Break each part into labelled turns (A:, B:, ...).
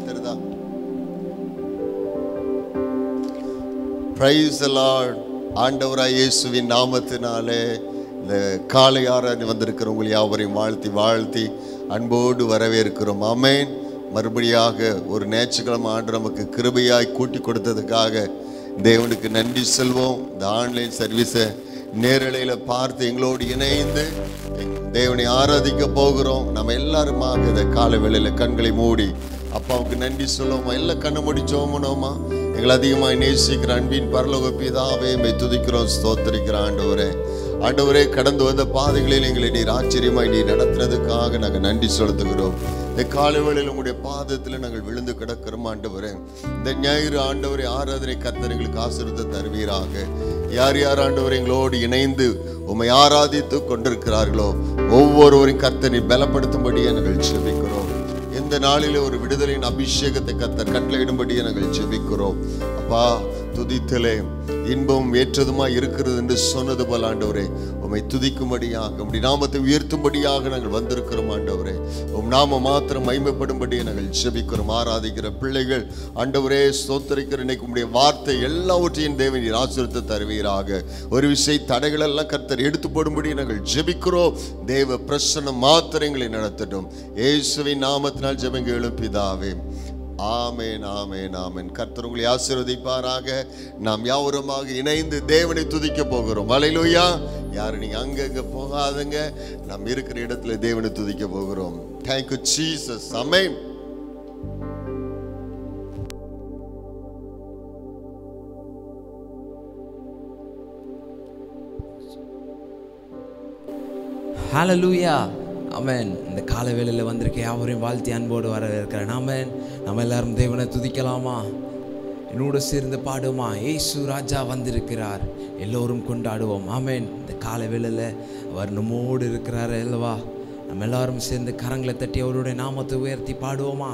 A: தெரியுதா price Lord ஆண்டவராய் இயேசுவின் நாமத்தினாலே இந்த காலை ஆராய்ந்து வந்திருக்கிற உங்கள் யாவரையும் வாழ்த்தி வாழ்த்தி அன்போடு வரவேற்கிறோம் ஆமென் மறுபடியாக ஒரு ஞாயிற்றுக்கிழமை ஆண்டு நமக்கு கிருபையாய் கூட்டி கொடுத்ததுக்காக தேவனுக்கு நன்றி செல்வோம் இந்த ஆன்லைன் சர்வீஸை நேரலையில் பார்த்து எங்களோடு இணைந்து தேவனை ஆராதிக்க போகிறோம் நம்ம எல்லாருமாக இந்த காலை வேளையில் கண்களை மூடி அப்பாவுக்கு நன்றி சொல்லுவோமா எல்லாம் கண்ணை மூடி சோமனோமா எங்களை அதிகமாக நேசிக்கிற அன்பின் பரலோக பிதாவே மை துதிக்கிறோம் ஸ்தோத்திரிக்கிற ஆண்டவரே ஆண்டவரே கடந்து வந்த பாதைகளில் எங்களை நீர் ஆச்சரியமாய் நீர் நடத்துனதுக்காக நாங்கள் நன்றி செலுத்துகிறோம் இந்த காலை வேளையில் உங்களுடைய பாதத்தில் நாங்கள் விழுந்து கிடக்கிறோம் ஆண்டவரே இந்த ஞாயிறு ஆண்டவரை ஆராதனை கர்த்தர்களுக்கு ஆசிரியத்தை தருவீராக யார் யார் ஆண்டவர் எங்களோடு இணைந்து உம்மை ஆராதித்து கொண்டிருக்கிறார்களோ ஒவ்வொருவரையும் கர்த்தனை பலப்படுத்தும்படியே நாங்கள் செபிக்கிறோம் இந்த நாளிலே ஒரு விடுதலையின் அபிஷேகத்தை கர்த்தர் கட்டளையிடும்படியே நாங்கள் ஜெபிக்கிறோம் அப்பா துதித்தலே இன்பம் ஏற்றதுமா இருக்கிறது என்று சொன்னது போல ஆண்டவரே உம்மை துதிக்கும்படியாக உம்முடைய நாமத்தை உயர்த்தும்படியாக நாங்கள் வந்திருக்கிறோம் ஆண்டவரே உம் நாம மாத்திரம் மைமைப்படும்படியே நாங்கள் ஜெபிக்கிறோம் ஆராதிக்கிற பிள்ளைகள் ஆண்டவரே ஸ்தோத்தரிக்கிற இன்னைக்கு உம்முடைய வார்த்தை எல்லாவற்றையும் தேவன் நீர் ஆசீர்வதித்து தருவீராக ஒரு விஷய தடைகள் எல்லாம் கர்த்தர் எடுத்து போடும்படி நாங்கள் ஜெபிக்கிறோம் தேவ பிரசன்னம் மாத்திரம் எங்களை நடத்தட்டும் இயேசுவின் நாமத்தினால் ஜெபங்க எழுப்பிதாவே ஆமேன் ஆமேன் ஆமேன் கர்த்தர் உங்களை ஆசீர்வதிப்பாராக நாம் யாவருமாக இணைந்து தேவனை துதிக்க போகிறோம் வலையிலுயா யாரும் நீங்க அங்கங்க போகாதங்க நாம் இருக்கிற இடத்துல தேவனை துதிக்க போகிறோம் தேங்க்யூ ஜீசஸ் அமேன்
B: ஹalleluya ஆமென் இந்த கால வேளையில் வந்திருக்க யாவரையும் வாழ்த்தி அன்போடு வரவேற்கிறேன் ஆமென் நம்ம எல்லாரும் தேவனை துதிக்கலாமா என்னோடு சேர்ந்து பாடுமா ஏசு ராஜா வந்திருக்கிறார் எல்லோரும் கொண்டாடுவோம் ஆமென் இந்த கால வேளையில் அவர் நம்மோடு இருக்கிறார் அல்லவா நம்ம எல்லாரும் சேர்ந்து கரங்களை தட்டி அவருடைய நாமத்தை உயர்த்தி பாடுவோமா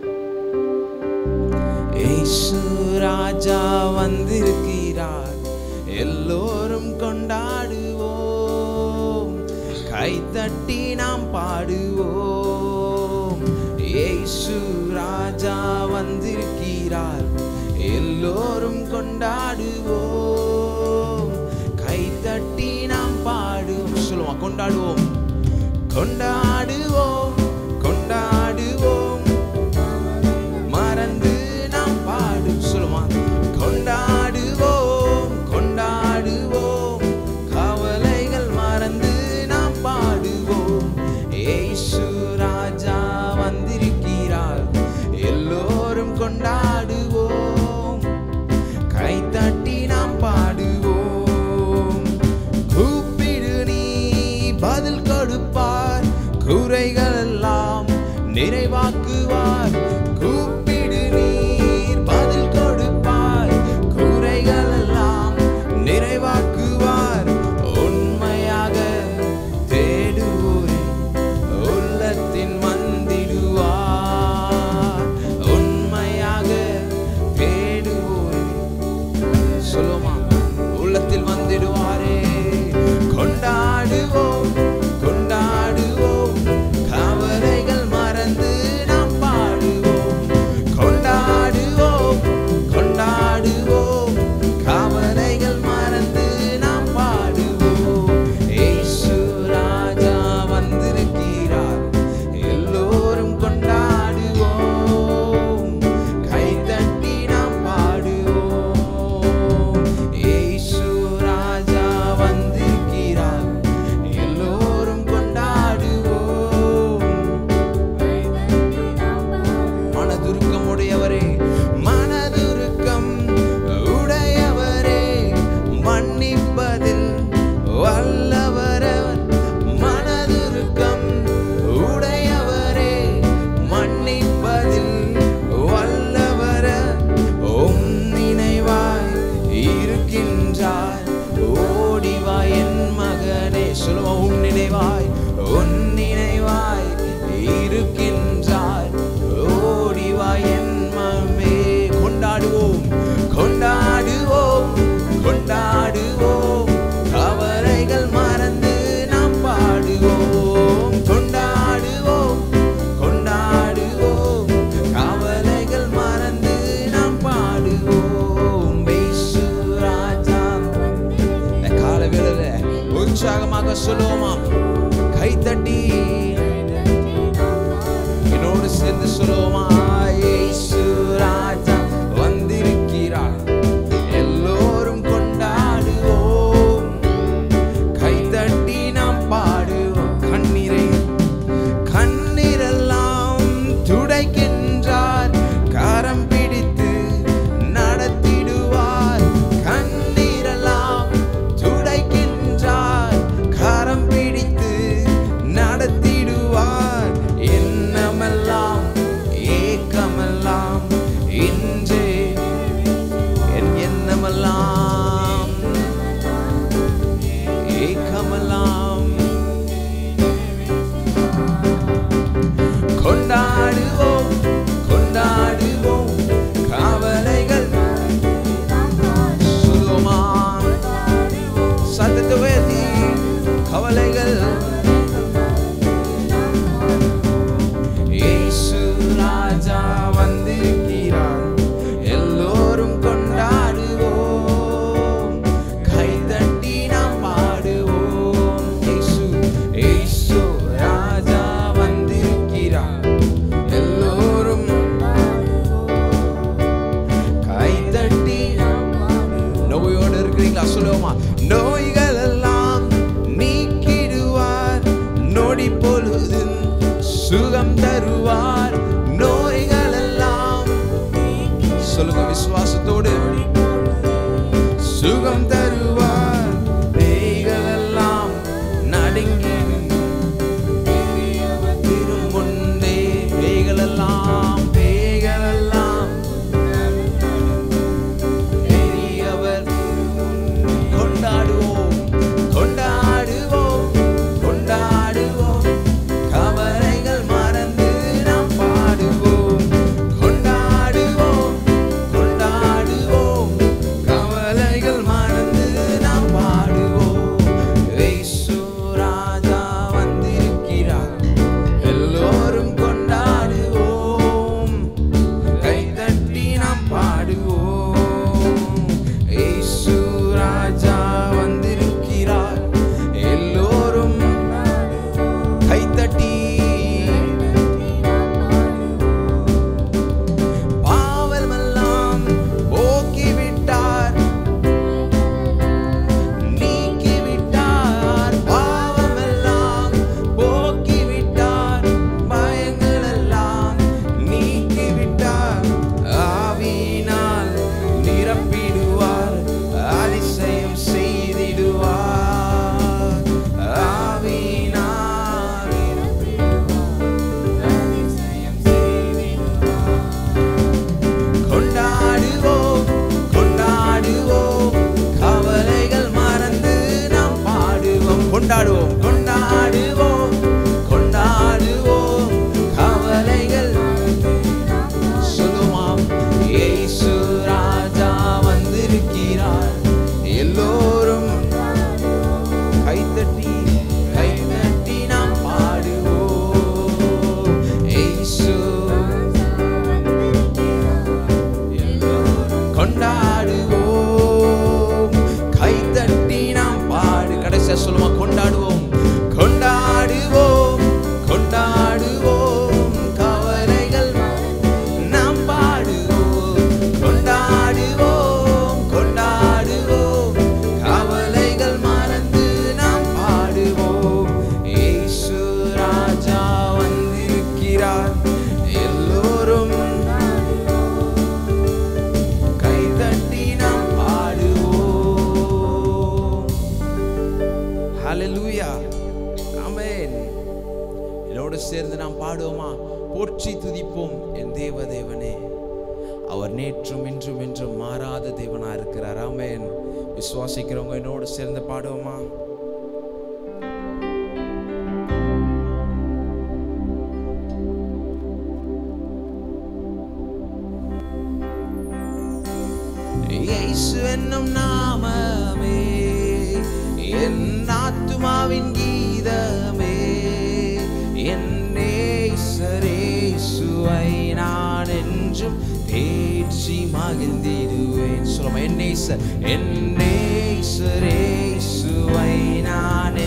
B: ஏசு ராஜா வந்திருக்கிறார் எல்லோரும் கொண்டாடுவோம் கைத்தட்டி நாம் பாடுவோம் ஏசு ராஜா வந்திருக்கிறார் எல்லோரும் கொண்டாடுவோம் கைத்தட்டி நாம் பாடுவோம் சொல்லுவோம் கொண்டாடுவோம் கொண்டாடுவோம் கொண்டாடுவோம் மறந்து நாம் பாடு சொல்லுமா கொண்டாடுவோம் கொண்டாடுவோம் கவலைகள் மறந்து நாம் பாடுவோம் ஏசு ராஜா வந்திருக்கிறார் எல்லோரும் கொண்டாடுவோம் கைத்தட்டி நாம் பாடுவோம் கூப்பிடு நீ பதில் கொடுப்பார் குறைகள் எல்லாம் நிறைவாக்குவார் கூப்பிடு நீர் பதில் கொடுப்பார் குறைகள் எல்லாம் நிறைவாக்குவார் உண்மையாக தேடுவோரே உள்ளத்தின் வந்திடுவார் உண்மையாக தேடுவோரே சொல்லுமா உள்ளத்தில் வந்திடுவாரே கொண்டாடுவோம் கொண்டாடுவோம் கவலைகள் மறந்து நாம் பாடுவோம் கொண்டாடுவோம் கொண்டாடுவோம் கவலைகள் மறந்து நாம் பாடுவோம் ஏசு ராஜா வந்திருக்கிறார் எல்லோரும் கொண்டாடுவோம் கைத்தட்டி நாம் பாடுவோம் ஏசு ராஜா வந்திருக்கிறார் எல்லோரும் கொண்டாடுவோம் மனதுருக்கம் உடையவரே மனதுருக்கம் உடையவரே மன்னிப்பதில் வல்லவரவர் மனதுருக்கம் உடையவரே மன்னிப்பதில் வல்லவர உம் நினைவாய் இருக்கின்றார் ஓடிவா என் மகனே சொல்லுவோம் உன் நினைவாய் உன் நினைவாய் இருக்கின்றார் ஓடிவா என் மமே கொண்டாடுவோம் கொண்டாடுவோம் கொண்டாடுவோம் கவலைகள் மறந்து நாம் பாடுவோம் கொண்டாடுவோம் கொண்டாடுவோம் கவலைகள் உற்சாகமாக சொல்லுவோமா கைத்தட்டி என்னோடு சேர்ந்து சொல்லுவோமா இயேசு ராஜா வந்திருக்கிறார் எல்லோரும் கொண்டாடுவோம் கைத்தட்டி நாம் பாடுவோம் கண்ணீரை கண்ணீரெல்லாம் துடைக்கின்றார் கரம் பிடித்து நடத்திடுவார் கண்ணீரெல்லாம் துடைக்கின்றார் கரம் பிடித்து நடத்திடுவார் எண்ணமெல்லாம் ஏக்கமெல்லாம் இன்றே என் எண்ணமெல்லாம் ஏக்கமெல்லாம் கொண்டாடுவோம் கொண்டாடுவோம் கவலைகள் சொல்லுவோமா சத்தத்தை உயர்த்தி கவலைகள் இயேசு ராஜா வந்திருக்கிறார் எல்லோரும் கொண்டாடுவோம் கைதட்டி நாம் பாடுவோம் இயேசு இயேசு ராஜா வந்திருக்கிறார் எல்லோரும் கைதட்டி நோயோடு இருக்கிறீங்களா சொல்லுவோமா நோய்கள் எல்லாம் நீக்கிடுவார் நொடி பொழுதும் சுகம் தருவார் நோய்கள் எல்லாம் சொல்லுங்க விசுவாசத்தோடு சுகம் தருவார் பேய்கள் எல்லாம் நடுங்கிடும் திருமுண்டே பேய்கள் எல்லாம் பேய்கள் எல்லாம் பெரியவர் கொண்டாடுவோம் கொண்டாடுவோம் கொண்டாடுவோம் கவலைகள் மறந்து நாம் பாடுவோம் கொண்டாடுவோம் கொண்டாடுவோம் கவலைகள் மறந்து நாம் பாடுவோம் இயேசு ராஜா வந்திருக்கிறார் எல்லோரும் கொண்டாடுவோம் கைதட்டி நாம் பாடுவோம் இயேசு ராஜா வந்திருக்கிறார் எல்லோரும் கைத்தட்டி பாவமெல்லாம் போக்கிவிட்டார் நீக்கிவிட்டார் பாவமெல்லாம் போக்கிவிட்டார் பயங்களெல்லாம் நீக்கிவிட்டார் ஆவியினால் நிரப்பிடுவார் அதிசயம் செய்திடுவார் ஆவியினால் அதிசயம் செய்திடுவார் கொண்டாடுவோம் கொண்டாடுவோம் கவலைகள் மறந்து நாம் பாடுவோம் கொண்டாடுவோம் கொண்டாடுவோம் கொண்டாடுவோம் கவலைகள் சொல்லுமாம் இயேசு ராஜா வந்திருக்கிறார் எல்லோரும் கைத்தட்டி கைத்தட்டி நாம் பாடுவோம் இயேசு கொண்டாடுவோம் கைத்தட்டி நாம் பாடு கடைசியா சொல்லுமா கொண்டாடுவோம் கொண்டாடுவோம் கொண்டாடுவோம் கவலைகள் நாம் பாடுவோம் கொண்டாடுவோம் கொண்டாடுவோம் கவலைகள் மறந்து நாம் பாடுவோம் இயேசு ராஜா வந்திருக்கிறார் எல்லோரும் கைதட்டி நாம் பாடுவோம் ஹalleluya ஆமென் என்னோடு சேர்ந்து நாம் பாடுவோமா போற்றி துதிப்போம் என் தேவ தேவனே அவர் நேற்றும் இன்றும் என்றும் மாறாத தேவனா இருக்கிறார் ஆமென் விசுவாசிக்கிறவங்க என்னோடு சேர்ந்து பாடுவோமா இயேசு என்னும் நாமமே என் ஆத்துமாவின் கீதமே என் நேசரேசுவை நான் என்றும் தேற்றி மகிழ்ந்திடுவேன் சொல்லுமா என் நேசர் என் நேசரேசுவை நான்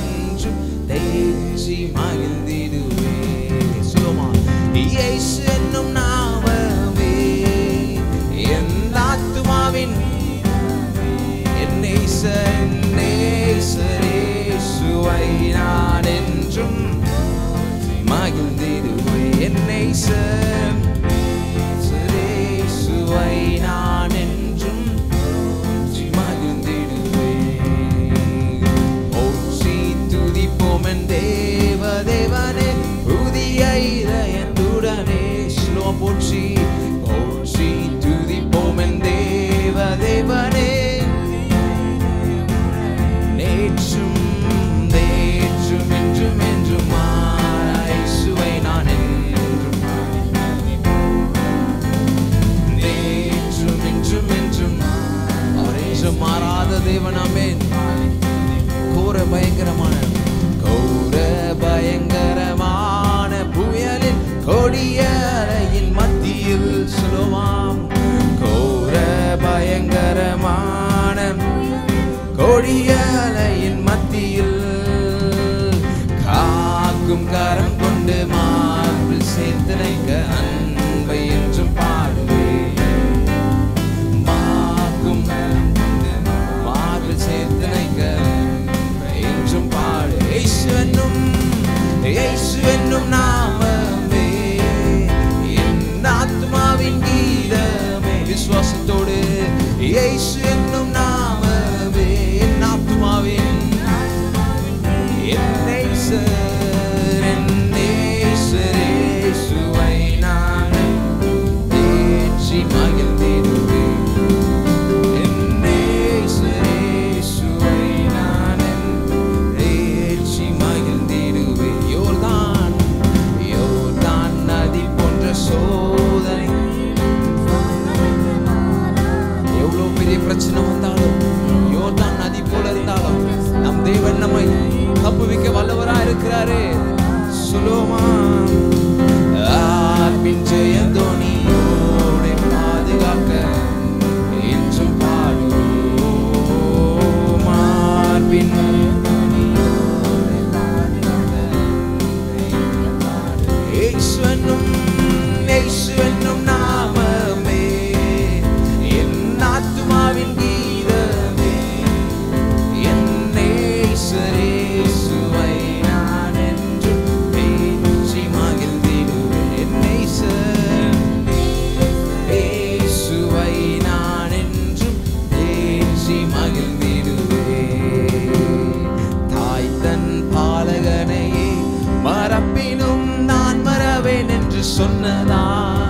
B: நம்மை தப்புவிக்க வல்லவரா இருக்கிறாரு சுலோமா ஆர்பின் ஜெயந்தோனியோட பாதுகாக்க என்றும் பாடுவோம் ஆர்பின் യേശുവെന്നും യേശുവെന്നും നാമമേ എൻ ആത്മാവിൻ ഗീതമേ എന്നേശ്വരേശുവൈ ഞാൻ என்றும் பேசி மகிழ்ந்திடுவேன் എന്നേശ്വർ യേശുവൈ நான் என்றும் பேசி மகிழ்ந்திடுவேன் தாய் தன் பாலகனையே மறப்பினும் நான் மறவேன் என்று சொன்னதா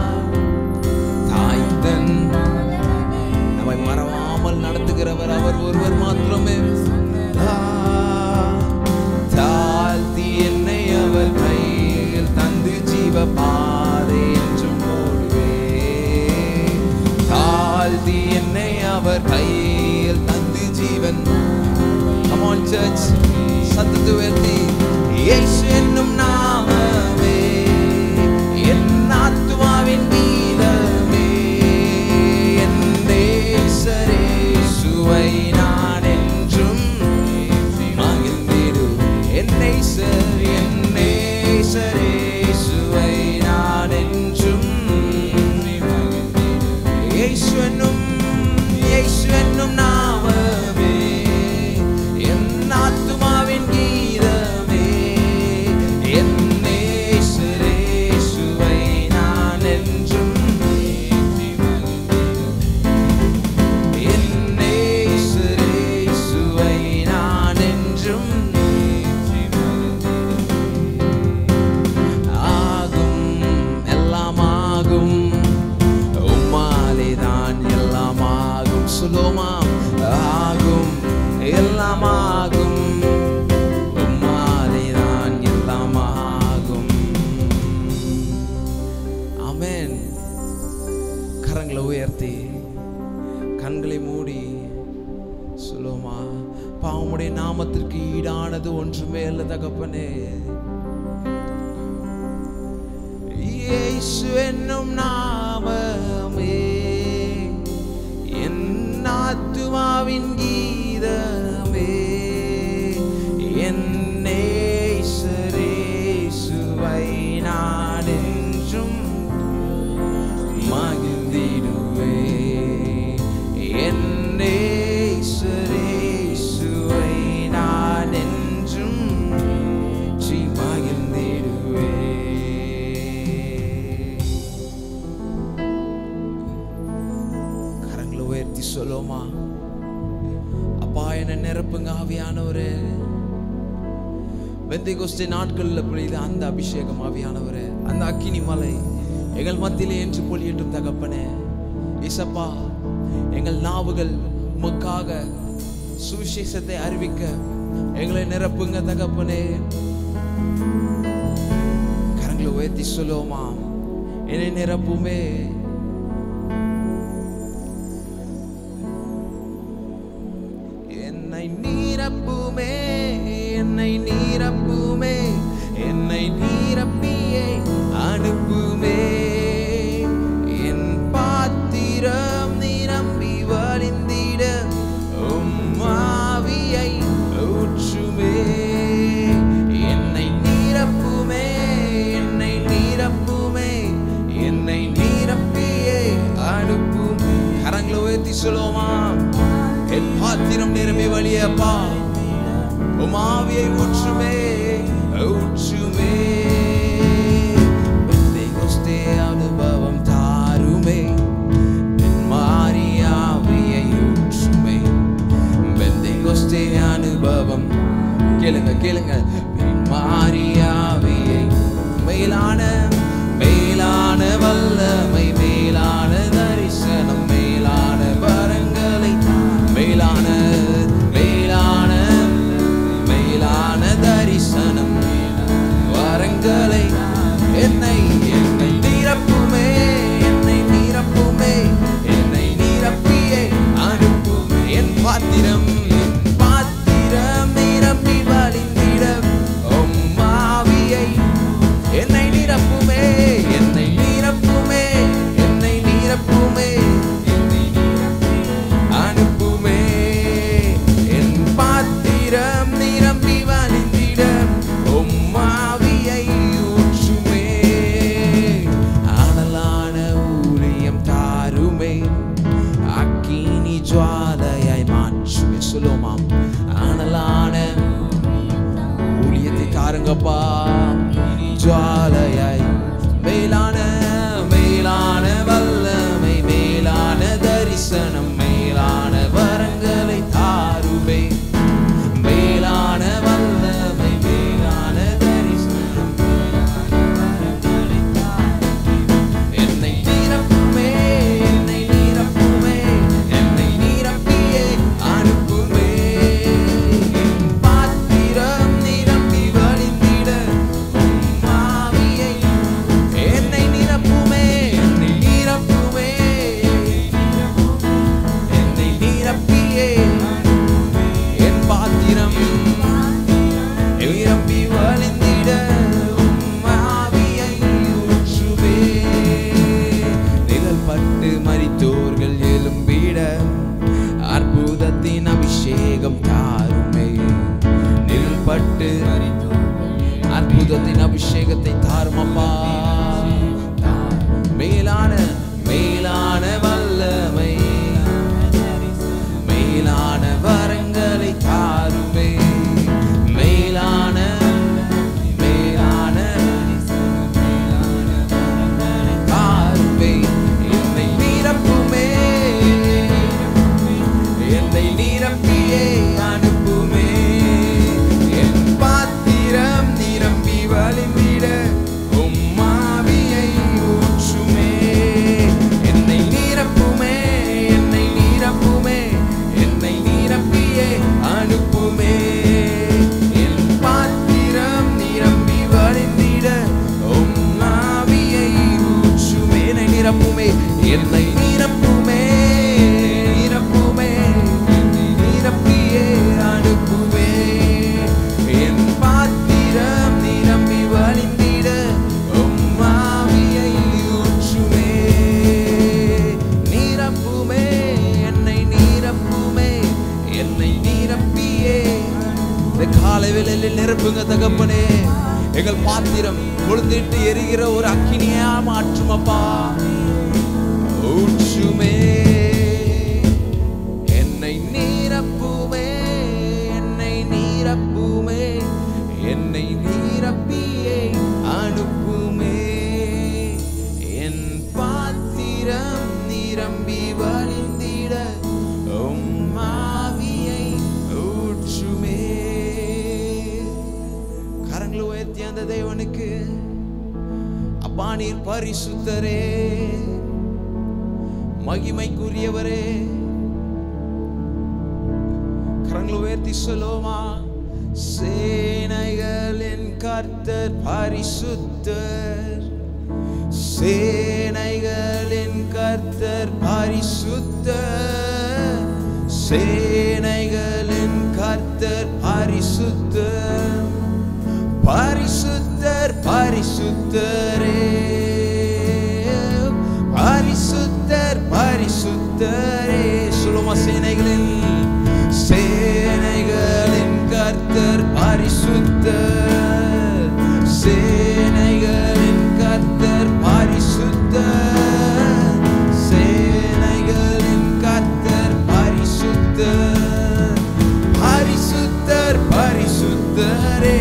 B: தாய் தன் நம்மை மறவாமல் நடத்துகிறவர் அவர் ஒருவர் மாத்திரமே ஆ, தாழ்த்தி என்னை அவர் கையில் தந்து ஜீவ பாதை என்றும் ஓடுவே தாழ்த்தி என்னை அவர் கையில் தந்து ஜீவன் Come on church சத்தத்தை உயர்த்தி இயேசு என்னும் நாமமே என் ஆத்துமாவின் கீதமே என் நேசரேசுவை நான் என்றும் மகிழ்ந்திடுவேன் என் நேசர் என் நேசரேசுவை நான் என்றும் இயேசு என்னும் இயேசு என்னும் நாமமே என் ஆத்துமாவின் கீதமே என் நேசரேசுவை நான் என்றும் என் நேசரேசுவை நான் என்றும் ஆகும் எல்லாம் ஆகும் உம்மாலே தான் எல்லாம் ஆகும் சுலோமாம் ஆகும் எல்லாம் ஆகும் உம்மாலே தான் எல்லாம் ஆகும் ஆமென் கரங்களை உயர்த்தி கண்களை மூடி சுலோமா பாவமுடைய நாமத்திற்கு ஈடானது ஒன்றுமே அல்ல தகப்பனே இயேசு என்னும் நாமமே என் ஆத்துமாவின் கீதமே என் நேசரேசுவை நான் என்றும் மகிழ்ந்திடுவே என் நேசரேசுவை நான் என்றும் சி மகிழ்ந்திடுவே கரங்களை உயர்த்தி சொல்லுமா அப்பா என்ன நிரப்புங்க ஆவியானவரே வெந்தைகோஸ்தே நாட்களில் பொழித அந்த அபிஷேகம் ஆவியானவரே அந்த அக்கினி மலை எங்கள் மத்தியிலே என்று பொழியட்டும் தகப்பனே இசப்பா எங்கள் நாவுகள் உமக்காக சுவிசேஷத்தை அறிவிக்க எங்களை நிரப்புங்க தகப்பனே கரங்களை உயர்த்தி சொல்லுவோமா என்னை நிரப்புமே என்னை நீரப்புமே என்னை நீரப்புமே என்னை நீரப்பியே அனுப்புமே என் பாத்திரம் நிரம்பி வழிந்திட உம்மாவியை ஊற்றுமே என்னை நீரப்புமே என்னை நீரப்புமே என்னை நீரப்பியே அனுப்பும் கரங்களை உயர்த்தி சொல்லுவோமா என் பாத்திரம் நிரம்பி வழியப்பா உம் ஆவியை ஊற்றுமே ஊற்றுமே பெந்தேகோஸ்தே அனுபவம் தாருமே என் மாரியாவியை ஊற்றுமே பெந்தேகோஸ்தே அனுபவம் கேளுங்க கேளுங்க என் மாரியாவியை மேலான மேலான வல்லமை மேலான தரிசனம் மேலான வரங்களை மேலான மேலான மேலான தரிசனம் வரங்களை என்னை என்னை நிரப்புமே என்னை நிரப்புமே என்னை நிரப்பியே அனுப்பும் என் பாத்திரம் என் பாத்திரம் நிரம்பி ஏசப்பா ஜுவாலையாய் மேலான மேலான வல்லமை மேலான தரிசனம் மேலான வரங்களை தாருவே மேலான வல்லமை மேலான தரிசனம் என்னை நிரப்புமே என்னை நிரப்புமே என்னை நிரப்பியே அனுப்புமே என் பாத்திரம் நிரம்பி வழிந்திட உம் ஆவியை என்னை நிரப்புமே என்னை நிரப்புமே என்னை நிரப்பியே என் பாத்திரம் நிரம்பி வழிந்திட உம் ஆவியை ஊற்றுவே நிழல் பட்டு மரித்தோர்கள் எழும்பிட அற்புதத்தின் அபிஷேகம் தாருமே நிழல் பட்டு அற்புதத்தின் அபிஷேகத்தை தாருமப்பா மேலான மேலான வல்லமை மேலான வரங்களை தாருமே மேலான மேலான தாருமே என்னை நிரப்புமே என்னை நிரப்பியே அனுப்புமே என் பாத்திரம் நிரம்பி வழிந்திட உம் ஆவியை ஊற்றுமே என்னை நிரப்புமே என்னை நிரப்புமே என்னை நிரப்பியே அனுப்புமே என் பாத்திரம் நிரம்பி வழிந்திட உம் ஆவியை ஊற்றுமே என்னை நிரப்புமே என்னை நிரப்புமே நிரப்புமே என்னை நிரப்பியே அனுப்புமே என் பாத்திரம் நிரம்பி வழிந்திட உம் ஆவியை ஊற்றுமே நிரப்புமே என்னை நிரப்புமே என்னை நிரப்பியே இந்த காலை வேளையில் நிரப்புங்க தகப்பனே எங்கள் பாத்திரம் கொழுந்திட்டு எரிகிற ஒரு அக்கினியா மாற்றும் அப்பா ஊற்றுமே என்னை நீரப்புமே என்னை நீரப்புமே என்னை நீரப்பியே அனுப்புமே என் பாத்திரம் நிரம்பி வழிந்திட உம் ஆவியை ஊற்றுமே கரங்களை உயர்த்தி அந்த தேவனுக்கு அப்பா நீர் பரிசுத்தரே மகிமைக்குரியவரே கரங்களை உயர்த்தி சொல்லுவோமா சேனைகளின் கர்த்தர் பரிசுத்தர் சேனைகளின் கர்த்தர் பரிசுத்தர் சேனைகளின் கர்த்தர் பரிசுத்தர் பரிசுத்தர் பரிசுத்தரே பரிசுத்தர் பரிசுத்தரே சொல்லுமா சேனைகளின் சேனைகளின் கர்த்தர் பரிசுத்தர் சேனைகளின் கர்த்தர் பரிசுத்தர் சேனைகளின் கர்த்தர் பரிசுத்தர் பரிசுத்தர் பரிசுத்தரே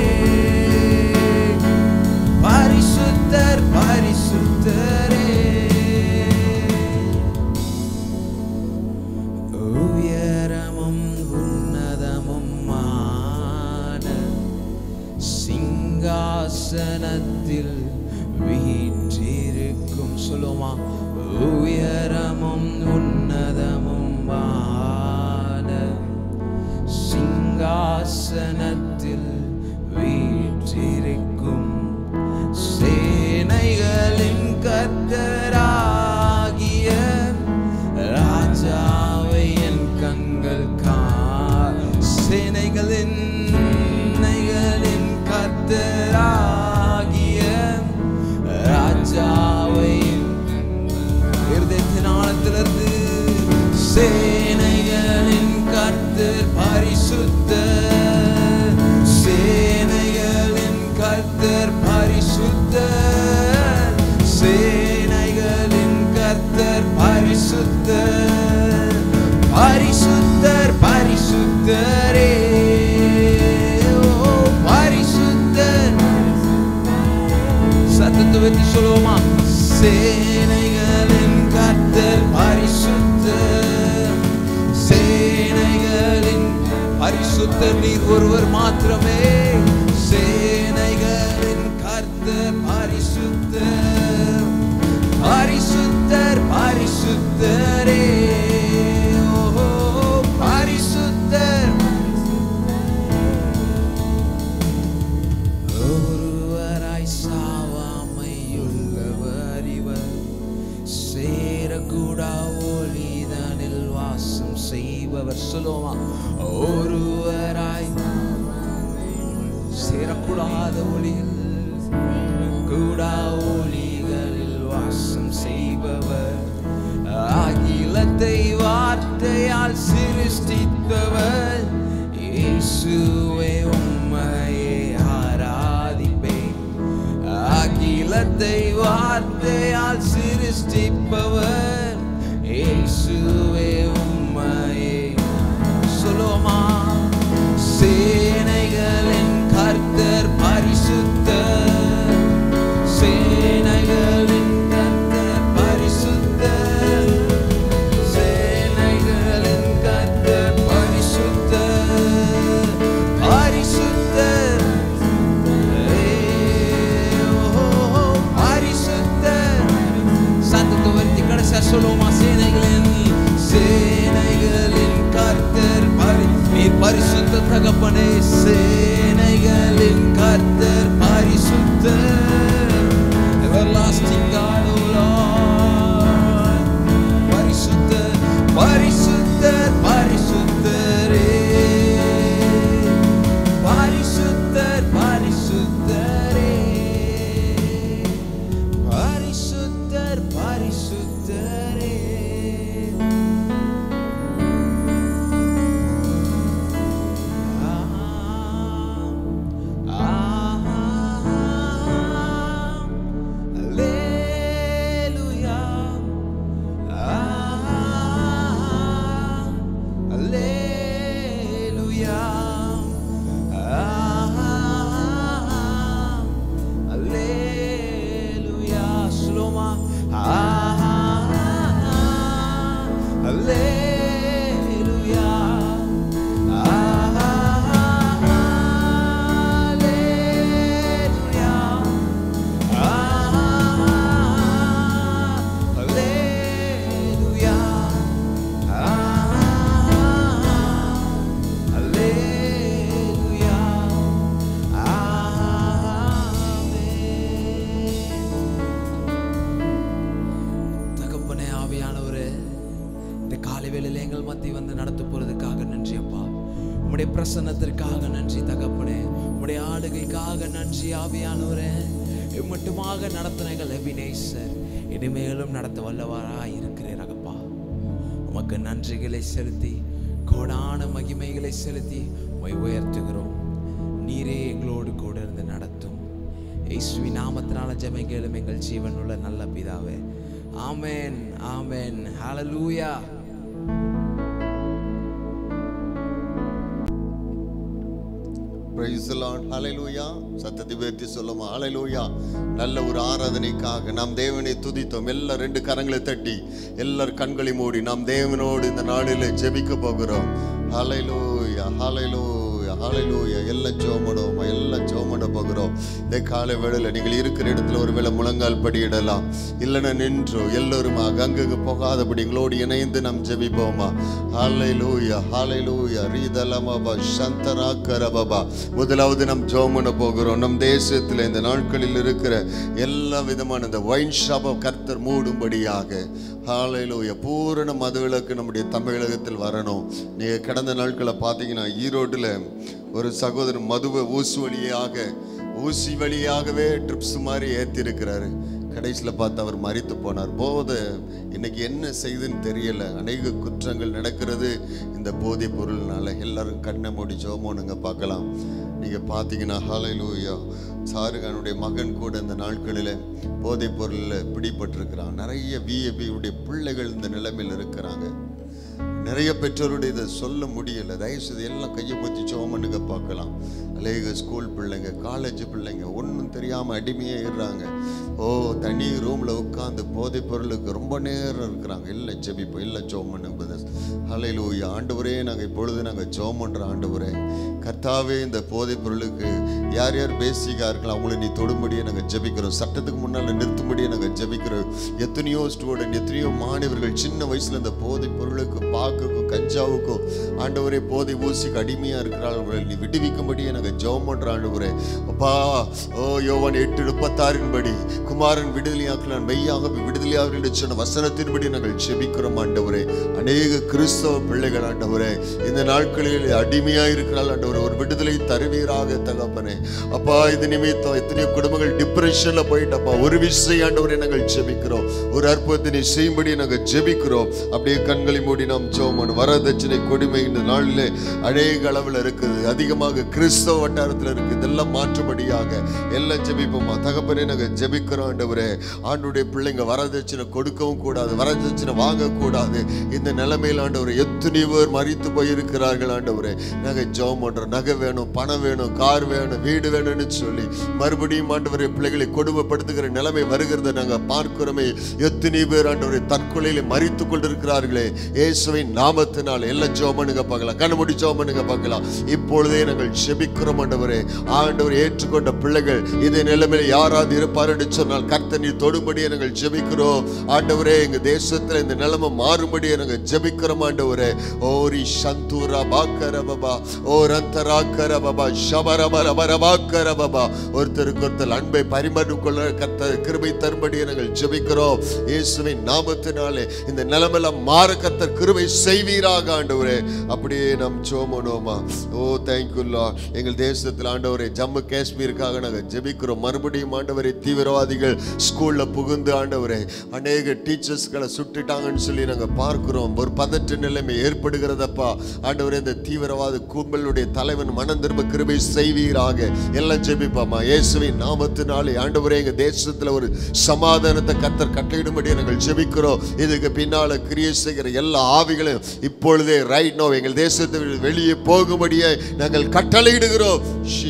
B: பரிசுத்தர் பரிசுத்தரே உயரமும் உன்னதமும் மான சிங்காசனத்தில் வீற்றிருக்கும் சொல்லுமா உயரமும் உன்னதமும் மான சிங்காசனத்தில் வீற்றிருக்கும் சேனைகளின் கர்த்தராகிய ராஜாவை என் கண்கள் கா சேனைகளின் சேனைகளின் கர்த்தராகிய ராஜாவை இருதயத்தின் ஆழத்திலிருந்து சேனைகளின் கர்த்தர் பரிசுத்தர் சேனைகளின் கர்த்தர் பரிசுத்தர் சேனைகளின் சேனைகளின் கர்த்தர் பரிசுத்தர் சேனைகளின் பரிசுத்தர் நீர் ஒருவர் மாத்திரமே சேனைகளின் கர்த்தர் பரிசுத்தர் பரிசுத்தர் பரிசுத்தரே ஓஹோ பரிசுத்தர் ஒருவராய் சாவாமையுள்ளவர் இவர் சேரக்கூடா ஒளிதனில் வாசம் செய்பவர் சொல்லுவோமா ஒருவராய் சேரக்கூடாத ஒளியில் கூடா ஒளிகளில் வாசம் செய்பவர் அகிலத்தை வார்த்தையால் சிருஷ்டித்தவர் இயேசுவே உம்மையே ஆராதிப்பேன் அகிலத்தை வார்த்தையால் சிருஷ்டிப்பவர் இயேசுவே உம்மையே சொல்லுவோமா சேனைகளின் கர்த்தர் பரிசுத்தர் சேனைகளின் கர்த்தர் பரிசுத்தர் சேனைகளின் கர்த்தர் பரிசுத்தர் பரிசுத்தர் பரிசுத்தர் சத்தத்தை உயர்த்தி கடைசியா சொல்லுவோமா சேனைகளின் சேனைகளின் கர்த்தர் பரி நீர் பரிசுத்த தகப்பனே சேனைகளின் கர்த்தர் பரிசுத்தர் everlasting God O Lord பரிசுத்தர் பரிசுத்தர் பரிசுத்தரே பரிசுத்தர் பரிசுத்தரே பரிசுத்தர் பரிசுத்தரே தகப்பனே ஆவியானவரே இந்த காலை வேளையில எங்கள் மத்தி வந்து நடத்த போறதுக்காக நன்றி அப்பா உம்முடைய பிரசன்னத்திற்காக நன்றி தகப்பனே உம்முடைய ஆளுகைக்காக நன்றி ஆவியானவரே இம்மட்டுமாக நடத்தின எங்கள் எபினேசர் இனிமேலும் நடத்த வல்லவரா இருக்கிறேன் அப்பா உமக்கு நன்றிகளை செலுத்தி கோடான மகிமைகளை செலுத்தி உம்மை உயர்த்துகிறோம் நீரே எங்களோடு கூட இருந்து நடத்தும் இயேசுவி நாமத்தினால ஜெபங்களும் எங்கள் ஜீவன் உள்ள நல்ல பிதாவே ஆமென் ஆமென் ஹalleluya
A: Praise the Lord. Hallelujah. சத்தத்தை உயர்த்தி சொல்லுமா ஹalleluya நல்ல ஒரு ஆராதனைக்காக நாம் தேவனை துதித்தோம் எல்லாரும் ரெண்டு கரங்களை தட்டி எல்லார் கண்களை மூடி நாம் தேவனோடு இந்த நாளில் ஜெபிக்க போகிறோம் ஹalleluya ஹalleluya ஹalleluya எல்லாம் ஜெபம் எல்லாம் ஜெபம் பண்ண போகிறோம் இந்த காலை வேளையில் நீங்கள் இருக்கிற இடத்துல ஒருவேளை முழங்கால் படியிடலாம் இல்லைன்னா நின்றோ எல்லோரும் அங்கங்கு போகாதபடி எங்களோடு இணைந்து நாம் ஜெபிப்போமா ஹalleluya ஹalleluya ரீதலமபா சந்தராக்கரபபா முதலாவது நாம் ஜெபம் பண்ண போகிறோம் நம் தேசத்தில் இந்த நாட்களில் இருக்கிற எல்லா விதமான இந்த வைன் ஷாப்பை கர்த்தர் மூடும்படியாக ஹalleluya பூரண மதுவிலக்கு நம்முடைய தமிழகத்தில் வரணும் நீங்க கடந்த நாட்களை பார்த்தீங்கன்னா ஈரோட்டில் ஒரு சகோதரன் மதுவை ஊசி வழியாக ஊசி வழியாகவே ட்ரிப்ஸ் மாதிரி ஏற்றிருக்கிறாரு கடைசியில் பார்த்து அவர் மறித்து போனார் போதை இன்னைக்கு என்ன செய்யுதுன்னு தெரியல அநேக குற்றங்கள் நடக்கிறது இந்த போதைப் பொருள்னால எல்லாரும் கண்ணை மூடி ஜோமோனுங்க பார்க்கலாம் நீங்கள் பார்த்தீங்கன்னா ஹalleluya சாருகானுடைய மகன் கூட இந்த நாட்களில் போதைப் பொருளில் பிடிபட்டிருக்கிறான் நிறைய விஏபி உடைய பிள்ளைகள் இந்த நிலைமையில் இருக்கிறாங்க நிறைய பெற்றோருடைய இதை சொல்ல முடியல தயவுசெய்து எல்லாம் கையை பற்றி சோமனுங்க பார்க்கலாம் அநேக ஸ்கூல் பிள்ளைங்க காலேஜ் பிள்ளைங்க ஒன்றும் தெரியாமல் அடிமையே இருறாங்க ஓ தனி ரூமில் உட்காந்து போதைப் பொருளுக்கு ரொம்ப நேரம் இருக்கிறாங்க இல்லை ஜெபிப்போம் இல்லை ஜோம் பண்ணுங்க ஹலையிலூயா ஆண்டவரே நாங்கள் இப்பொழுது நாங்கள் ஜோம் பண்ணுற ஆண்டவரே கர்த்தாவே இந்த போதைப் பொருளுக்கு யார் யார் பேசிக்காக இருக்கலாம் அவங்கள நீ தொடும்படியே நாங்கள் ஜெபிக்கிறோம் சட்டத்துக்கு முன்னால் நிறுத்தும்படியே நாங்கள் ஜெபிக்கிறோம் எத்தனையோ ஸ்டூடெண்ட் எத்தனையோ மாணவர்கள் சின்ன வயசில் இந்த போதைப் பொருளுக்கு பாக்குக்கும் கஞ்சாவுக்கும் ஆண்டவரே போதை ஊசிக்கு அடிமையாக இருக்கிறார்கள் நீ விடுவிக்கும்படியே நாங்கள் ஜெபம் பண்ணுற ஆண்டவரே அப்பா ஓ யோவான் எட்டு முப்பத்தாறின் படி குமாரன் விடுதலையாக்கலாம் மெய்யாக விடுதலையாக என்று சொன்ன வசனத்தின்படி நாங்கள் ஜெபிக்கிறோம் ஆண்டவரே அநேக கிறிஸ்தவ பிள்ளைகள் ஆண்டவரே இந்த நாட்களில் அடிமையாக இருக்கிறாள் ஆண்டவரே ஒரு விடுதலை தருவீராக தகப்பனே அப்பா இது நிமித்தம் எத்தனையோ குடும்பங்கள் டிப்ரெஷன்ல போயிட்டப்பா ஒரு விஷயம் ஆண்டவரை நாங்கள் ஜெபிக்கிறோம் ஒரு அற்புதத்தை நீ செய்யும்படி நாங்கள் ஜெபிக்கிறோம் அப்படியே கண்களை மூடி நாம் ஜோமன் வரதட்சணை கொடுமை இந்த நாளிலே அநேக அளவில் இருக்குது அதிகமாக கிறிஸ்தவ வட்டாரத்தில் இருக்கு இதெல்லாம் மாற்றும்படியாக எல்லாம் ஜெபிப்போமா தகப்பனே நாங்கள் ஜெபிக்கிறோம் ஆண்டவரே ஆண்டுடைய பிள்ளைங்க வரதட்சணை கொடுக்கவும் கூடாது வரதட்சணை வாங்கக்கூடாது இந்த நிலைமையில் ஆண்டவரே எத்தனை பேர் மறித்து போயிருக்கிறார்கள் ஆண்டவரே நாங்கள் ஜெபம் பண்றோம் நகை வேணும் பணம் வேணும் கார் வேணும் வீடு வேணும்னு சொல்லி மறுபடியும் ஆண்டவரே பிள்ளைகளை கொடுமைப்படுத்துகிற நிலைமை வருகிறத நாங்கள் பார்க்கிறோமே எத்தனை பேர் ஆண்டவரை தற்கொலையில மறித்து கொண்டிருக்கிறார்களே இயேசுவின் நாமத்தினால் எல்லாம் ஜோமனுங்க பார்க்கலாம் கண்ணு முடி ஜோமனுங்க பார்க்கலாம் இப்பொழுதே நாங்கள் செபிக்கிறோம் ஆண்டவரே ஆண்டவர் ஏற்றுக்கொண்ட பிள்ளைகள் இதே நிலைமையில் யாராவது இருப்பார் என்று சொன்னால் கர்த்தர் தொடும்படியே நாங்கள் ஜெபிக்கிறோம் ஆண்டவரே எங்க தேசத்துல இந்த நிலைமை மாறும்படியே நாங்கள் ஜெபிக்கிறோம் ஆண்டவரே ஓரி சந்தூரா பாக்கர பாபா ஓ ரந்தராக்கர பாபா ஷபரபர பரபாக்கர பாபா ஒருத்தருக்கு ஒருத்தர் அன்பை பரிமாறிக்கொள்ள கர்த்தர் கிருபை தரும்படியே நாங்கள் ஜெபிக்கிறோம் இயேசுவின் நாமத்தினாலே இந்த நிலைமையெல்லாம் மாற கர்த்தர் கிருபை செய்வீராக ஆண்டவரே அப்படியே நாம் ஜோமனோமா ஓ தேங்க்யூல்லா எங்கள் தேசத்தில் ஆண்டவரே ஜம்மு காஷ்மீருக்காக நாங்கள் ஜெபிக்கிறோம் மறுபடியும் ஆண்டவரே தீவிரவாதிகள் ஸ்கூல்ல புகுந்து ஆண்டவரே அநேக டீச்சர்ஸ்களை சுட்டுட்டாங்கன்னு சொல்லி நாங்கள் பார்க்கிறோம் ஒரு பதற்ற நிலைமை ஏற்படுகிறதப்பா ஆண்டவரே இந்த தீவிரவாத கும்பலுடைய தலைவன் மனம் திரும்ப கிருபை செய்வீராக எல்லாம் ஜெபிப்பாமா இயேசுவின் நாமத்தினாலே ஆண்டவரே எங்க தேசத்துல ஒரு சமாதானத்தை கத்தர் கட்டளையிடும்படி நாங்கள் ஜெபிக்கிறோம் இதுக்கு பின்னால கிரியை செய்கிற எல்லா ஆவிகளையும் இப்பொழுதே ரைட் நோ எங்கள் தேசத்தை விட்டு வெளியே போகும்படியே நாங்கள் கட்டளையிடுகிறோம்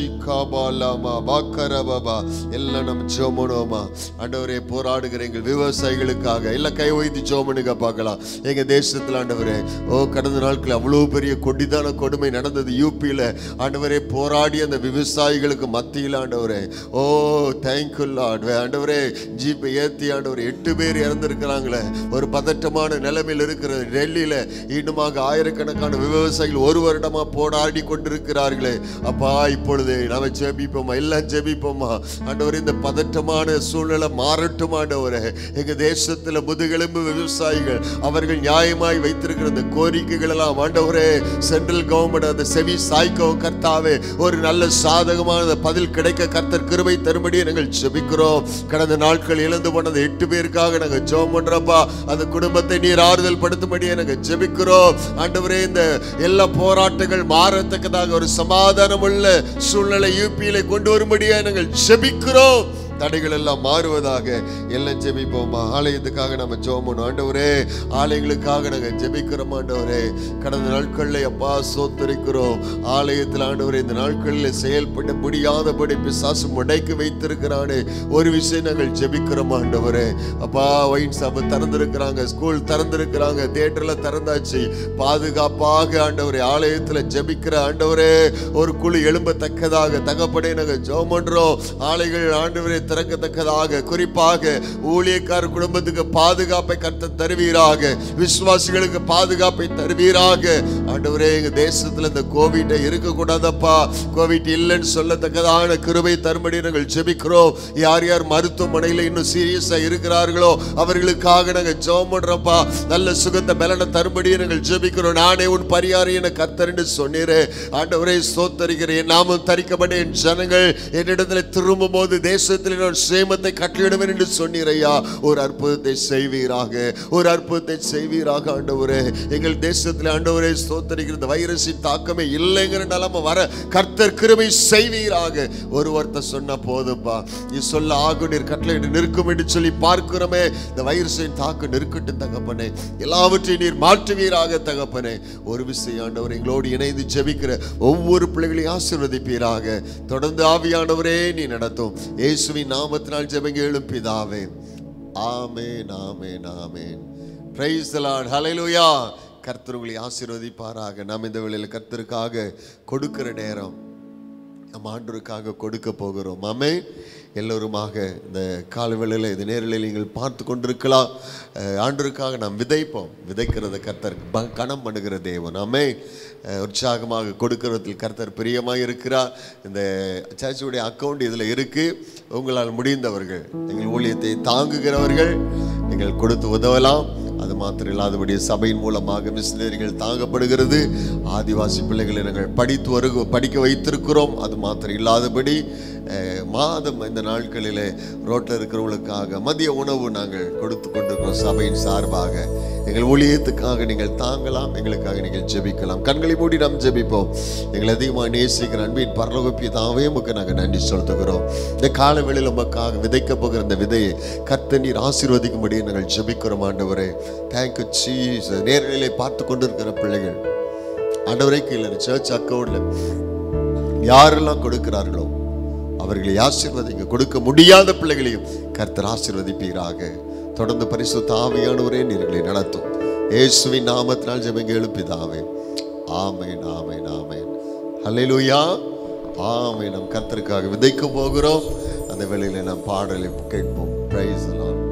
A: ஷிகாபாலாமா பாக்கரபாபா எல்லாம் நம்ம ஜோமனோமா ஆண்டவரே போராடுகிற எங்கள் விவசாயிகளுக்காக எல்லாம் கை வைத்து ஜோமனுங்க பார்க்கலாம் எங்க தேசத்துல ஆண்டவரே ஓ கடந்த நாட்கள் அவ்வளோ பெரிய கொடிதான கொடுமை நடந்தது யூபியில் ஆண்டவரே போராடி அந்த விவசாயிகளுக்கு மத்தியில் ஆண்டவரே ஓ தேங்க்யூ லார்ட் ஆண்டவரே ஜீப்பை ஏற்றி ஆண்டவர் எட்டு பேர் இறந்திருக்கிறாங்களே ஒரு பதட்டமான நிலைமையில் இருக்கிற டெல்லியில் இன்னுமாக ஆயிரக்கணக்கான விவசாயிகள் ஒரு வருடமா போராடி கொண்டிருக்கிறார்களே அப்பா இப்பொழுது நாம ஜெபிப்போமா எல்லாம் ஜெபிப்போமா ஆண்டவர் இந்த பதட்டமான சூழ்நிலை மாறட்டும் ஆண்டவரே எங்க தேசத்துல முதுகெலும்பு விவசாயிகள் அவர்கள் நியாயமாய் வைத்திருக்கிற இந்த கோரிக்கைகள் எல்லாம் ஆண்டவரே சென்ட்ரல் கவர்மெண்ட் அந்த செவி சாய்க்கவும் கர்த்தாவே ஒரு நல்ல சாதகமான பதில் கிடைக்க கர்த்தர் கிருபை தரும்படியே நாங்கள் ஜெபிக்கிறோம் கடந்த நாட்கள் இழந்து போனது எட்டு பேருக்காக நாங்கள் ஜெபம் பண்றப்பா அந்த குடும்பத்தை நீர் ஆறுதல் படுத்தும்படியே நாங்கள் ஜெபிக்கிறோம் ஆண்டவரே இந்த எல்லா போராட்டங்கள் மாறத்தக்கதாக ஒரு சமாதானம் உள்ள சூழ்நிலை யூபியில கொண்டு வரும்படியே நாங்கள் ஜெபிக்கிறோம் தடைகள் எல்லாம் மாறுவதாக எல்லாம் ஜெபிப்போமா ஆலயத்துக்காக நம்ம ஜெபம் ஆண்டவரே ஆலயங்களுக்காக நாங்கள் ஜெபிக்கிறோம் ஆண்டவரே கடந்த நாட்களில் அப்பா சோத்தரிக்கிறோம் ஆலயத்தில் ஆண்டவரே இந்த நாட்களில் செயல்பட முடியாதபடி பிசாசு முடைக்கு வைத்திருக்கிறானே ஒரு விஷயம் நாங்கள் ஜெபிக்கிறோம் ஆண்டவரே அப்பா ஒயின் சாப் திறந்திருக்கிறாங்க ஸ்கூல் திறந்திருக்கிறாங்க தியேட்டர்ல திறந்தாச்சு பாதுகாப்பாக ஆண்டவரே ஆலயத்தில் ஜெபிக்கிற ஆண்டவரே ஒரு குழு எழும்பத்தக்கதாக தகப்படை நாங்கள் ஜெபம் பண்றோம் ஆலைகள் ஆண்டவரே திறக்கத்தக்கதாக குறிப்பாக ஊழியக்கார குடும்பத்துக்கு பாதுகாப்பை கத்த தருவீராக விசுவாசிகளுக்கு பாதுகாப்பை தருவீராக ஆண்டவரே எங்க தேசத்துல இந்த கோவிட் இருக்கக்கூடாதப்பா கோவிட் இல்லைன்னு சொல்லத்தக்கதான கிருபை தரும்படி நாங்கள் ஜெபிக்கிறோம் யார் யார் மருத்துவமனையில் இன்னும் சீரியஸா இருக்கிறார்களோ அவர்களுக்காக நாங்கள் ஜெபம் பண்றோம்ப்பா நல்ல சுகத்தை பலனை தரும்படி நாங்கள் ஜெபிக்கிறோம் நானே உன் பரிகாரம் என கத்தர்ன்னு சொன்னீரே ஆண்டவரே ஸ்தோத்தரிக்கிறேன் என் நாமம் தரிக்கப்பட்ட என் ஜனங்கள் என்னிடத்துல திரும்பும் போது தேசத்தில் நான் சேமத்தை கட்டளிடுவேன் என்று சொன்னீரையா ஒரு அற்புதத்தை செய்வீராக ஒரு அற்புதத்தை செய்வீராக ஆண்டவரே எங்கள் தேசத்தில் ஆண்டவரே ஸ்தோத்திரம் ஸ்தோத்தரிக்கிற இந்த வைரஸின் தாக்கமே இல்லைங்கிற நிலைமை வர கர்த்தர் கிருபை செய்வீராக ஒரு ஒருத்தர் சொன்ன போதும்பா நீ சொல்ல ஆகும் நீர் கட்டளை நிற்கும் என்று சொல்லி பார்க்கிறோமே இந்த வைரஸின் தாக்கம் நிற்கட்டும் தகப்பனே எல்லாவற்றையும் நீர் மாற்றுவீராக தகப்பனே ஒரு விசை ஆண்டவர் எங்களோடு இணைந்து ஜெபிக்கிற ஒவ்வொரு பிள்ளைகளையும் ஆசீர்வதிப்பீராக தொடர்ந்து ஆவியானவரே நீ நடத்தும் இயேசுவின் நாமத்தினால் ஜெபங்க எழும் பிதாவே ஆமென் ஆமென் ஆமென் பிரைஸ் தி லார்ட் ஹalleluya கர்த்தர் உங்களை ஆசீர்வதிப்பாராக நாம் இந்த வேளையில் கர்த்தருக்காக கொடுக்கிற நேரம் நம்ம ஆண்டவருக்காக கொடுக்க போகிறோம் ஆமே எல்லோருமாக இந்த காலவேளையில் இந்த நேரில் நீங்கள் பார்த்து கொண்டிருக்கலாம் அஹ், ஆண்டவருக்காக நாம் விதைப்போம் விதைக்கிறத கர்த்தர் ப- கணம் பண்ணுகிற தேவன் ஆமே அஹ், உற்சாகமாக கொடுக்கிறதில் கர்த்தர் பிரியமாக இருக்கிறார் இந்த சர்ச்சுடைய அக்கௌண்ட் இதில் இருக்குது உங்களால் முடிந்தவர்கள் எங்கள் ஊழியத்தை தாங்குகிறவர்கள் நீங்கள் கொடுத்து உதவலாம் அது மாத்திரம் இல்லாதபடி சபையின் மூலமாக மிஷினரிகள் தாங்கப்படுகிறது ஆதிவாசி பிள்ளைகளை நாங்கள் படித்து வருக படிக்க வைத்திருக்கிறோம் அது மாத்திரம் இல்லாதபடி அஹ், மாதம் இந்த நாட்களிலே ரோட்டில் இருக்கிறவங்களுக்காக மதிய உணவு நாங்கள் கொடுத்து கொண்டிருக்கிறோம் சபையின் சார்பாக எங்கள் ஊழியத்துக்காக நீங்கள் தாங்கலாம் எங்களுக்காக நீங்கள் ஜெபிக்கலாம் கண்களை மூடி நாம் ஜெபிப்போம் எங்களை அதிகமாக நேசிக்கிற அன்பின் பரலோகப்பி தாவே உமக்கு நாங்கள் நன்றி செலுத்துகிறோம் இந்த கால வேளையில் உமக்காக விதைக்க போகிற இந்த விதையை கர்த்த நீர் ஆசீர்வதிக்கும்படி நாங்கள் ஜெபிக்கிறோம் ஆண்டவரே தேங்க்யூ சீஸ் நேரடியிலே பார்த்து கொண்டிருக்கிற பிள்ளைகள் ஆண்டவரே கீழே சர்ச் அக்கௌண்ட்ல யாரெல்லாம் கொடுக்கிறார்களோ அவர்களை ஆசீர்வதிங்க கொடுக்க முடியாத பிள்ளைகளையும் கர்த்தர் ஆசீர்வதிப்பீராக தொடர்ந்து பரிசுத்த ஆவியானவரே நீர்களை நடத்தும் இயேசுவின் நாமத்தினால் ஜெபங்க எழுப்பிதாவே ஆமென் ஆமென் ஆமென் ஹalleluya ஆமென் நம் கர்த்தருக்காக விதைக்க போகிறோம் அந்த வேளையில நாம் பாடலை கேட்போம் பிரைஸ்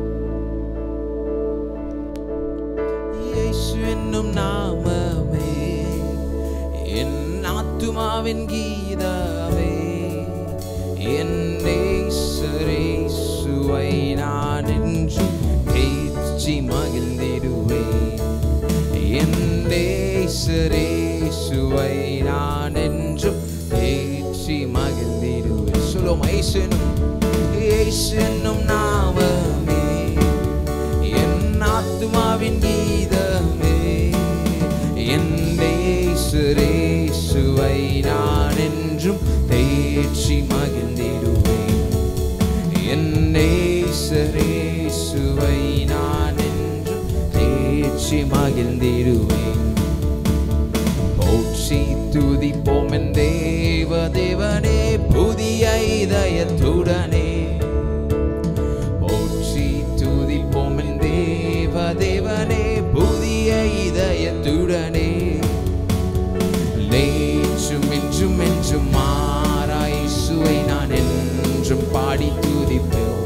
B: இயேசு என்னும் நாமமே என் ஆத்துமாவின் கீதமே என் சுவை நான் என்றும் பேச்சு மகிழ்ந்திடுவேன் என் சுவை நான் என்றும் பேச்சு மகிழ்ந்திடுவேன் சொல்லுவோம் இயேசு என்னும் இயேசு என்னும் நாமமே என் ஆத்துமாவின் கீதமே என் சுவை நான் என்றும் தேற்றி மகிழ்ந்திடுவேன் என் சுவை நான் என்றும் தேற்றி மகிழ்ந்திடுவேன் போற்றி துதிப்போம் என் தேவ தேவனே புதிய இதயத்துடனே போற்றி துதிப்போம் என் தேவ தேவனே புதிய இதயத்துடனே நேற்றும் இன்றும் என்றும் மாறாய் சுவை நான் என்றும் பாடி துதிப்போம்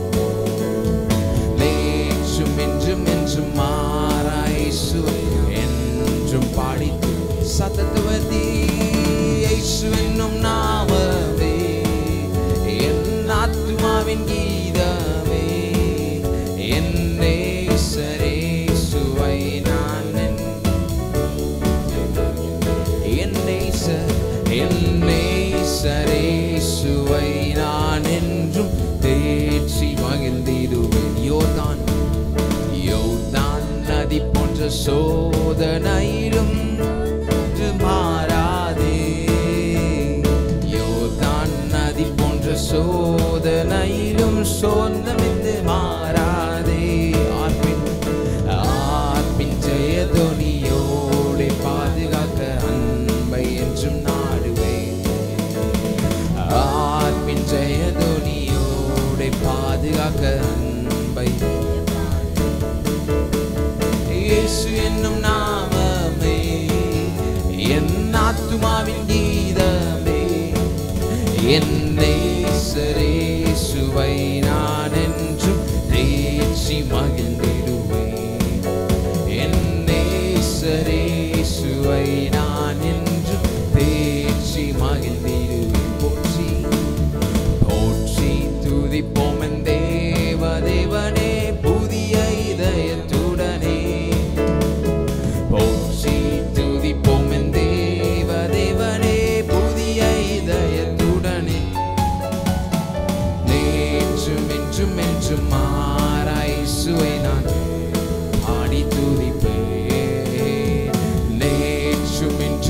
B: நேற்றும் இன்றும் என்றும் மாறாய் சுவை என்றும் பாடி சத்தத்துவதி இயேசு என்னும் நாமமே என் ஆத்துமாவின் கீதமே என் நேசரே சுவை நான் என் என்னேசர் என்னேசரே சுவை நான் என்றும் தேற்றி மகிழ்ந்திடுவேன் யோர்தான் யோர்தான் நதி போன்ற சோதனையிலும் இது மாறாதே யோர்தான் நதி போன்ற சோதனையிலும் சோர்ந்தமிருந்து மாறாதே ஆத்மின் ஆத்மின் ஜெயதொனியோடு பாதுகாக்க அன்பை என்றும் நாடுவேன் ஆத்மின் ஜெயதொனியோடு பாதுகாக்க அன்பை இயேசு என்னும் நாமமே என் ஆத்துமாவின் கீதமே என் நேசரே சுவை நான் என்றும் தேற்றி மகிழ்ந்திடுவேன் என் நேசரே சுவை நான் என்றும் தேற்றி மகிழ்ந்திடுவேன் போற்றி போற்றி துதிப்போம் என் தேவ தேவனே புதிய இதயத்துடனே போற்றி துதிப்போம் என் தேவ தேவனே புதிய இதயத்துடனே நேற்றும் என்றும் என்றும் மாறாய் சுவை நான் பாடி துதிப்பேன் நேற்றும்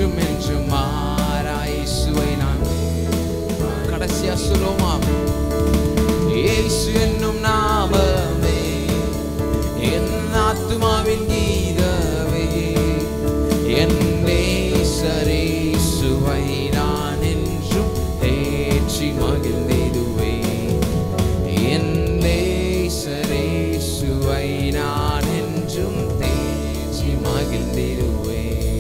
B: ஹalleluya சொல்லுமா இயேசு என்னும் நாமமே என் ஆத்துமாவின் கீதமே என் நேசரேசுவை நான் என்றும் ஏற்றி மகிழ்ந்திடுவே என் நேசரேசுவை நான் என்றும் தேற்றி மகிழ்ந்திடுவே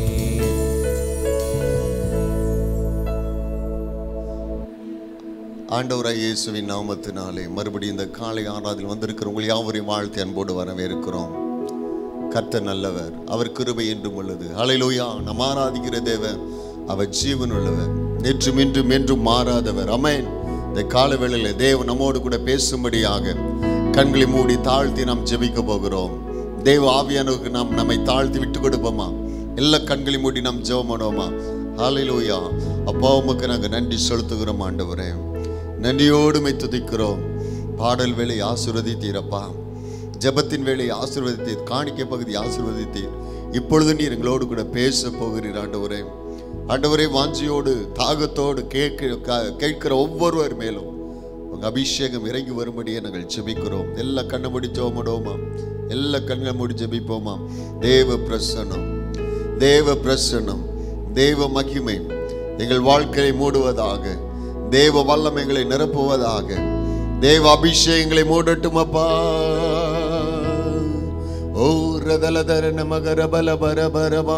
A: ஆண்டவராய் இயேசுவின் நாமத்தினாலே மறுபடியும் இந்த காலை ஆராதில் வந்திருக்கிற உங்கள் யாவரையும் வாழ்த்தி அன்போடு வரவேற்கிறோம் கர்த்தர் நல்லவர் அவர் கிருபை என்றும் உள்ளது ஹalleluya நம் ஆராதிக்கிற தேவன் அவர் ஜீவன் உள்ளவர் நேற்றும் இன்றும் என்றும் மாறாதவர் அமேன் இந்த கால வேளையில் தேவன் நம்மோடு கூட பேசும்படியாக கண்களை மூடி தாழ்த்தி நாம் ஜெபிக்க போகிறோம் தேவ ஆவியானவருக்கு நாம் நம்மை தாழ்த்தி விட்டு கொடுப்போமா எல்லா கண்களை மூடி நாம் ஜெபம் பண்ணுவோமா ஹalleluya அப்பா உமக்கு நாங்கள் நன்றி செலுத்துகிறோம் ஆண்டவரே நன்றியோடு மை துதிக்கிறோம் பாடல் வேலை ஆசிர்வதித்தீரப்பா ஜெபத்தின் வேலை ஆசிர்வதித்தீர் காணிக்கை பகுதி ஆசிர்வதித்தீர் இப்பொழுது நீர் எங்களோடு கூட பேச போகிறீர் ஆண்டவரே ஆண்டவரே வாஞ்சியோடு தாகத்தோடு கேட்க க- கேட்கிற ஒவ்வொருவர் மேலும் உங்க அபிஷேகம் இறங்கி வரும்படியே நாங்கள் ஜெபிக்கிறோம் எல்லா கண்ணை மூடி ஜெபமிடுவோமா எல்லா கண்ணை மூடி ஜெபிப்போமா தேவ பிரசன்னம் தேவ பிரசன்னம் தேவ மகிமை எங்கள் வாழ்க்கையை மூடுவதாக தேவ வல்லம் எங்களை நிரப்புவதாக தேவ அபிஷேகங்களை மூடட்டும் அப்பா ஓ ரதலதர நமகர பல பர பரபா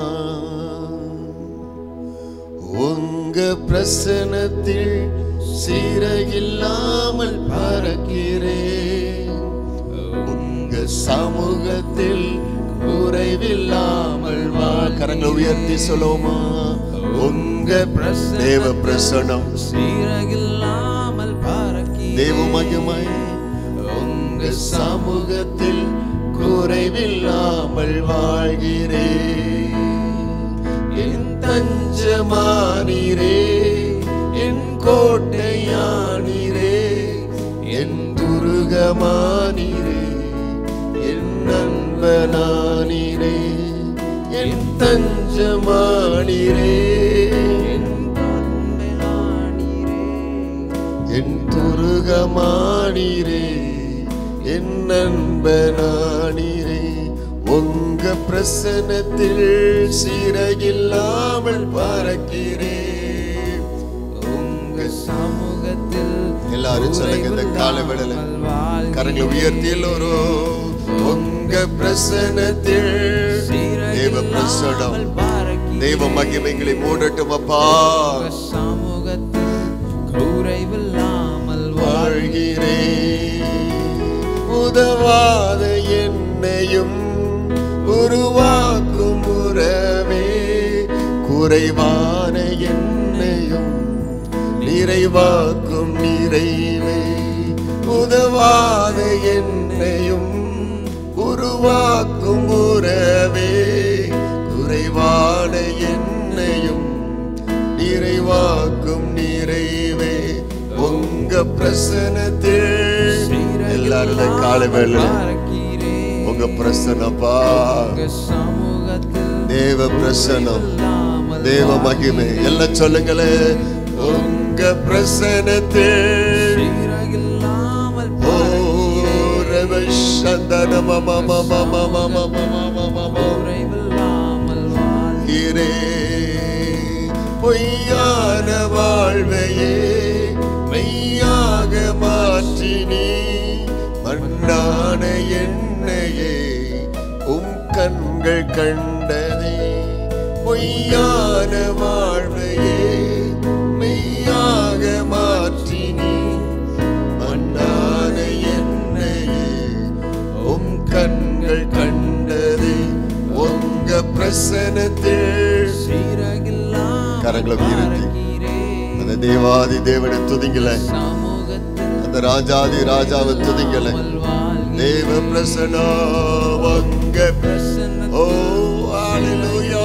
A: உங்க பிரசனத்தில் சீரகில்லாமல் பறக்கிறேன் உங்க சமூகத்தில் குறைவில்லாமல் வா கரங்களை உயர்த்தி சொல்லுவோமா உங்க தேவ பிரசனம்
B: சீரகில்லாமல் பறக்கி
A: தேவ மகிமை உங்க சமூகத்தில் குறைவில்லாமல் வாழ்கிறேன் என் தஞ்சமானீரே என் கோட்டையானீரே என் துருகமானீரே என் நண்பனானீரே என் தஞ்சமானீரே என் என் துருகமானீரே என் நண்பனானீரே உங்க பிரசனத்தில் சீரகில்லாமல் பறக்கிறேன்
B: உங்க சமூகத்தில்
A: எல்லாரும் சொல்லுங்க இந்த கால வேளையில கரங்களை உயர்த்தி எல்லோரும் உங்க பிரசனத்தில் தேவ பிரசனம் தேவ மகிமைகளை மூடட்டும் அப்பா
B: சமூகத்தில் குறைவில்லாமல்
A: வாழ்கிறேன் உதவாத என்னையும் உருவாக்கும் உறவே குறைவான என்னையும் நிறைவாக்கும் நிறைவே உதவாத என்னையும் உருவாக்கும் உறவே குறைவான என்னையும் நிறைவாக்கும் நிறைவே உங்க பிரசனத்தில் எல்லாரும் கால வேலை உங்க பிரசனப்பா
B: சமூகத்தில்
A: தேவ பிரசனம் தேவ மகிமை எல்லாம் சொல்லுங்களே உங்க பிரசனத்தில்
B: சீரகில்லாமல்
A: ஓ ரவ சந்தன மம மம மம மம மம மம
B: குறைவில்லாமல் வாழ்
A: இரே பொய்யான வாழ்வையே மெய்யாக மாற்றினி மண்ணான என்னையே உம் கண்கள் கண்டதே பொய்யான வாழ்வையே மெய்யாக மாற்றினி மண்ணான என்னையே உம் கண்கள் கண்டதே உங்க பிரசனத்தில்
B: சீரகில்லாமல்
A: கரங்களை உயர்த்தி.
B: பார்க்கிறேன்.
A: அந்த தேவாதி தேவனை துதிங்கள
B: சமூகத்தில்
A: அந்த ராஜாதி ராஜாவை துதிங்கள
B: வாழ்கிறேன்.
A: தேவ பிரசனம் உங்க
B: பிரசன்னத்தில்
A: ஓ ஹalleluya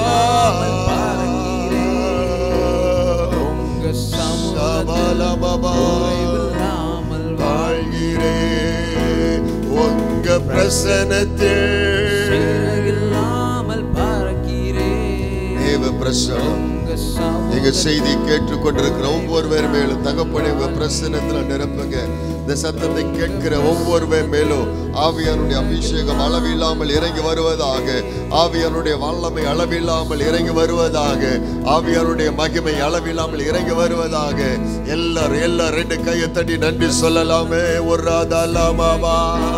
B: உங்க சமூகத்தில்
A: சபலபபா
B: குறைவில்லாமல்
A: வாழ்கிறேன் உங்க பிரசனத்தில்
B: சீரகில்லாமல் பார்க்கிறேன்.
A: தேவ பிரசனம்
B: உங்க சமூகத்தில்
A: நீங்க செய்தி கேட்டுக்கொண்டிருக்கிற ஒவ்வொரு பேர் மேலும் தகப்பனை உங்க பிரசனத்துல நிரப்புங்க இந்த சத்தத்தை கேட்கிற ஒவ்வொரு பேர் மேலும் ஆவியானுடைய அபிஷேகம் அளவில்லாமல் இறங்கி வருவதாக ஆவியானுடைய வல்லமை அளவில்லாமல் இறங்கி வருவதாக ஆவியானுடைய மகிமை அளவில்லாமல் இறங்கி வருவதாக எல்லாரும் எல்லாரும் ரெண்டு கையை தட்டி நன்றி சொல்லலாமே ஒரு ராதாலாமாவா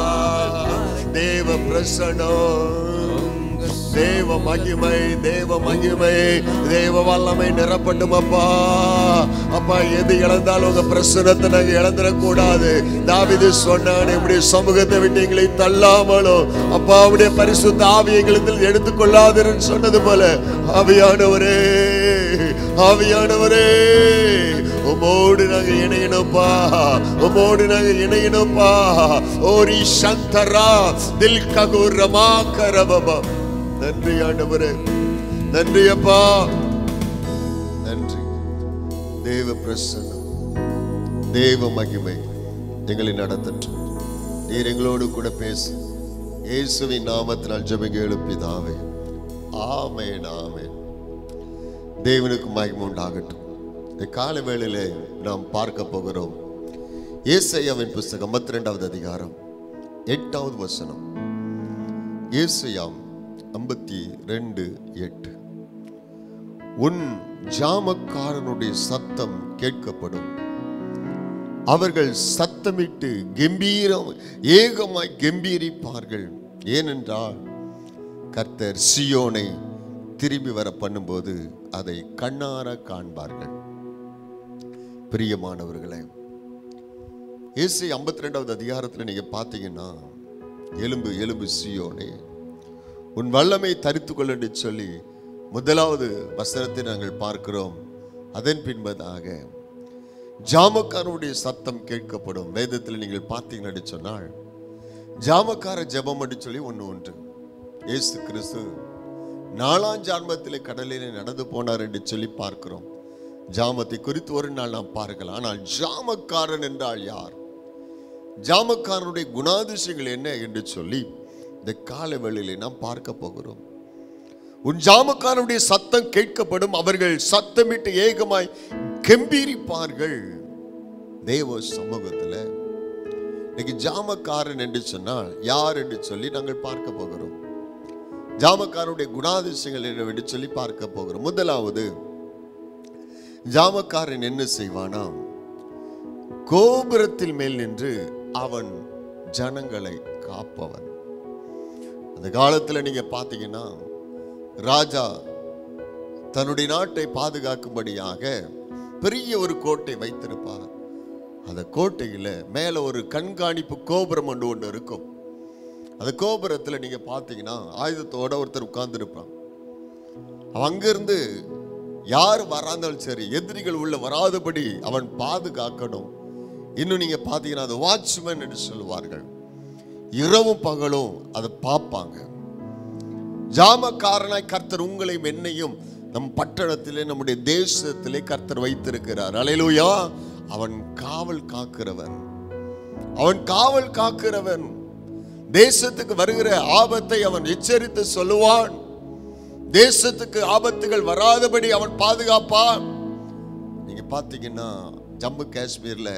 A: தேவ பிரசனம் தேவ மகிமை தேவ மகிமை தேவ வல்லமை நிரப்பட்டும் அப்பா அப்பா எது இழந்தாலும் உங்க பிரசனத்தை நாங்க இழந்துடக்கூடாது தாவிது சொன்னான் இப்படி சமூகத்தை விட்டு எங்களை தள்ளாமலும் அப்பா அவருடைய பரிசுத்த ஆவி எங்களுக்கு எடுத்துக்கொள்ளாதுன்னு சொன்னது போல ஆவியானவரே ஆவியானவரே உமோடு நாங்க இணையணும்ப்பா உமோடு நாங்க இணையணும்ப்பா ஓரி சந்தரா தில் ககுரமா கரபபா நன்றி ஆண்டவரே நன்றி அப்பா நன்றி தேவ பிரசன்னம் தேவ மகிமை எங்களை நடத்தட்டும் நீர் எங்களோடு கூட பேசு இயேசுவின் நாமத்தினால் ஜெபங்க எழுப்பிதாவே ஆமென் ஆமென் தேவனுக்கு மகிமை உண்டாகட்டும் இந்த கால வேளையிலே நாம் பார்க்க போகிறோம் ஏசையாவின் புஸ்தகம் 52வது அதிகாரம் எட்டாவது வசனம் ஏசையாம் ஐம்பத்தி ரெண்டு எட்டு உன் ஜாமக்காரனுடைய சத்தம் கேட்கப்படும் அவர்கள் சத்தமிட்டு கம்பீரம் ஏகமாய் கம்பீரிப்பார்கள் ஏனென்றால் கர்த்தர் சியோனை திரும்பி வர பண்ணும்போது அதை கண்ணார காண்பார்கள் பிரியமானவர்களே இயேசு ஐம்பத்தி ரெண்டாவது அதிகாரத்தில் நீங்க பார்த்தீங்கன்னா எலும்பு எலும்பு சியோனே உன் வல்லமை தரித்து கொள்ளு சொல்லி முதலாவது வசனத்தை நாங்கள் பார்க்கிறோம் அதன் பின்பதாக ஜாமக்காரனுடைய சத்தம் கேட்கப்படும் வேதத்தில் நீங்கள் பார்த்தீங்கன்னு சொன்னால் ஜாமக்கார ஜெபம் என்று சொல்லி ஒன்று உண்டு இயேசு கிறிஸ்து நாலாம் ஜான்மத்திலே கடலிலே நடந்து போனார் என்று சொல்லி பார்க்கிறோம் ஜாமத்தை குறித்து ஒரு நாள் நாம் பார்க்கலாம் ஆனால் ஜாமக்காரன் என்றால் யார் ஜாமக்காரனுடைய குணாதிசயங்கள் என்ன என்று சொல்லி இந்த கால வேளையிலே நாம் பார்க்க போகிறோம் உன் ஜாமக்காரனுடைய சத்தம் கேட்கப்படும் அவர்கள் சத்தமிட்டு ஏகமாய் கம்பீரிப்பார்கள் தேவ சமூகத்தில் இன்னைக்கு ஜாமக்காரன் என்று சொன்னால் யார் என்று சொல்லி நாங்கள் பார்க்க போகிறோம் ஜாமக்காரனுடைய குணாதிசயங்கள் என்னவென்று சொல்லி பார்க்க போகிறோம் முதலாவது ஜாமக்காரன் என்ன செய்வானாம் கோபுரத்தில் மேல் நின்று அவன் ஜனங்களை காப்பவன் அந்த காலத்துல நீங்க பார்த்தீங்கன்னா ராஜா தன்னுடைய நாட்டை பாதுகாக்கும்படியாக பெரிய ஒரு கோட்டை வைத்திருப்பார் அந்த கோட்டையில மேல ஒரு கண்காணிப்பு கோபுரம் ஒன்று ஒன்று இருக்கும் அந்த கோபுரத்துல நீங்க பார்த்தீங்கன்னா ஆயுதத்தோட ஒருத்தர் உட்கார்ந்துருப்பான் அவன் அங்கிருந்து யார் வராந்தாலும் சரி எதிரிகள் உள்ள வராதபடி அவன் பாதுகாக்கணும் இன்னும் நீங்க பார்த்தீங்கன்னா அது வாட்ச்மேன் என்று சொல்லுவார்கள் இரவும் பகலும் அதை பார்ப்பாங்க ஜாமக்காரனாய் கர்த்தர் உங்களையும் என்னையும் நம் பட்டணத்திலே நம்முடைய தேசத்திலே கர்த்தர் வைத்திருக்கிறார் அலையிலுயா அவன் காவல் காக்கிறவன் அவன் காவல் காக்கிறவன் தேசத்துக்கு வருகிற ஆபத்தை அவன் எச்சரித்து சொல்லுவான் தேசத்துக்கு ஆபத்துகள் வராதபடி அவன் பாதுகாப்பான் நீங்க பாத்தீங்கன்னா ஜம்மு காஷ்மீர்ல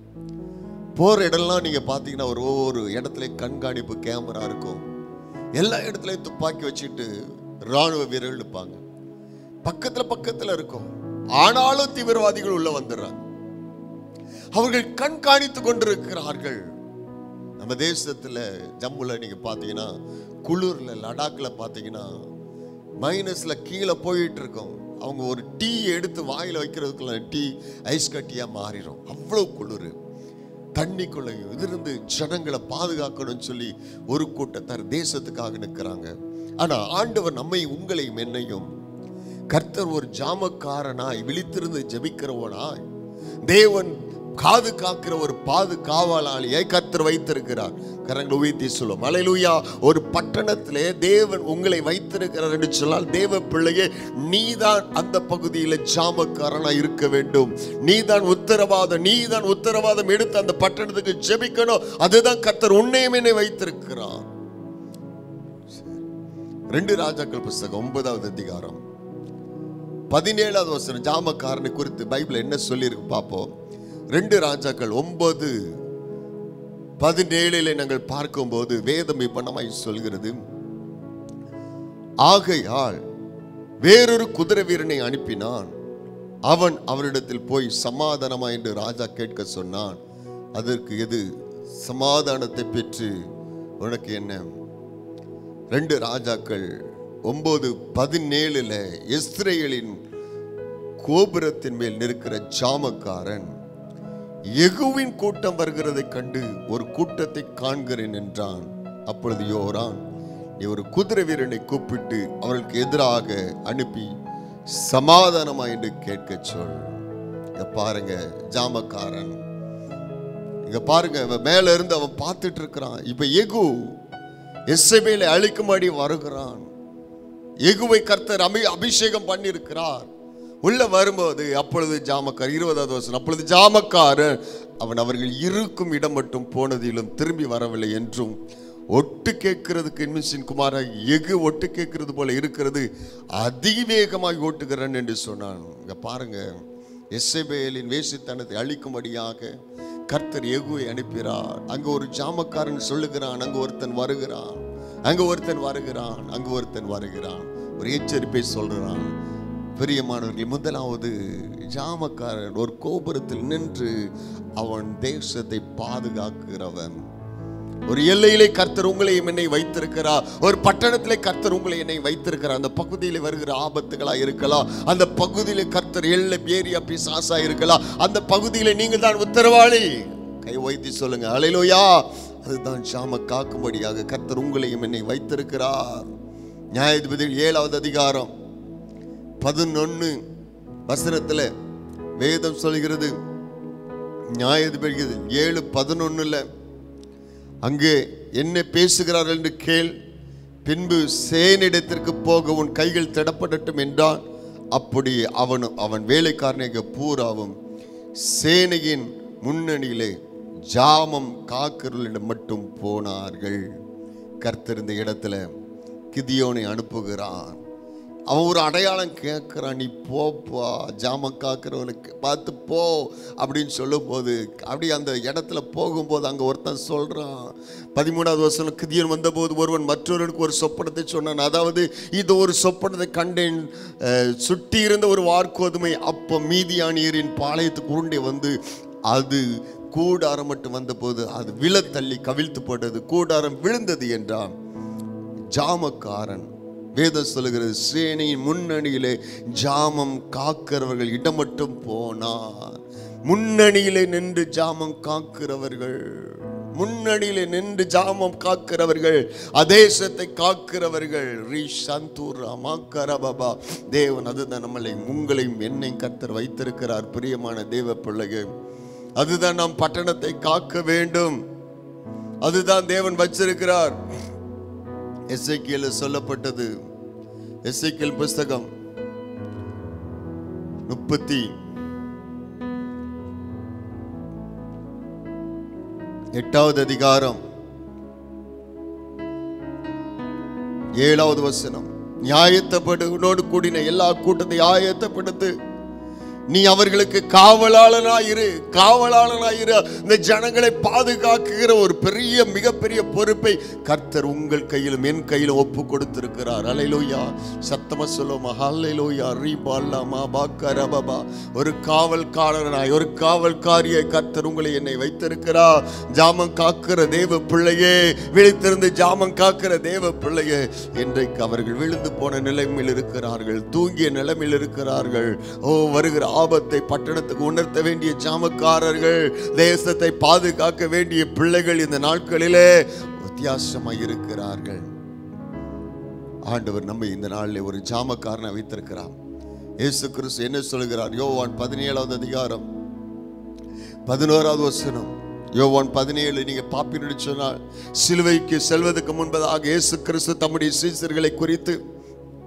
A: போற இடம்லாம் நீங்க பாத்தீங்கன்னா ஒரு ஒவ்வொரு இடத்துல கண்காணிப்பு கேமரா இருக்கும் எல்லா இடத்துலயும் துப்பாக்கி வச்சுட்டு ராணுவ வீரர்கள் இருப்பாங்க பக்கத்துல பக்கத்துல இருக்கும் ஆனாலும் தீவிரவாதிகள் உள்ள வந்துடுறாங்க அவர்கள் கண்காணித்து கொண்டிருக்கிறார்கள் நம்ம தேசத்துல ஜம்முல நீங்க பாத்தீங்கன்னா குளிர்ல லடாக்ல பாத்தீங்கன்னா மைனஸ்ல கீழே போயிட்டு இருக்கோம் அவங்க ஒரு டீ எடுத்து வாயில வைக்கிறதுக்குள்ள டீ ஐஸ் கட்டியா மாறிடும் அவ்வளவு குளிர் தண்ணிக்குள்ள இருந்து ஜனங்களை பாதுகாக்கணும்னு சொல்லி ஒரு கூட்டத்தார் தேசத்துக்காக நிற்கிறாங்க ஆனா ஆண்டவர் நம்மை உங்களையும் என்னையும் கர்த்தர் ஒரு ஜாமக்காரனாய் விழித்திருந்து ஜெபிக்கிறவனாய் தேவன் காது காக்கிற ஒரு பாது காவலாளியை கர்த்தர் வைத்திருக்கிறார் கரங்களை உயர்த்தி சொல்லும் அலையிலுயா ஒரு பட்டணத்திலே தேவன் உங்களை வைத்திருக்கிறார் என்று சொன்னால் தேவ பிள்ளையே நீதான் அந்த பகுதியில் ஜாமக்காரனா இருக்க வேண்டும் நீதான் உத்தரவாதம் நீதான் உத்தரவாதம் எடுத்து அந்த பட்டணத்துக்கு ஜெபிக்கணும் அதுதான் கர்த்தர் உன்னையும் என்னை வைத்திருக்கிறார் ரெண்டு ராஜாக்கள் புஸ்தகம் ஒன்பதாவது அதிகாரம் பதினேழாவது வசனம் ஜாமக்காரனை குறித்து பைபிள் என்ன சொல்லியிருக்கு பார்ப்போம் ரெண்டு ராஜாக்கள் ஒன்பது பதினேழிலே நாங்கள் பார்க்கும்போது வேதம் இப்பணமாய் சொல்கிறது ஆகையால் வேறொரு குதிரை வீரனை அனுப்பினான் அவன் அவரிடத்தில் போய் சமாதானமா என்று ராஜா கேட்க சொன்னான் அதற்கு எது சமாதானத்தை பெற்று உனக்கு என்ன ரெண்டு ராஜாக்கள் ஒன்பது பதினேழுல இஸ்ரேலின் கோபுரத்தின் மேல் நிற்கிற ஜாமக்காரன் எகுவின் கூட்டம் வருகிறதைக் கண்டு ஒரு கூட்டத்தை காண்கிறேன் என்றான் அப்பொழுது யோரான் நீ ஒரு குதிரை வீரனை கூப்பிட்டு அவர்களுக்கு எதிராக அனுப்பி சமாதானமா என்று கேட்க சொல் இங்க பாருங்க ஜாமக்காரன் இங்க பாருங்க அவன் மேல இருந்து அவன் பார்த்துட்டு இருக்கிறான் இப்ப எகு எஸ்எபேலை அழிக்கும்படி வருகிறான் எகுவை கர்த்தர் அபி அபிஷேகம் பண்ணியிருக்கிறார் உள்ள வரும்போது அப்பொழுது ஜாமக்கார் இருபதாவது வருஷம் அப்பொழுது ஜாமக்காரன் அவன் அவர்கள் இருக்கும் இடம் மட்டும் போனதிலும் திரும்பி வரவில்லை என்றும் ஒட்டு கேட்கிறதுக்கு இன்மிஷின் குமார எகு ஒட்டு கேட்கிறது போல இருக்கிறது அதிவேகமாய் ஓட்டுகிறான் என்று சொன்னான் இங்க பாருங்க எஸ்எபேலின் வேசித்தனத்தை அழிக்கும்படியாக கர்த்தர் எகுவை அனுப்பினார் அங்க ஒரு ஜாமக்காரன் சொல்லுகிறான் அங்க ஒருத்தன் வருகிறான் அங்க ஒருத்தன் வருகிறான் அங்க ஒருத்தன் வருகிறான் ஒரு எச்சரிப்பை சொல்றான் பிரியமானவர்கள் முதலாவது ஜாமக்காரன் ஒரு கோபுரத்தில் நின்று அவன் தேசத்தை பாதுகாக்கிறவன் ஒரு எல்லையிலே கர்த்தர் உங்களையும் என்னை வைத்திருக்கிறார் ஒரு பட்டணத்திலே கர்த்தர் உங்களை என்னை வைத்திருக்கிறார் அந்த பகுதியிலே வருகிற ஆபத்துகளா இருக்கலாம் அந்த பகுதியிலே கர்த்தர் எல்லை ஏரியா பிசாசா இருக்கலாம் அந்த பகுதியிலே நீங்கள் தான் உத்தரவாளி கை வைத்து சொல்லுங்க அலையிலோயா அதுதான் சாம காக்கும்படியாக கர்த்தர் உங்களையும் என்னை வைத்திருக்கிறார் நியாயாதிபதிகள் ஏழாவது அதிகாரம் பதினொன்னு வசனத்துல வேதம் சொல்கிறது நியாயாதிபதிகள் ஏழு பதினொன்னுல அங்கே என்ன பேசுகிறார்கள் என்று கேள் பின்பு சேனிடத்திற்கு போக உன் கைகள் திடப்படட்டும் என்றான் அப்படி அவன் அவன் வேலைக்காரனைக பூராவும் சேனையின் முன்னணியிலே ஜாமம் காக்கிறவர்களிடம் மட்டும் போனார்கள் கர்த்தர் இந்த இடத்துல கிதியோனை அனுப்புகிறான் அவன் ஒரு அடையாளம் கேட்குறான் நீ போப்பா ஜாமம் காக்கிறவனுக்கு பார்த்து போ அப்படின்னு சொல்லும் போது அப்படி அந்த இடத்துல போகும்போது அங்கே ஒருத்தன் சொல்கிறான் பதிமூணாவது வருஷம் கிதியன் வந்தபோது ஒருவன் மற்றொருவனுக்கு ஒரு சொப்பனத்தை சொன்னான் அதாவது இது ஒரு சொப்பனத்தை கண்டேன் அஹ், சுட்டி இருந்த ஒரு வார்க்கோதுமை அப்போ மீதியானியரின் பாளையத்துக்கு உருண்டே வந்து அது கூடாரம் மட்டும் வந்தபோது அது விழ தள்ளி கவிழ்த்து போட்டது கூடாரம் விழுந்தது என்றான் ஜாமக்காரன் வேதம் சொல்லுகிறது சேனையின் முன்னணியிலே ஜாமம் காக்கிறவர்கள் இடம் மட்டும் போனார் முன்னணியிலே நின்று ஜாமம் காக்கிறவர்கள் முன்னணியிலே நின்று ஜாமம் காக்கிறவர்கள் அதேசத்தை காக்கிறவர்கள் ரீ சந்தூர் பாபா தேவன் அதுதான் நம்மளை உங்களையும் என்னையும் கர்த்தர் வைத்திருக்கிறார் பிரியமான தேவ பிள்ளைகள் அதுதான் நாம் பட்டணத்தை காக்க வேண்டும் அதுதான் தேவன் வச்சிருக்கிறார் எஸ்ஐக்கியல சொல்லப்பட்டது எஸ்ஐக்கியல் புஸ்தகம் முப்பத்தி எட்டாவது அதிகாரம் ஏழாவது வசனம் நியாயத்தப்படு உன்னோடு கூடின எல்லா கூட்டத்தை ஆயத்தப்படுத்து நீ அவர்களுக்கு காவலாளனாயிரு காவலாளனாயிரு இந்த ஜனங்களை பாதுகாக்குகிற ஒரு பெரிய மிகப்பெரிய பொறுப்பை கர்த்தர் உங்கள் கையிலும் என் கையிலும் ஒப்பு கொடுத்திருக்கிறார் அலையிலோயா சத்தமா சொல்லுவோமா ஹல்லைலோயா ரீபால்லா மா பாக்கரபா ஒரு காவல்காரனாய் ஒரு காவல்காரியை கர்த்தர் உங்களை என்னை வைத்திருக்கிறார் ஜாமம் காக்கிற தேவ பிள்ளையே விழித்திருந்து ஜாமம் காக்கிற தேவ பிள்ளையே இன்றைக்கு அவர்கள் விழுந்து போன நிலைமையில் இருக்கிறார்கள் தூங்கிய நிலைமையில் இருக்கிறார்கள் ஓ வருகிற ஆபத்தை பட்டணத்துக்கு உணர்த்த வேண்டிய ஜாமக்காரர்கள் தேசத்தை பாதுகாக்க வேண்டிய பிள்ளைகள் இந்த நாட்களிலே வித்தியாசமாய் இருக்கிறார்கள் ஆண்டவர் நம்ம இந்த நாளில் ஒரு ஜாமக்காரனை வைத்திருக்கிறார் இயேசு கிறிஸ்து என்ன சொல்கிறார் யோவான் பதினேழாவது அதிகாரம் பதினோராவது வசனம் யோவான் பதினேழு நீங்க பாப்பின்னு சொன்னால் சிலுவைக்கு செல்வதற்கு முன்பதாக இயேசு கிறிஸ்து தம்முடைய சீசர்களை குறித்து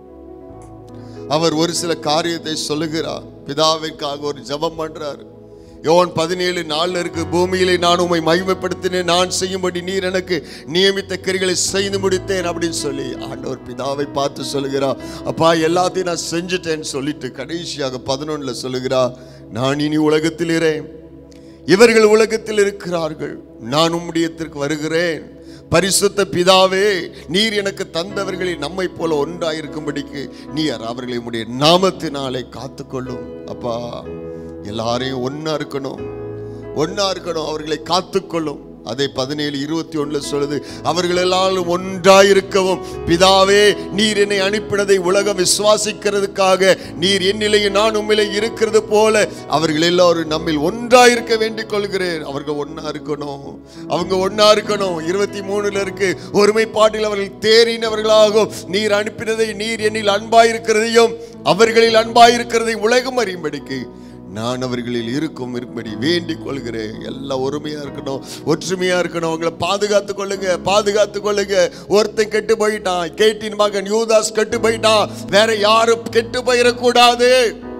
A: அவர் ஒரு சில காரியத்தை சொல்லுகிறார் பிதாவிற்காக ஒரு ஜெபம் பண்றார் யோவான் பதினேழு நாள்ல இருக்கு பூமியிலே நான் உம்மை மகிமைப்படுத்தினேன் நான் செய்யும்படி நீர் எனக்கு நியமித்த கிரிகளை செய்து முடித்தேன் அப்படின்னு சொல்லி ஆண்டவர் பிதாவை பார்த்து சொல்லுகிறார் அப்பா எல்லாத்தையும் நான் செஞ்சுட்டேன்னு சொல்லிட்டு கடைசியாக பதினொன்னுல சொல்லுகிறா நான் இனி உலகத்தில் இரேன் இவர்கள் உலகத்தில் இருக்கிறார்கள் நான் உம்முடையத்திற்கு வருகிறேன் பரிசுத்த பிதாவே நீர் எனக்கு தந்தவர்களை நம்மை போல ஒன்றாயிருக்கும்படிக்கு நீர் அவர்களை உம்முடைய நாமத்தினாலே காத்துக்கொள்ளும் அப்பா எல்லாரையும் ஒண்ணா இருக்கணும் ஒண்ணா இருக்கணும் அவர்களை காத்துக்கொள்ளும் அதை பதினேழு இருபத்தி ஒண்ணுல சொல்லுது அவர்கள் எல்லாரும் ஒன்றாயிருக்கவும் பிதாவே நீர் என்னை அனுப்பினதை உலகம் விசுவாசிக்கிறதுக்காக நீர் என்னிலையும் நான் உம்மிலே இருக்கிறது போல அவர்கள் எல்லாரும் நம்மில் ஒன்றாயிருக்க வேண்டிக் கொள்கிறேன் அவர்கள் ஒண்ணா இருக்கணும் அவங்க ஒண்ணா இருக்கணும் இருபத்தி மூணுல இருக்கு ஒருமைப்பாட்டில் அவர்கள் தேறினவர்களாகும் நீர் அனுப்பினதை நீர் என்னில் அன்பாயிருக்கிறதையும் அவர்களில் அன்பாயிருக்கிறதை உலகம் அறியும்படிக்கு நான் அவர்களில் இருக்கும் இருப்படி வேண்டிக் கொள்கிறேன் எல்லாம் ஒருமையா இருக்கணும் ஒற்றுமையா இருக்கணும் அவங்கள பாதுகாத்து கொள்ளுங்க பாதுகாத்து கொள்ளுங்க ஒருத்தன் கெட்டு போயிட்டான் கேட்டின் மகன் யூதாஸ் கெட்டு போயிட்டான் வேற யாரும் கெட்டு போயிடக்கூடாது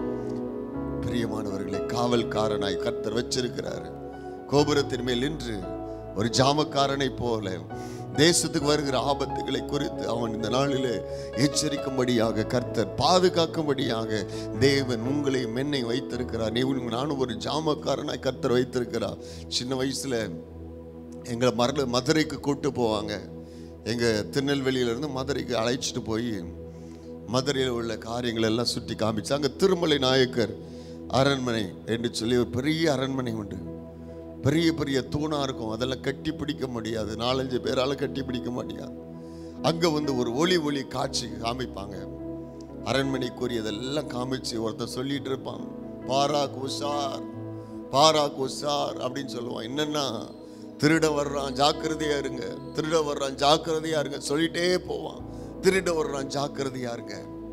A: பிரியமானவர்களை காவல்காரனாய் கர்த்தர் வச்சிருக்கிறார் கோபுரத்தின் மேல் நின்று ஒரு ஜாமக்காரனை போல தேசத்துக்கு வருகிற ஆபத்துகளை குறித்து அவன் இந்த நாளிலே எச்சரிக்கும்படியாக கர்த்தர் பாதுகாக்கும்படியாக தேவன் உங்களை மென்னை வைத்திருக்கிறார் நீ உன் நானும் ஒரு ஜாமக்காரனாய் கர்த்தர் வைத்திருக்கிறார் சின்ன வயசுல எங்களை மர மதுரைக்கு கூட்டு போவாங்க எங்கள் திருநெல்வேலியிலேருந்து மதுரைக்கு அழைச்சிட்டு போய் மதுரையில் உள்ள காரியங்கள் எல்லாம் சுற்றி காமிச்சு அங்கே திருமலை நாயக்கர் அரண்மனை என்று சொல்லி ஒரு பெரிய அரண்மனை உண்டு பெரிய பெரிய தூணாக இருக்கும் அதெல்லாம் கட்டி பிடிக்க முடியாது நாலஞ்சு பேரால கட்டி பிடிக்க முடியாது அங்கே வந்து ஒரு ஒளி ஒளி காட்சி காமிப்பாங்க அரண்மனைக்குரியதெல்லாம் காமிச்சு ஒருத்தர் சொல்லிட்டு இருப்பான் பாரா குசார் பாரா குசார் அப்படின்னு சொல்லுவான் என்னன்னா திருட வர்றான் ஜாக்கிரதையா இருங்க திருட வர்றான் ஜாக்கிரதையா இருங்க சொல்லிட்டே போவான் திருட வர்றான் ஜாக்கிரதையா இருங்க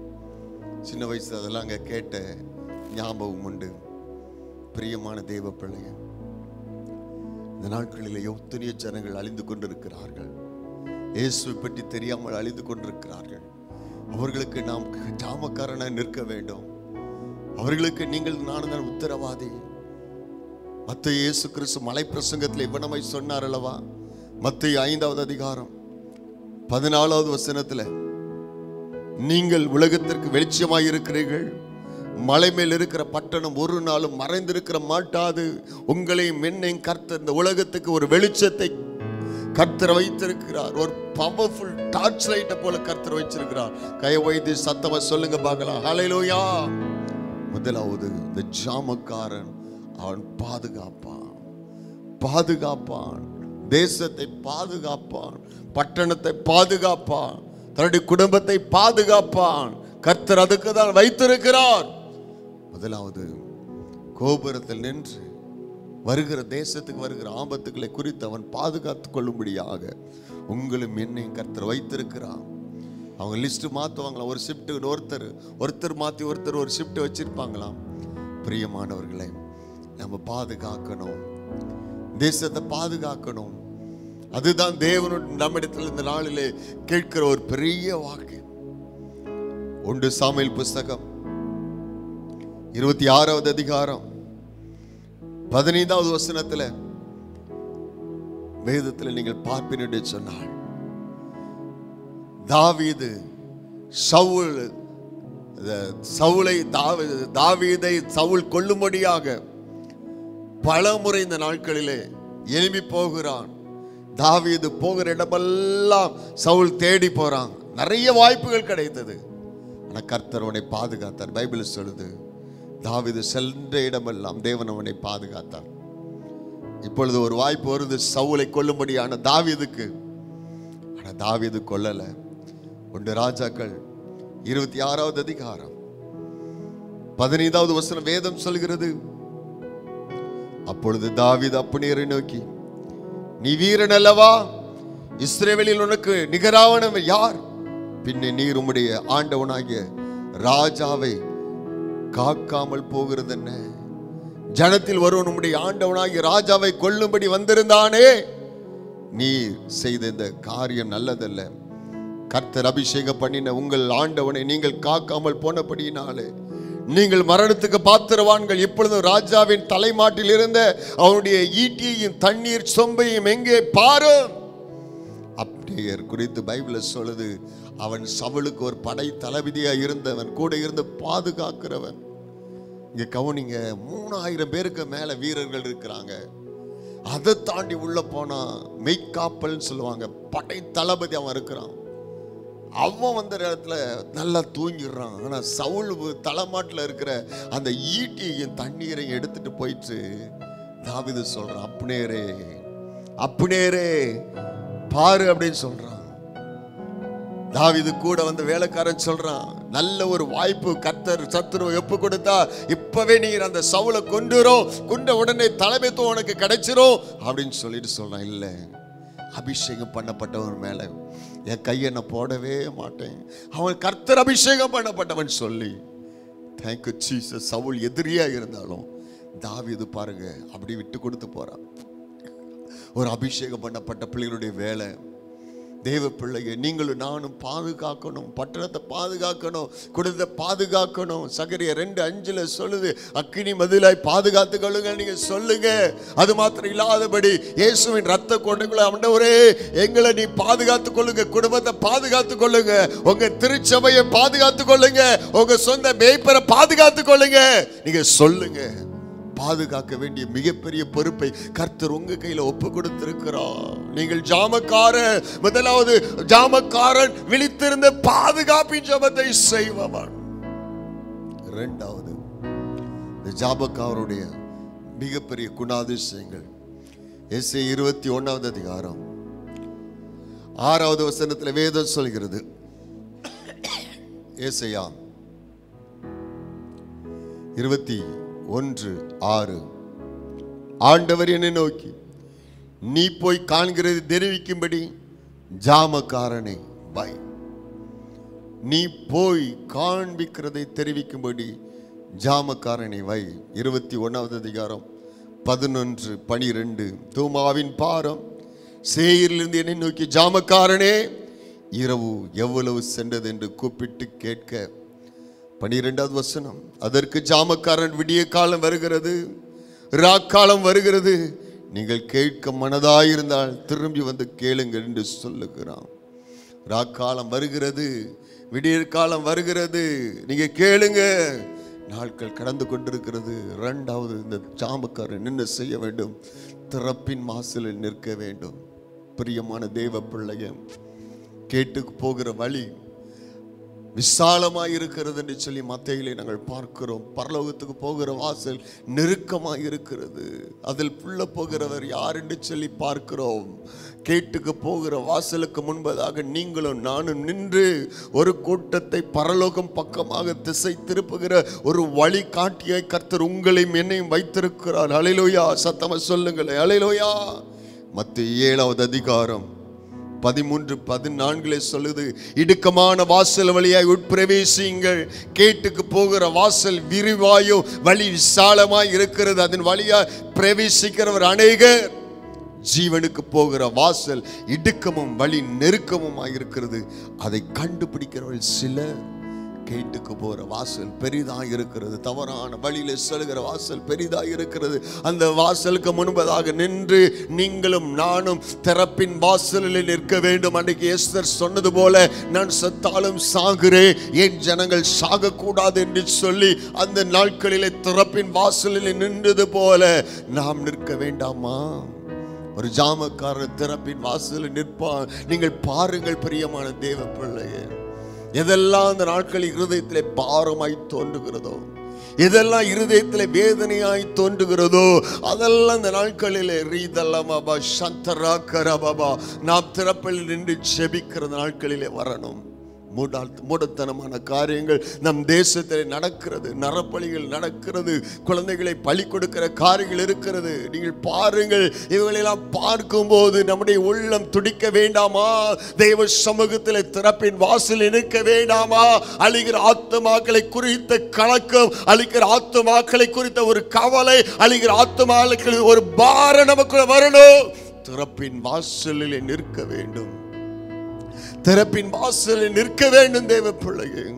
A: சின்ன வயசுல அதெல்லாம் அங்க கேட்ட ஞாபகம் உண்டு பிரியமான தேவ பிள்ளைய இந்த நாட்களிலே எத்தனையோ ஜனங்கள் அழிந்து கொண்டிருக்கிறார்கள் இயேசுவை பற்றி தெரியாமல் அழிந்து கொண்டிருக்கிறார்கள் அவர்களுக்கு நாம் ஜாமக்காரனாய் நிற்க வேண்டும் அவர்களுக்கு நீங்கள் நான் தான் உத்தரவாதி மத்த இயேசு கிறிஸ்து மலை பிரசங்கத்தில் இவ்வனமாய் சொன்னார் அல்லவா மத்திய ஐந்தாவது அதிகாரம் பதினாலாவது வசனத்துல நீங்கள் உலகத்திற்கு வெளிச்சமாய் இருக்கிறீர்கள் மலை மேல் இருக்கிற பட்டணம் ஒரு நாளும் மறைந்திருக்கிற மாட்டாது உங்களையும் என்னையும் கர்த்தர் இந்த உலகத்துக்கு ஒரு வெளிச்சத்தை கர்த்தர் வைத்திருக்கிறார் ஒரு பவர்ஃபுல் டார்ச் லைட்டை போல கர்த்தர் வச்சிருக்கிறார் கையை வைத்து சத்தமா சொல்லுங்க பார்க்கலாம் ஹalleluya முதலாவது இந்த ஜாமக்காரன் அவன் பாதுகாப்பான் பாதுகாப்பான் தேசத்தை பாதுகாப்பான் பட்டணத்தை பாதுகாப்பான் தன்னுடைய குடும்பத்தை பாதுகாப்பான் கர்த்தர் அதுக்கு தான் வைத்திருக்கிறார் முதலாவது கோபுரத்தில் நின்று வருகிற தேசத்துக்கு வருகிற ஆபத்துக்களை குறித்து அவன் பாதுகாத்துக் கொள்ளும்படியாக உங்களும் என்னையும் கர்த்தர் வைத்திருக்கிறான் அவங்க லிஸ்ட் மாற்றுவாங்களாம் ஒரு ஷிஃப்ட் ஒருத்தர் ஒருத்தர் மாற்றி ஒருத்தர் ஒரு ஷிஃப்ட் வச்சிருப்பாங்களாம் பிரியமானவர்களை நம்ம பாதுகாக்கணும் தேசத்தை பாதுகாக்கணும் அதுதான் தேவனுடைய நம்மிடத்தில் இந்த நாளிலே கேட்கிற ஒரு பெரிய வாக்கு ஒன்று சாமுவேல் புஸ்தகம் இருபத்தி ஆறாவது அதிகாரம் பதினைந்தாவது வசனத்துல வேதத்தில் நீங்கள் பார்ப்பீர்கள் என்று சொன்னாள் தாவீது சவுல் அஹ், சவுலை தாவீது தாவீதை சவுல் கொல்லும்படியாக பல முறை இந்த நாட்களிலே எழும்பி போகிறான் தாவீது போகிற இடமெல்லாம் சவுல் தேடி போறான் நிறைய வாய்ப்புகள் கிடைத்தது ஆனா கர்த்தர் அவனை பாதுகாத்தார் பைபிள் சொல்லுது தாவீது சென்ற இடமெல்லாம் தேவன் அவனை பாதுகாத்தார் இப்பொழுது ஒரு வாய்ப்பு வருது சவுலை கொல்லும்படியான தாவீதுக்கு ஆனா தாவீது கொல்லல ஒன்று ராஜாக்கள் இருபத்தி ஆறாவது அதிகாரம் பதினைந்தாவது வசனம் வேதம் சொல்கிறது அப்பொழுது தாவீது அப்பனியரை நோக்கி நீ வீரன் அல்லவா இஸ்ரேவேலில் உனக்கு நிகராவனவன் யார் பின்னே நீர் உம்முடைய ஆண்டவனாகிய ராஜாவை காக்காமல் போகிறது என்ன ஜனத்தில் ஒருவன் உம்முடைய ஆண்டவனாகிய ராஜாவை கொல்லும்படி வந்திருந்தானே நீ செய்த இந்த காரியம் நல்லதல்ல கர்த்தர் அபிஷேகம் பண்ணின உங்கள் ஆண்டவனை நீங்கள் காக்காமல் போனபடியினாலே நீங்கள் மரணத்துக்கு பாத்திரவான்கள் இப்பொழுதும் ராஜாவின் தலைமாட்டில் இருந்த அவனுடைய ஈட்டியையும் தண்ணீர் சொம்பையும் எங்கே பாரு அப்படியர் குறித்து பைபிள் சொல்லுது அவன் சவுலுக்கு ஒரு படை தளபதியா இருந்தவன் கூட இருந்து பாதுகாக்கிறவன் இங்க கவனிங்க மூணாயிரம் பேருக்கு மேல வீரர்கள் இருக்கிறாங்க அதை தாண்டி உள்ள போனா மெய்க்காப்பல்னு சொல்லுவாங்க படை தளபதி அவன் இருக்கிறான் அவன் வந்த இடத்துல நல்லா தூங்கிடுறான் ஆனா சவுல் தலைமாட்டில் இருக்கிற அந்த ஈட்டியையும் தண்ணீரையும் எடுத்துட்டு போயிட்டு தாவிது சொல்றான் அப்னேரே அப்னேரே பாரு அப்படின்னு சொல்றான் தாவிது கூட வந்து வேலைக்காரன் சொல்றான் நல்ல ஒரு வாய்ப்பு கர்த்தர் சத்துரு எப்ப கொடுத்தா இப்பவே நீர் அந்த சவுலை கொண்டுரும் கொண்ட உடனே தலைமைத்துவம் உனக்கு கிடைச்சிரும் அப்படின்னு சொல்லிட்டு சொல்றான் இல்லை அபிஷேகம் பண்ணப்பட்டவன் மேல என் கையை நான் போடவே மாட்டேன் அவன் கர்த்தர் அபிஷேகம் பண்ணப்பட்டவன் சொல்லி தேங்க்யூ சீசஸ் சவுல் எதிரியா இருந்தாலும் தாவீது பாருங்க அப்படி விட்டு கொடுத்து போறான் ஒரு அபிஷேகம் பண்ணப்பட்ட பிள்ளைகளுடைய வேலை தேவ பிள்ளையை நீங்களும் நானும் பாதுகாக்கணும் பட்டணத்தை பாதுகாக்கணும் குடும்பத்தை பாதுகாக்கணும் சகரிய ரெண்டு அஞ்சுல சொல்லுது அக்கினி மதிலாய் பாதுகாத்து கொள்ளுங்க நீங்க சொல்லுங்க அது மாத்திரம் இல்லாதபடி இயேசுவின் ரத்த கொண்டுகளை ஆண்டவரே எங்களை நீ பாதுகாத்து கொள்ளுங்க குடும்பத்தை பாதுகாத்து கொள்ளுங்க உங்க திருச்சபையை பாதுகாத்து கொள்ளுங்க உங்க சொந்த மேய்ப்பரை பாதுகாத்து கொள்ளுங்க நீங்க சொல்லுங்க பாதுகாக்க வேண்டிய மிகப்பெரிய பொறுப்பை கர்த்தர் உங்க கையில ஒப்பு கொடுத்திருக்கிறார் நீங்கள் ஜாமக்காரன் முதலாவது ஜாமக்காரன் விழித்திருந்த பாதுகாப்பின் ஜபத்தை செய்பவன் இரண்டாவது இந்த ஜாபக்காரருடைய மிகப்பெரிய குணாதிசயங்கள் எஸ்ஏ இருபத்தி ஒன்னாவது அதிகாரம் ஆறாவது வசனத்தில் வேதம் சொல்கிறது ஏசையா இருபத்தி ஒன்று ஆறு ஆண்டவர் என்னை நோக்கி நீ போய் காண்கிறது தெரிவிக்கும்படி ஜாமக்காரனை பை நீ போய் காண்பிக்கிறதை தெரிவிக்கும்படி ஜாமக்காரனை வை இருபத்தி ஒன்றாவது அதிகாரம் பதினொன்று பனிரெண்டு தூமாவின் பாரம் சேயிலிருந்து என்னை நோக்கி ஜாமக்காரனே இரவு எவ்வளவு சென்றது என்று கூப்பிட்டு கேட்க பனிரெண்டாவது வசனம் அதற்கு ஜாமக்காரன் விடிய காலம் வருகிறது ராக்காலம் வருகிறது நீங்கள் கேட்க மனதாயிருந்தால் திரும்பி வந்து கேளுங்கள் என்று சொல்லுகிறான் ராக்காலம் வருகிறது விடியற் காலம் வருகிறது நீங்க கேளுங்க நாட்கள் கடந்து கொண்டிருக்கிறது இரண்டாவது இந்த ஜாமக்காரன் என்ன செய்ய வேண்டும் திறப்பின் மாசிலில் நிற்க வேண்டும் பிரியமான தேவ பிள்ளைய கேட்டு போகிற வழி விசாலமாய் இருக்கிறது என்று சொல்லி மத்தையிலே நாங்கள் பார்க்கிறோம் பரலோகத்துக்கு போகிற வாசல் நெருக்கமாய் இருக்கிறது அதில் புள்ள போகிறவர் யார் என்று சொல்லி பார்க்கிறோம் கேட்டுக்கு போகிற வாசலுக்கு முன்பதாக நீங்களும் நானும் நின்று ஒரு கூட்டத்தை பரலோகம் பக்கமாக திசை திருப்புகிற ஒரு வழி காட்டியாய் கர்த்தர் உங்களையும் என்னையும் வைத்திருக்கிறார் அலையிலோயா சத்தமா சொல்லுங்களேன் அலையிலோயா மத்த ஏழாவது அதிகாரம் பதிமூன்று பதினான்கிலே சொல்லுது இடுக்கமான வாசல் வழியாய் உட்பிரவேசியுங்கள் கேட்டுக்கு போகிற வாசல் விரிவாயும் வழி விசாலமாய் இருக்கிறது அதன் வழியாய் பிரவேசிக்கிறவர் அநேகர் ஜீவனுக்கு போகிற வாசல் இடுக்கமும் வழி நெருக்கமுமாய் இருக்கிறது அதை கண்டுபிடிக்கிறவர்கள் சிலர் கேட்டுக்கு போகிற வாசல் பெரிதாக இருக்கிறது தவறான வழியில செல்கிற வாசல் பெரிதாக இருக்கிறது அந்த வாசலுக்கு முன்பதாக நின்று நீங்களும் நானும் திறப்பின் வாசலில் நிற்க வேண்டும் அன்றைக்கு எஸ்தர் சொன்னது போல நான் செத்தாலும் சாகுறேன் என் ஜனங்கள் சாகக்கூடாது என்று சொல்லி அந்த நாட்களிலே திறப்பின் வாசலில் நின்றது போல நாம் நிற்க வேண்டாமா ஒரு ஜாமக்காரர் திறப்பின் வாசலில் நிற்பான் நீங்கள் பாருங்கள் பிரியமான தேவ பிள்ளையே எதெல்லாம் அந்த நாட்களில் இருதயத்திலே பாரமாய் தோன்றுகிறதோ எதெல்லாம் இருதயத்திலே வேதனையாய் தோன்றுகிறதோ அதெல்லாம் இந்த நாட்களிலே ரீதல்லமாபா சந்தரா கரபாபா நாம் திறப்பில் நின்று செபிக்கிற நாட்களிலே வரணும் மூடா மூடத்தனமான காரியங்கள் நம் தேசத்தில் நடக்கிறது நரப்பலிகள் நடக்கிறது குழந்தைகளை பலி கொடுக்கிற காரியங்கள் இருக்கிறது நீங்கள் பாருங்கள் இவைகளெல்லாம் பார்க்கும்போது நம்முடைய உள்ளம் துடிக்க வேண்டாமா தெய்வ சமூகத்தில் திறப்பின் வாசல் நிற்க வேண்டாமா அழிகிற ஆத்துமாக்களை குறித்த கலக்கம் அழிக்கிற ஆத்துமாக்களை குறித்த ஒரு கவலை அழிகிற ஆத்துமாக்கள் ஒரு பாரம் நமக்குள்ள வரணும் திறப்பின் வாசலில் நிற்க வேண்டும் திறப்பின் வாசலில் நிற்க வேண்டும் தேவ பிள்ளையே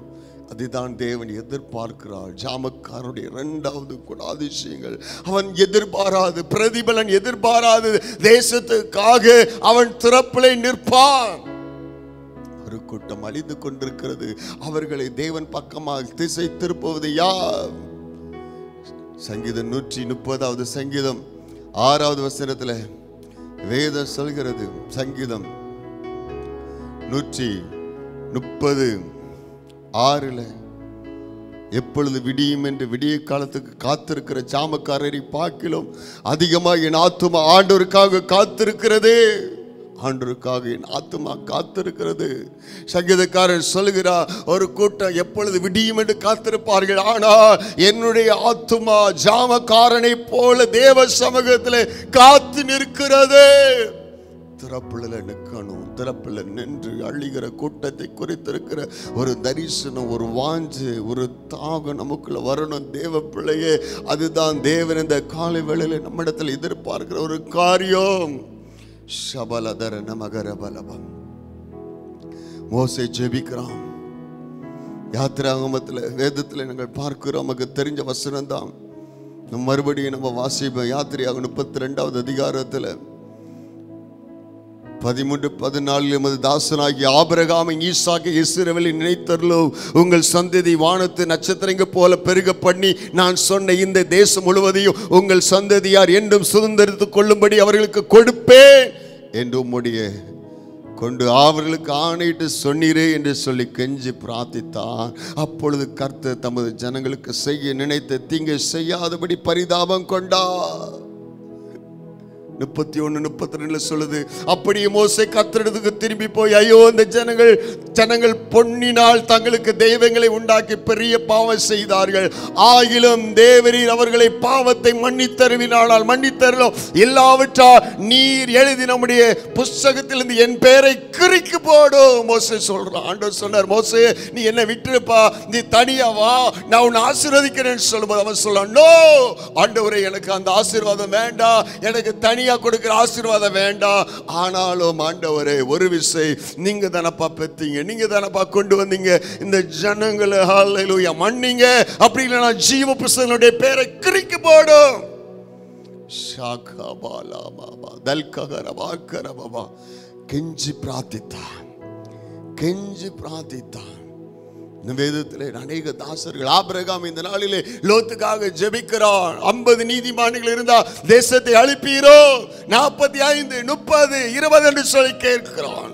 A: அதுதான் தேவன் எதிர்பார்க்கிறார் ஜாமக்காரனுடைய இரண்டாவது குணாதிசயங்கள் அவன் எதிர்பாராது பிரதிபலன் எதிர்பாராது தேசத்துக்காக அவன் திறப்பிலை நிற்பான் ஒரு கூட்டம் அழிந்து கொண்டிருக்கிறது அவர்களை தேவன் பக்கமாக திசை திருப்புவது யார் சங்கீதம் நூற்றி முப்பதாவது சங்கீதம் ஆறாவது வசனத்துல வேதம் சொல்கிறது சங்கீதம் நூற்றி முப்பது ஆறுல எப்பொழுது விடியும் என்று விடிய காலத்துக்கு காத்திருக்கிற ஜாமக்காரரை பார்க்கிலும் அதிகமாக என் ஆத்துமா ஆண்டோருக்காக காத்திருக்கிறது ஆண்டருக்காக என் ஆத்துமா காத்திருக்கிறது சங்கீதக்காரன் சொல்கிறார் ஒரு கூட்டம் எப்பொழுது விடியும் என்று காத்திருப்பார்கள் ஆனால் என்னுடைய ஆத்துமா ஜாமக்காரனை போல தேவ சமூகத்தில் காத்து நிற்கிறது திறப்புல நிற்கணும் திறப்புல நின்று அழிகிற கூட்டத்தை குறித்திருக்கிற ஒரு தரிசனம் ஒரு வாஞ்சு ஒரு தாகம் நமக்குள்ள வரணும் தேவ பிள்ளையே அதுதான் தேவன் இந்த காலை வேளையில நம்மிடத்தில் எதிர்பார்க்கிற ஒரு காரியம் சபலதர நமகர பலபம் மோசை ஜெபிக்கிறான் யாத்திராகமத்தில் வேதத்தில் நாங்கள் பார்க்கிறோம் நமக்கு தெரிஞ்ச வசனம் தான் நம்ம மறுபடியும் நம்ம வாசிப்போம் யாத்திரையாக முப்பத்தி ரெண்டாவது அதிகாரத்தில் பதிமூன்று பதினாலில் எமது தாசனாகி ஆபரகாமை ஈசாக்கு இஸ்ரவேலை நினைத்தருளோ உங்கள் சந்ததி வானத்து நட்சத்திரங்க போல பெருக பண்ணி நான் சொன்ன இந்த தேசம் முழுவதையும் உங்கள் சந்ததியார் என்றும் சுதந்திரித்துக் கொள்ளும்படி அவர்களுக்கு கொடுப்பேன் என்று உம்முடைய கொண்டு அவர்களுக்கு ஆணையிட்டு சொன்னீரே என்று சொல்லி கெஞ்சி பிரார்த்தித்தார் அப்பொழுது கர்த்தர் தமது ஜனங்களுக்கு செய்ய நினைத்த தீங்கை செய்யாதபடி பரிதாபம் கொண்டார் முப்பத்தி ஒன்று முப்பத்தி ரெண்டுல சொல்லுது அப்படியே மோசை கத்திரத்துக்கு திரும்பி போய் ஐயோ இந்த ஜனங்கள் ஜனங்கள் பொன்னினால் தங்களுக்கு தெய்வங்களை உண்டாக்கி பெரிய பாவம் செய்தார்கள் ஆகிலும் தேவரீர் அவர்களை பாவத்தை மன்னித்தருவினால் மன்னித்தருளோ இல்லாவிட்டா நீர் எழுதி நம்முடைய புஸ்தகத்திலிருந்து என் பெயரை கிறுக்கி போடும் மோசே சொல்றான் ஆண்டவர் சொன்னார் மோசே நீ என்ன விட்டுருப்பா நீ தனியா வா நான் உன்னை ஆசீர்வதிக்கிறேன்னு சொல்லும்போது அவன் சொல்றான் நோ ஆண்டவரே எனக்கு அந்த ஆசீர்வாதம் வேண்டாம் எனக்கு தனியா கொடுக்கிற ஆசீர்வாதம் வேண்டாம் ஆனாலும் ஆண்டவரே ஒரு விசை நீங்க தானப்பா பெத்தீங்க நீங்க தானப்பா கொண்டு வந்தீங்க இந்த ஜனங்களை ஹalleluya மன்னிங்க அப்படி இல்லைனா ஜீவ புஸ்தகனுடைய பேரை கிறுக்கி போடும் ஷாகாபாலா பாபா தல்ககரபா கரபா கெஞ்சி பிரார்த்தித்தான் கெஞ்சி பிரார்த்தித்தான் இந்த வேதத்திலே அநேக தாசர்கள் ஆபிரகாம் இந்த நாளிலே லோத்துக்காக ஜெபிக்கிறான் ஐம்பது நீதிமான்கள் இருந்தா தேசத்தை அழிப்பீரோ நாற்பத்தி ஐந்து முப்பது இருபது என்று சொல்லி கேட்கிறான்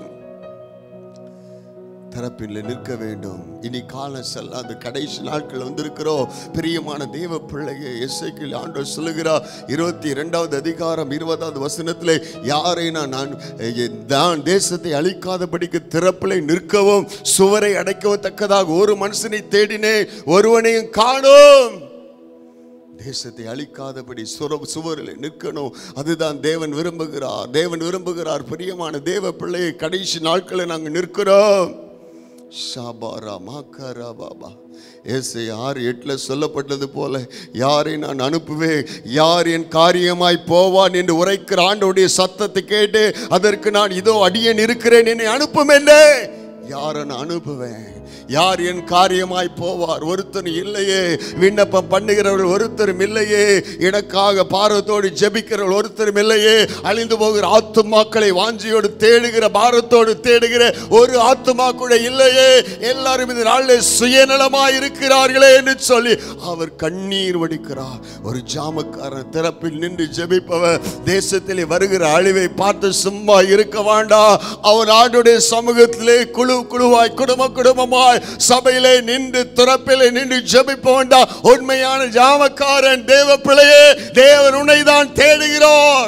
A: தரப்பில் நிற்க வேண்டும் இனி காலம் செல்ல அந்த கடைசி நாட்கள் வந்திருக்கிறோம் பிரியமான தேவ பிள்ளையை எஸ்ஐக்கில் ஆண்டவர் சொல்லுகிறார் இருபத்தி இரண்டாவது அதிகாரம் இருபதாவது வசனத்திலே யாரை நான் நான் நான் தேசத்தை அழிக்காதபடிக்கு திறப்பிலை நிற்கவும் சுவரை அடைக்கவும் தக்கதாக ஒரு மனுஷனை தேடினேன் ஒருவனையும் காணோம் தேசத்தை அழிக்காதபடி சுர சுவரில் நிற்கணும் அதுதான் தேவன் விரும்புகிறார் தேவன் விரும்புகிறார் பிரியமான தேவ பிள்ளையை கடைசி நாட்களில் நாங்கள் நிற்கிறோம் ஷாபாரா மாக்காரா பாபா ஏசை ஆறு எட்டில் சொல்லப்பட்டது போல யாரை நான் அனுப்புவேன் யார் என் காரியமாய் போவான் என்று உரைக்கிற ஆண்டோடைய சத்தத்தை கேட்டு அதற்கு நான் இதோ அடியேன் இருக்கிறேன் என்னை அனுப்பும் என்ன யாரை நான் அனுப்புவேன் யார் என் காரியமாய் போவார் ஒருத்தர் இல்லையே விண்ணப்பம் பண்ணுகிறவர்கள் ஒருத்தரும் இல்லையே எனக்காக பாரத்தோடு ஜெபிக்கிறவர்கள் ஒருத்தரும் இல்லையே அழிந்து போகிற ஆத்துமாக்களை வாஞ்சியோடு தேடுகிற பாரத்தோடு தேடுகிற ஒரு ஆத்துமா கூட இல்லையே எல்லாரும் இந்த நாளில் சுயநலமாய் இருக்கிறார்களே என்று சொல்லி அவர் கண்ணீர் வடிக்கிறார் ஒரு ஜாமக்காரன் திறப்பில் நின்று ஜெபிப்பவர் தேசத்திலே வருகிற அழிவை பார்த்து சும்மா இருக்க வேண்டாம் அவர் ஆண்டுடைய சமூகத்திலே குழு குழுவாய் குடும்ப குடும்பமாய் சபையிலே நின்று திறப்பிலே நின்று ஜெபிப்ப வேண்டாம் உண்மையான ஜாமக்காரன் தேவ பிள்ளையே தேவன் உன்னை தான் தேடுகிறார்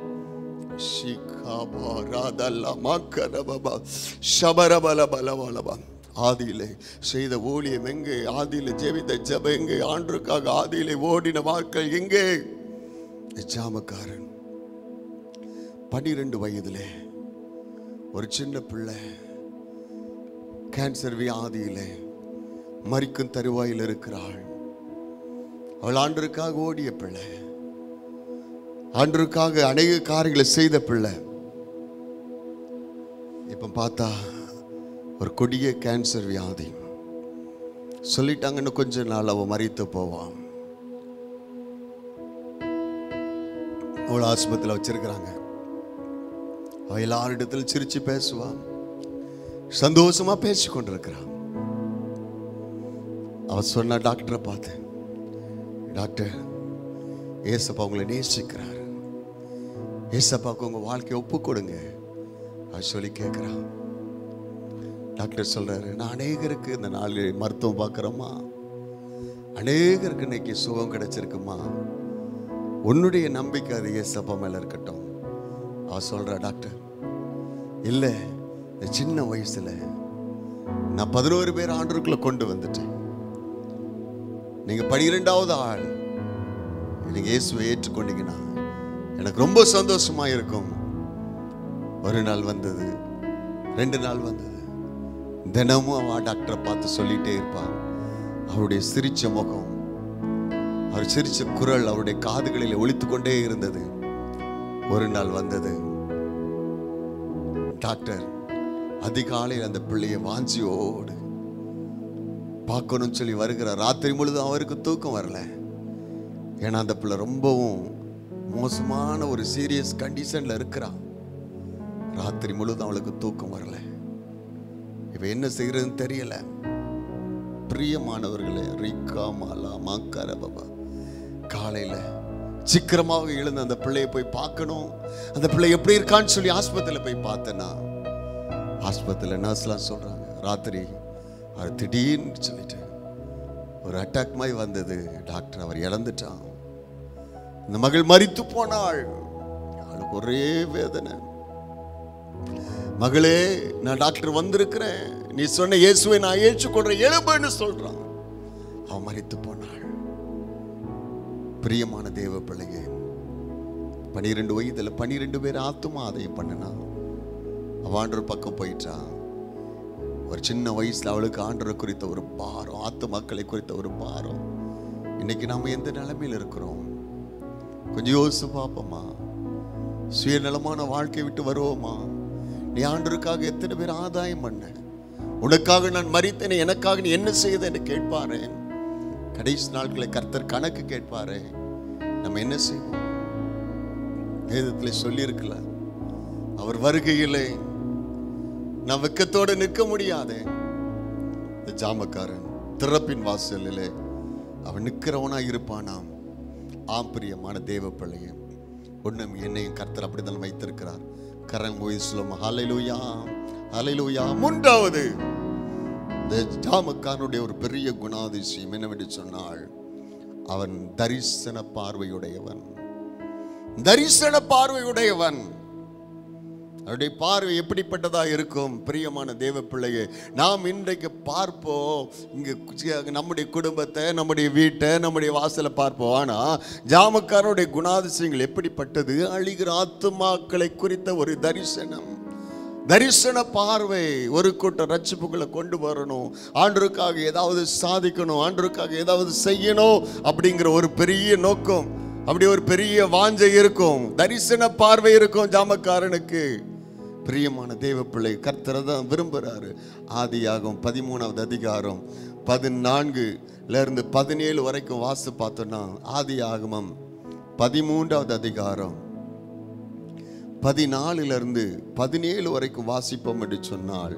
A: ஷிகாபா ராதல்லா மக்கரபபா ஷபரபல பலவலபா ஆதியிலே செய்த ஊழியம் எங்கே ஆதியிலே ஜெபித்த ஜெப எங்கே ஆண்டுக்காக ஆதியிலே ஓடின வாக்கள் எங்கே ஜாமக்காரன் பனிரெண்டு வயதிலே ஒரு சின்ன பிள்ளை கேன்சர் வியாதியிலே மறிக்கும் தருவாயில் இருக்கிறாள் அவள் ஆண்டருக்காக ஓடிய பிள்ளை ஆண்டருக்காக அநேக காரியங்களை செய்த பிள்ளை இப்ப பார்த்தா ஒரு கொடிய கேன்சர் வியாதி சொல்லிட்டாங்கன்னு கொஞ்ச நாள் அவன் மறித்து போவான் அவளை ஆஸ்பத்திரியில் வச்சிருக்கிறாங்க அவ எல்லாரிடத்தில் சிரிச்சு பேசுவான் சந்தோஷமா பேசி கொண்டிருக்கிறான் அவ சொன்ன டாக்டரை பார்த்தேன் டாக்டர் ஏசப்பா உங்களை நேசிக்கிறார் ஏசப்பாவுக்கு உங்க வாழ்க்கையை ஒப்பு கொடுங்க அவர் சொல்லி கேட்குறான் டாக்டர் சொல்றாரு நான் அநேகருக்கு இந்த நாளில் மருத்துவம் பார்க்குறோமா அநேகருக்கு இன்னைக்கு சுகம் கிடைச்சிருக்குமா உன்னுடைய நம்பிக்கை அது ஏசப்பா மேல இருக்கட்டும் அவ சொல்றா டாக்டர் இல்லை இந்த சின்ன வயசுல நான் பதினோரு பேர் ஆண்டருக்குள்ள கொண்டு வந்துட்டேன் நீங்க பனிரெண்டாவது ஆள் நீங்க இயேசுவை ஏற்றுக்கொண்டீங்கன்னா எனக்கு ரொம்ப சந்தோஷமா இருக்கும் ஒரு நாள் வந்தது ரெண்டு நாள் வந்தது தினமும் அவன் டாக்டரை பார்த்து சொல்லிட்டே இருப்பான் அவருடைய சிரிச்ச முகம் அவர் சிரிச்ச குரல் அவருடைய காதுகளில் ஒலித்து கொண்டே இருந்தது ஒரு நாள் வந்தது டாக்டர் அதிகாலையில் அந்த பிள்ளையை வாஞ்சியோடு பார்க்கணும்னு சொல்லி வருகிறார் ராத்திரி முழுதும் அவருக்கு தூக்கம் வரல ஏன்னா அந்த பிள்ளை ரொம்பவும் மோசமான ஒரு சீரியஸ் கண்டிஷன்ல இருக்கிறான் ராத்திரி முழுதும் அவளுக்கு தூக்கம் வரல இப்ப என்ன செய்யறதுன்னு தெரியல பிரியமானவர்களே ரிக்கா மாலா மாக்கார பாபா காலையில சீக்கிரமாக எழுந்து அந்த பிள்ளையை போய் பார்க்கணும் அந்த பிள்ளை எப்படி இருக்கான்னு சொல்லி ஆஸ்பத்திரியில் போய் பார்த்தேன்னா ஆஸ்பத்திரியில் நர்ஸ்லாம் சொல்றாங்க ராத்திரி அவர் திடீர்னு சொல்லிட்டு ஒரு அட்டாக் மாதிரி வந்தது டாக்டர் அவர் இறந்துட்டான் இந்த மகள் மரித்து போனாள் அவளுக்கு ஒரே வேதனை மகளே நான் டாக்டர் வந்திருக்கிறேன் நீ சொன்ன இயேசுவை நான் ஏற்றுக்கொள்றேன் எழுப்புன்னு சொல்றான் அவன் மரித்து போனாள் பிரியமான தேவ பிள்ளையே பனிரெண்டு வயதுல பனிரெண்டு பேர் ஆத்துமா ஆதாயம் பண்ணினா அவ ஆண்டவர் பக்கம் போயிட்டான் ஒரு சின்ன வயசுல அவளுக்கு ஆண்டரை குறித்த ஒரு பாரம் ஆத்து மக்களை குறித்த ஒரு பாரம் இன்னைக்கு நாம எந்த நிலைமையில் இருக்கிறோம் கொஞ்சம் யோசிச்சு பார்ப்போமா சுயநலமான வாழ்க்கை விட்டு வருவோமா நீ ஆண்டருக்காக எத்தனை பேர் ஆதாயம் பண்ண உனக்காக நான் மறித்தேனே எனக்காக நீ என்ன செய்த என்று கேட்பாரு கடைசி நாட்களை கர்த்தர் கணக்கு கேட்பாரு நம்ம என்ன செய்வோம் வேதத்தில் சொல்லியிருக்கல அவர் வருகையிலே நான் வெக்கத்தோட நிற்க முடியாதே இந்த ஜாமக்காரன் திறப்பின் வாசலிலே அவன் நிற்கிறவனா இருப்பானாம் ஆம் பிரியமான தேவ பிள்ளையே ஒன்றும் என்னையும் கர்த்தர் அப்படித்தான் வைத்திருக்கிறார் கரன் ஓய் சொல்லும் ஹalleluya ஹalleluya மூன்றாவது இந்த ஜாமக்காரனுடைய ஒரு பெரிய குணாதிசயம் என்னவென்று சொன்னால் அவன் தரிசன பார்வையுடையவன் தரிசன பார்வையுடையவன் அவருடைய பார்வை எப்படிப்பட்டதா இருக்கும் பிரியமான தேவ பிள்ளையே நாம் இன்றைக்கு பார்ப்போம் இங்க நம்முடைய குடும்பத்தை நம்முடைய வீட்டை நம்முடைய வாசலை பார்ப்போம் ஆனா ஜாமக்காரனுடைய குணாதிசயங்கள் எப்படிப்பட்டது அழிகிற ஆத்துமாக்களை குறித்த ஒரு தரிசனம் தரிசன பார்வை ஒரு கூட்டம் ரட்சிப்புகளை கொண்டு வரணும் ஆண்டருக்காக ஏதாவது சாதிக்கணும் ஆண்டருக்காக ஏதாவது செய்யணும் அப்படிங்கிற ஒரு பெரிய நோக்கம் அப்படி ஒரு பெரிய வாஞ்சை இருக்கும் தரிசன பார்வை இருக்கும் ஜாமக்காரனுக்கு பிரியமான தேவ பிள்ளை கர்த்தரை தான் விரும்புகிறாரு ஆதியாகும் பதிமூணாவது அதிகாரம் பதினான்குல இருந்து பதினேழு வரைக்கும் வாசி பார்த்தோம்னா ஆதி ஆகமம் பதிமூன்றாவது அதிகாரம் பதினாலுல இருந்து பதினேழு வரைக்கும் வாசிப்போம் என்று சொன்னால்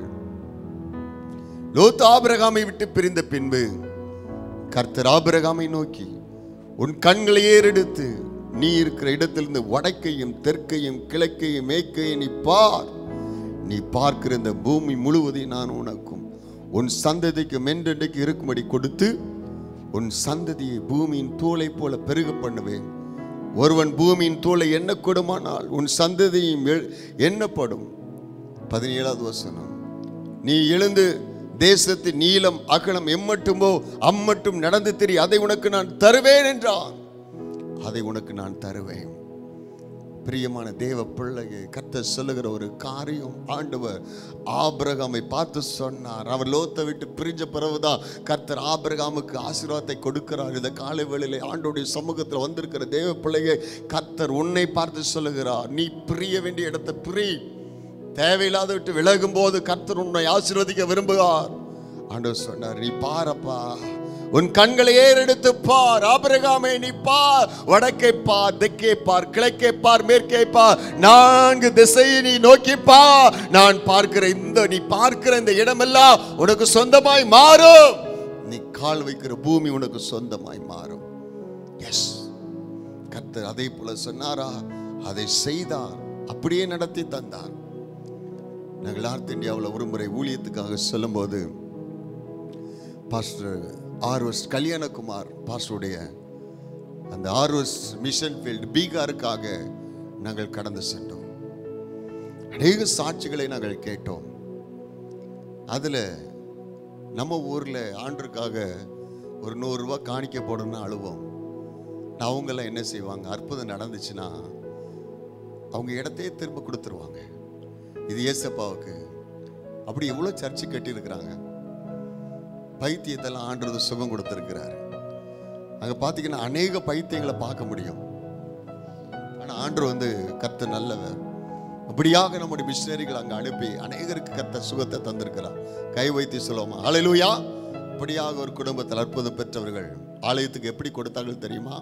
A: லோத் ஆபிரகாமை விட்டு பிரிந்த பின்பு கர்த்தர் ஆபிரகாமை நோக்கி உன் கண்களை ஏறெடுத்து நீ இருக்கிற இடத்திலிருந்து வடக்கையும் தெற்கையும் கிழக்கையும் மேற்கையும் நீ பார் நீ பார்க்கிற இந்த பூமி முழுவதையும் நான் உனக்கும் உன் சந்ததிக்கு மென்றென்றைக்கு இருக்கும்படி கொடுத்து உன் சந்ததியை பூமியின் தூளை போல பெருக பண்ணுவேன் ஒருவன் பூமியின் தூளை எண்ணக்கூடுமானால் உன் சந்ததியும் எ- எண்ணப்படும் பதினேழாவது வசனம் நீ எழுந்து தேசத்தின் நீளம் அகலம் எம்மட்டுமோ அம்மட்டும் நடந்து திரி அதை உனக்கு நான் தருவேன் என்றான் அதை உனக்கு நான் தருவேன் பிரியமான தேவ பிள்ளையை கர்த்தர் சொல்லுகிற ஒரு காரியம் ஆண்டவர் ஆபிரகாமை பார்த்து சொன்னார் அவர் லோத்தை விட்டு பிரிஞ்ச பிறகுதான் கர்த்தர் ஆபிரகாமுக்கு ஆசீர்வாதத்தை கொடுக்கிறார் இந்த காலை வேளையிலே ஆண்டோடைய சமூகத்தில் வந்திருக்கிற தேவ பிள்ளையை கர்த்தர் உன்னை பார்த்து சொல்லுகிறார் நீ பிரிய வேண்டிய இடத்தை பிரி தேவையில்லாத விட்டு விலகும் போது கர்த்தர் உன்னை ஆசீர்வதிக்க விரும்புகிறார் ஆண்டவர் சொன்னார் நீ பாரப்பா உன் கண்களை ஏறெடுத்து பார் ஆபிரகாமே நீ பார் வடக்கே பார் தெற்கே பார் கிழக்கே பார் மேற்கே பார் நான்கு திசையை நீ நோக்கி பார் நான் பார்க்கிற இந்த நீ பார்க்கிற இந்த இடமெல்லாம் உனக்கு சொந்தமாய் மாறும் நீ கால் வைக்கிற பூமி உனக்கு சொந்தமாய் மாறும் எஸ் கர்த்தர் அதே போல சொன்னாரா அதை செய்தார் அப்படியே நடத்தி தந்தார் நாங்கள் நார்த் இந்தியாவில் ஒரு முறை ஊழியத்துக்காக சொல்லும்போது பாஸ்டர் ஆர்வஸ் கல்யாணகுமார் பாஸ்டருடைய அந்த ஆர்வஸ் மிஷன் ஃபீல்டு பீகாருக்காக நாங்கள் கடந்து சென்றோம் அநேக சாட்சிகளை நாங்கள் கேட்டோம் அதில் நம்ம ஊரில் ஆண்டுக்காக ஒரு நூறுரூவா காணிக்க போடணும்னு அழுவோம் அவங்கெல்லாம் என்ன செய்வாங்க அற்புதம் நடந்துச்சுன்னா அவங்க இடத்தையே திரும்ப கொடுத்துருவாங்க இது ஏசப்பாவுக்கு அப்படி எவ்வளோ சர்ச்சு கட்டியிருக்கிறாங்க பைத்தியத்தெல்லாம் ஆண்டது சுகம் கொடுத்துருக்கிறாரு அங்கே பார்த்தீங்கன்னா அநேக பைத்தியங்களை பார்க்க முடியும் ஆனால் ஆண்டு வந்து கத்த நல்லவர் அப்படியாக நம்முடைய மிஷினரிகள் அங்கே அனுப்பி அநேகருக்கு கத்த சுகத்தை தந்திருக்கிறார் கை வைத்து சொல்லுவோமா அலையிலுயா அப்படியாக ஒரு குடும்பத்தில் அற்புதம் பெற்றவர்கள் ஆலயத்துக்கு எப்படி கொடுத்தார்கள் தெரியுமா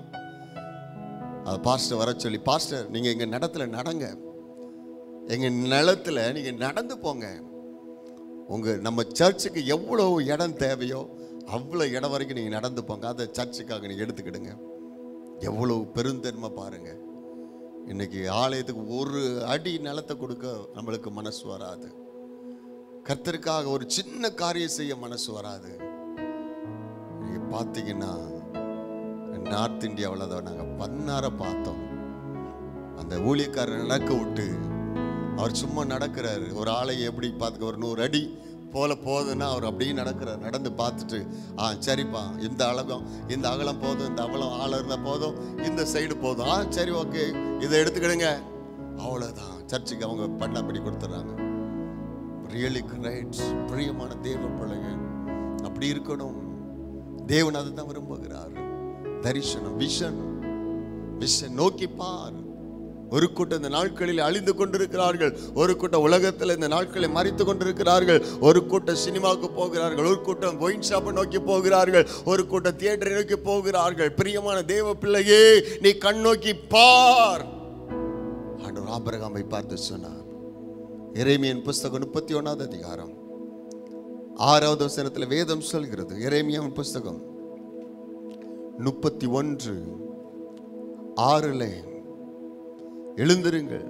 A: அது பாஸ்டர் வர சொல்லி பாஸ்டர் நீங்கள் எங்கள் நடத்துல நடங்க எங்கள் நிலத்துல நீங்கள் நடந்து போங்க உங்கள் நம்ம சர்ச்சுக்கு எவ்வளோ இடம் தேவையோ அவ்வளோ இடம் வரைக்கும் நீங்கள் நடந்து போங்க அதை சர்ச்சுக்காக நீங்கள் எடுத்துக்கிடுங்க எவ்வளோ பெருந்தன்மை பாருங்க இன்னைக்கு ஆலயத்துக்கு ஒரு அடி நிலத்தை கொடுக்க நம்மளுக்கு மனசு வராது கர்த்தருக்காக ஒரு சின்ன காரியம் செய்ய மனசு வராது நீங்க பார்த்தீங்கன்னா நார்த் இந்தியாவில் தான் நாங்கள் பன்னார பார்த்தோம் அந்த ஊழியக்காரர் நடக்க விட்டு அவர் சும்மா நடக்கிறாரு ஒரு ஆளை எப்படி பார்த்துக்க ஒரு நூறு அடி போல போகுதுன்னா அவர் அப்படியே நடக்கிறார் நடந்து பார்த்துட்டு ஆ சரிப்பா இந்த அழகம் இந்த அகலம் போதும் இந்த அகலம் ஆள் இருந்தால் போதும் இந்த சைடு போதும் ஆ சரி ஓகே இதை எடுத்துக்கிடுங்க அவ்வளோதான் சர்ச்சுக்கு அவங்க பண்ணபடி கொடுத்துட்றாங்க ரியலி கிரைட் பிரியமான தேவ பிள்ளைங்க அப்படி இருக்கணும் தேவன் அதை தான் விரும்புகிறார் தரிசனம் விஷன் விஷன் நோக்கி பார் ஒரு கூட்டம் இந்த நாட்களில் அழிந்து கொண்டிருக்கிறார்கள் ஒரு கூட்டம் உலகத்தில் இந்த நாட்களை மறைத்து கொண்டிருக்கிறார்கள் ஒரு கூட்டம் சினிமாவுக்கு போகிறார்கள் ஒரு கூட்டம் ஒயின் ஷாப்பை நோக்கி போகிறார்கள் ஒரு கூட்டம் தியேட்டரை நோக்கி போகிறார்கள் பிரியமான தேவ பிள்ளையே நீ கண் நோக்கி பார் ஆண்டவர் ஆபரகாமை பார்த்து சொன்னார் எரேமியன் புஸ்தகம் முப்பத்தி ஒன்றாவது அதிகாரம் ஆறாவது வசனத்தில் வேதம் சொல்கிறது எரேமியாவின் புஸ்தகம் முப்பத்தி ஒன்று ஆறுல எழுந்திருங்கள்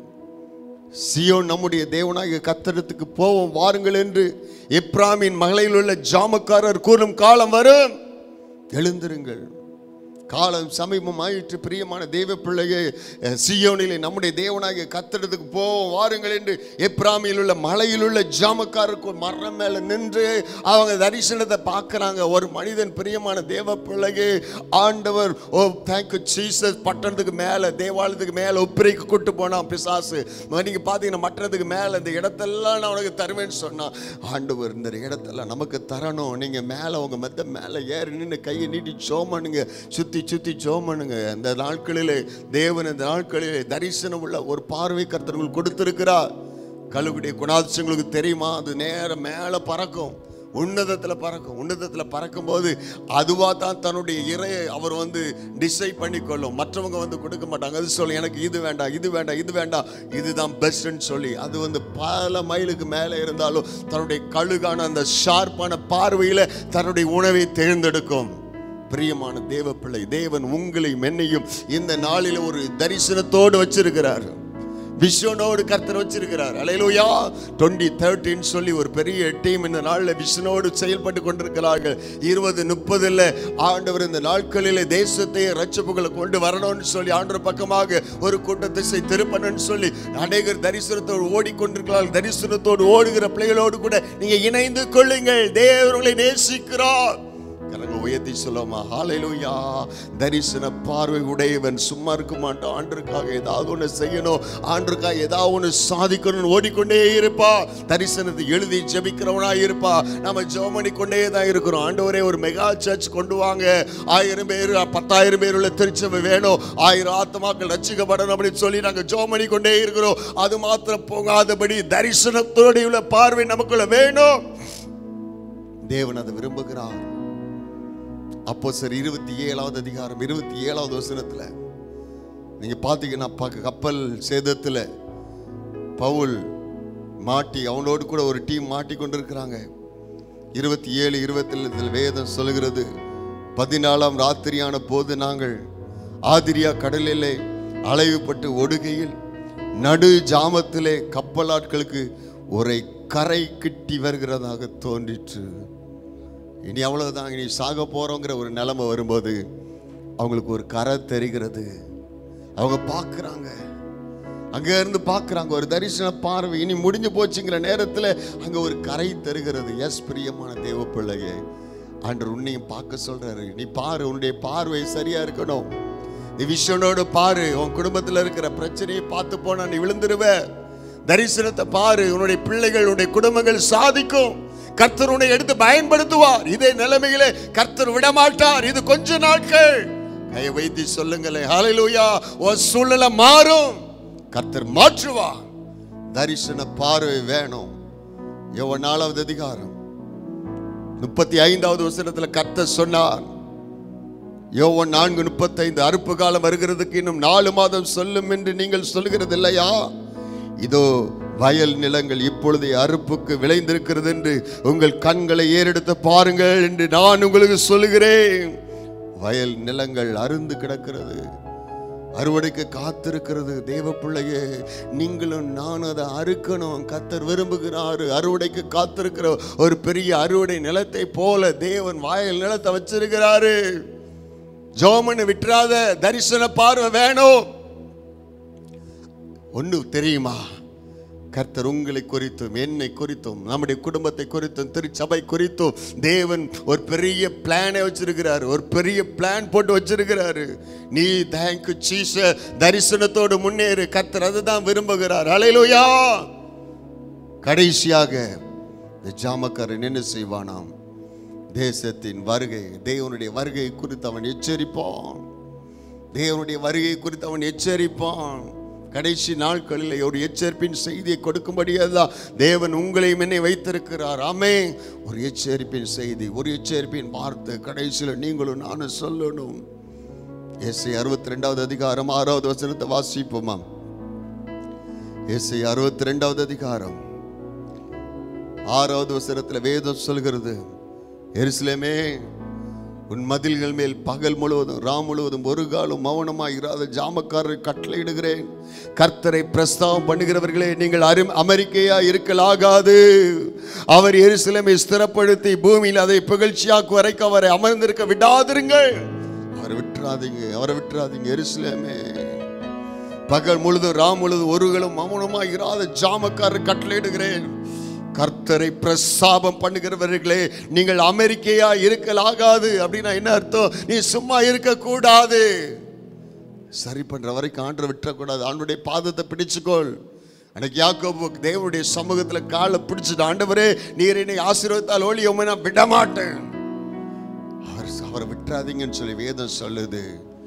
A: சியோன் நம்முடைய தேவனாகிய கத்தடத்துக்கு போவோம் வாருங்கள் என்று எப்ராமின் மகளில் உள்ள ஜாமக்காரர் கூறும் காலம் வரும் எழுந்திருங்கள் காலம் சமீபம் ஆயிற்று பிரியமான தேவ பிள்ளையே அஹ், சியோனிலே நம்முடைய தேவனாகிய கத்தடத்துக்கு போவோம் வாருங்கள் என்று எப்ராமியில் உள்ள மலையில் உள்ள ஜாமக்காரருக்கு ஒரு மரம் மேல நின்று அவங்க தரிசனத்தை பார்க்கறாங்க ஒரு மனிதன் பிரியமான தேவ பிள்ளையே ஆண்டவர் ஓ தேங்க்யூ ஜீசஸ் பட்டணத்துக்கு மேல தேவாலயத்துக்கு மேல உப்பிரைக்கு கூட்டு போனான் பிசாசு நீங்க பாத்தீங்கன்னா மற்றதுக்கு மேல இந்த இடத்தெல்லாம் நான் உனக்கு தருவேன்னு சொன்னான் ஆண்டவர் இந்த இடத்தெல்லாம் நமக்கு தரணும் நீங்க மேல உங்க மெத்த மேல ஏறி நின்று கையை நீட்டி சோமனுங்க சுத்தி சுத்தி சோமனுங்க இந்த நாட்களிலே தேவன் இந்த நாட்களிலே தரிசனம் உள்ள ஒரு பார்வை கர்த்தர்கள் கொடுத்திருக்கிறார் கழுகுடைய குணாதிசயங்களுக்கு தெரியுமா அது நேரம் மேல பறக்கும் உன்னதத்தில் பறக்கும் உன்னதத்தில் பறக்கும்போது அதுவாக தான் தன்னுடைய இறையை அவர் வந்து டிசைட் பண்ணிக்கொள்ளும் மற்றவங்க வந்து கொடுக்க மாட்டாங்க அது சொல்லி எனக்கு இது வேண்டாம் இது வேண்டாம் இது வேண்டாம் இதுதான் பெஸ்ட்னு சொல்லி அது வந்து பல மைலுக்கு மேலே இருந்தாலும் தன்னுடைய கழுகான அந்த ஷார்ப்பான பார்வையில் தன்னுடைய உணவை தேர்ந்தெடுக்கும் பிரியமான தேவ பிள்ளை தேவன் உங்களையும் என்னையும் இந்த நாளில் ஒரு தரிசனத்தோடு வச்சிருக்கிறார் விஷனோடு கர்த்தர் வச்சிருக்கிறார் அலையிலூயா டுவெண்ட்டி தேர்ட்டின்னு சொல்லி ஒரு பெரிய டீம் இந்த நாளில் விஷனோடு செயல்பட்டு கொண்டிருக்கிறார்கள் இருபது முப்பதுல ஆண்டவர் இந்த நாட்களிலே தேசத்தை ரட்சப்புகளை கொண்டு வரணும்னு சொல்லி ஆண்டவர் பக்கமாக ஒரு கூட்டத்தை திருப்பணும்னு சொல்லி அநேகர் தரிசனத்தோடு ஓடிக்கொண்டிருக்கிறார்கள் தரிசனத்தோடு ஓடுகிற பிள்ளைகளோடு கூட நீங்க இணைந்து கொள்ளுங்கள் தேவர்களை நேசிக்கிறார் கரங்க உயர்த்தி சொல்லுமா ஹalleluya தரிசன பார்வை உடையவன் சும்மா இருக்க மாட்டான் ஆண்டருக்காக ஏதாவது ஒன்று செய்யணும் ஆண்டருக்காக ஏதாவது ஒன்று சாதிக்கணும்னு ஓடிக்கொண்டே இருப்பா தரிசனத்தை எழுதி ஜெபிக்கிறவனா இருப்பா நம்ம ஜெபம் பண்ணிக்கொண்டே தான் இருக்கிறோம் ஆண்டவரே ஒரு மெகா சர்ச் கொண்டு வாங்க ஆயிரம் பேர் பத்தாயிரம் பேர் உள்ள திருச்சபை வேணும் ஆயிரம் ஆத்மாக்கள் ரட்சிக்கப்படணும் அப்படின்னு சொல்லி நாங்கள் ஜெபம் பண்ணிக்கொண்டே இருக்கிறோம் அது மாத்திரம் போகாதபடி தரிசனத்தோடு உள்ள பார்வை நமக்குள்ள வேணும் தேவன் அதை விரும்புகிறார் அப்போ சார் இருபத்தி ஏழாவது அதிகாரம் இருபத்தி ஏழாவது வசனத்துல நீங்க பார்த்தீங்கன்னா பக்க- கப்பல் சேதத்துல பவுல் மாட்டி அவனோடு கூட ஒரு டீம் மாட்டி கொண்டிருக்கிறாங்க இருபத்தி ஏழு இருபத்தி வேதம் சொல்லுகிறது பதினாலாம் ராத்திரியான போது நாங்கள் ஆதிரியா கடலிலே அலைவுபட்டு ஒடுகையில் நடு ஜாமத்திலே கப்பலாட்களுக்கு ஒரு கரை கிட்டி வருகிறதாக தோன்றிற்று இனி அவ்வளவுதான் இனி சாக போறோங்கிற ஒரு நிலைமை வரும்போது அவங்களுக்கு ஒரு கரை தெரிகிறது அவங்க பார்க்குறாங்க அங்க இருந்து பார்க்குறாங்க ஒரு தரிசன பார்வை இனி முடிஞ்சு போச்சுங்கிற நேரத்தில் அங்க ஒரு கரை தருகிறது எஸ் பிரியமான தேவ பிள்ளையே ஆண்டவர் உன்னையும் பார்க்க சொல்றாரு நீ பாரு உன்னுடைய பார்வை சரியா இருக்கணும் நீ விஷனோடு பாரு உன் குடும்பத்தில் இருக்கிற பிரச்சனையை பார்த்து போனா நீ விழுந்துருவ தரிசனத்தை பாரு உன்னுடைய பிள்ளைகள் உன்னுடைய குடும்பங்கள் சாதிக்கும் கர்த்தர் உன்னை எடுத்து பயன்படுத்துவார் இதே நிலைமையிலே கர்த்தர் விடமாட்டார் இது கொஞ்ச நாட்கள் கை வைத்து சொல்லுங்களேன் ஹalleluya உன் சூழ்நிலை மாறும் கர்த்தர் மாற்றுவார் தரிசன பார்வை வேணும் எவ்வளவு நாலாவது அதிகாரம் முப்பத்தி ஐந்தாவது வசனத்துல கர்த்தர் சொன்னார் யோவான் நான்கு முப்பத்தைந்து அறுப்பு காலம் வருகிறதுக்கு இன்னும் நாலு மாதம் சொல்லும் என்று நீங்கள் சொல்லுகிறது இல்லையா இதோ வயல் நிலங்கள் இப்பொழுதே அறுப்புக்கு விளைந்திருக்கிறது என்று உங்கள் கண்களை ஏறெடுத்து பாருங்கள் என்று நான் உங்களுக்கு சொல்லுகிறேன் வயல் நிலங்கள் அருந்து கிடக்கிறது அறுவடைக்கு காத்திருக்கிறது தேவ பிள்ளையே நீங்களும் நான் அதை அறுக்கணும் கத்தர் விரும்புகிறாரு அறுவடைக்கு காத்திருக்கிற ஒரு பெரிய அறுவடை நிலத்தை போல தேவன் வயல் நிலத்தை வச்சிருக்கிறாரு ஜோமன்னு விட்டுறாத தரிசன பார்வை வேணும் ஒன்று தெரியுமா கர்த்தர் உங்களை குறித்தும் என்னை குறித்தும் நம்முடைய குடும்பத்தை குறித்தும் திருச்சபை குறித்தும் தேவன் ஒரு பெரிய பிளானை வச்சிருக்கிறாரு ஒரு பெரிய பிளான் போட்டு வச்சிருக்கிறாரு நீ தேங்க்யூ சீச தரிசனத்தோடு முன்னேறு கர்த்தர் அதுதான் விரும்புகிறார் அலையிலுயா கடைசியாக இந்த ஜாமக்காரன் என்ன செய்வானாம் தேசத்தின் வருகை தேவனுடைய வருகை குறித்து அவன் எச்சரிப்பான் தேவனுடைய வருகை குறித்து அவன் எச்சரிப்பான் கடைசி நாட்களில் ஒரு எச்சரிப்பின் செய்தியை கொடுக்கும்படியதான் தேவன் உங்களையும் என்னை வைத்திருக்கிறார் ஆமே ஒரு எச்சரிப்பின் செய்தி ஒரு எச்சரிப்பின் வார்த்தை கடைசியில் நீங்களும் நானும் சொல்லணும் ஏசை அறுபத்தி ரெண்டாவது அதிகாரம் ஆறாவது வசனத்தை வாசிப்போமா ஏசை அறுபத்தி ரெண்டாவது அதிகாரம் ஆறாவது வசனத்தில் வேதம் சொல்கிறது எருசலேமே உன் மதில்கள் மேல் பகல் முழுவதும் ராம் முழுவதும் ஒரு காலம் மௌனமாய் இராத ஜாமக்காரரை கட்டளையிடுகிறேன் கர்த்தரை பிரஸ்தாவம் பண்ணுகிறவர்களே நீங்கள் அரு அமெரிக்கையா இருக்கலாகாது அவர் எருசலேமை ஸ்திரப்படுத்தி பூமியில் அதை புகழ்ச்சியாக்கு வரைக்கும் அவரை அமர்ந்திருக்க விடாதிருங்கள் அவரை விட்டுறாதீங்க அவரை விட்டுறாதீங்க எருசலேமே பகல் முழுதும் ராம் முழுதும் ஒருகளும் மௌனமாய் இராத ஜாமக்காரரை கட்டளையிடுகிறேன் கர்த்தரை பிரசாபம் பண்ணுகிறவர்களே நீங்கள் அமெரிக்கையா இருக்கலாகாது அப்படின்னா என்ன அர்த்தம் நீ சும்மா இருக்க கூடாது சரி பண்ற வரைக்கும் ஆண்டரை விட்டுறக்கூடாது ஆண்டுடைய பாதத்தை பிடிச்சுக்கோள் அன்னைக்கு யாக்கோபு தேவனுடைய சமூகத்துல காலை பிடிச்சிட்டு ஆண்டவரே நீர் என்னை ஆசீர்வத்தால் ஒளி உம்மை நான் விட மாட்டேன் அவர் அவரை விட்டுறாதீங்கன்னு சொல்லி வேதம் சொல்லுது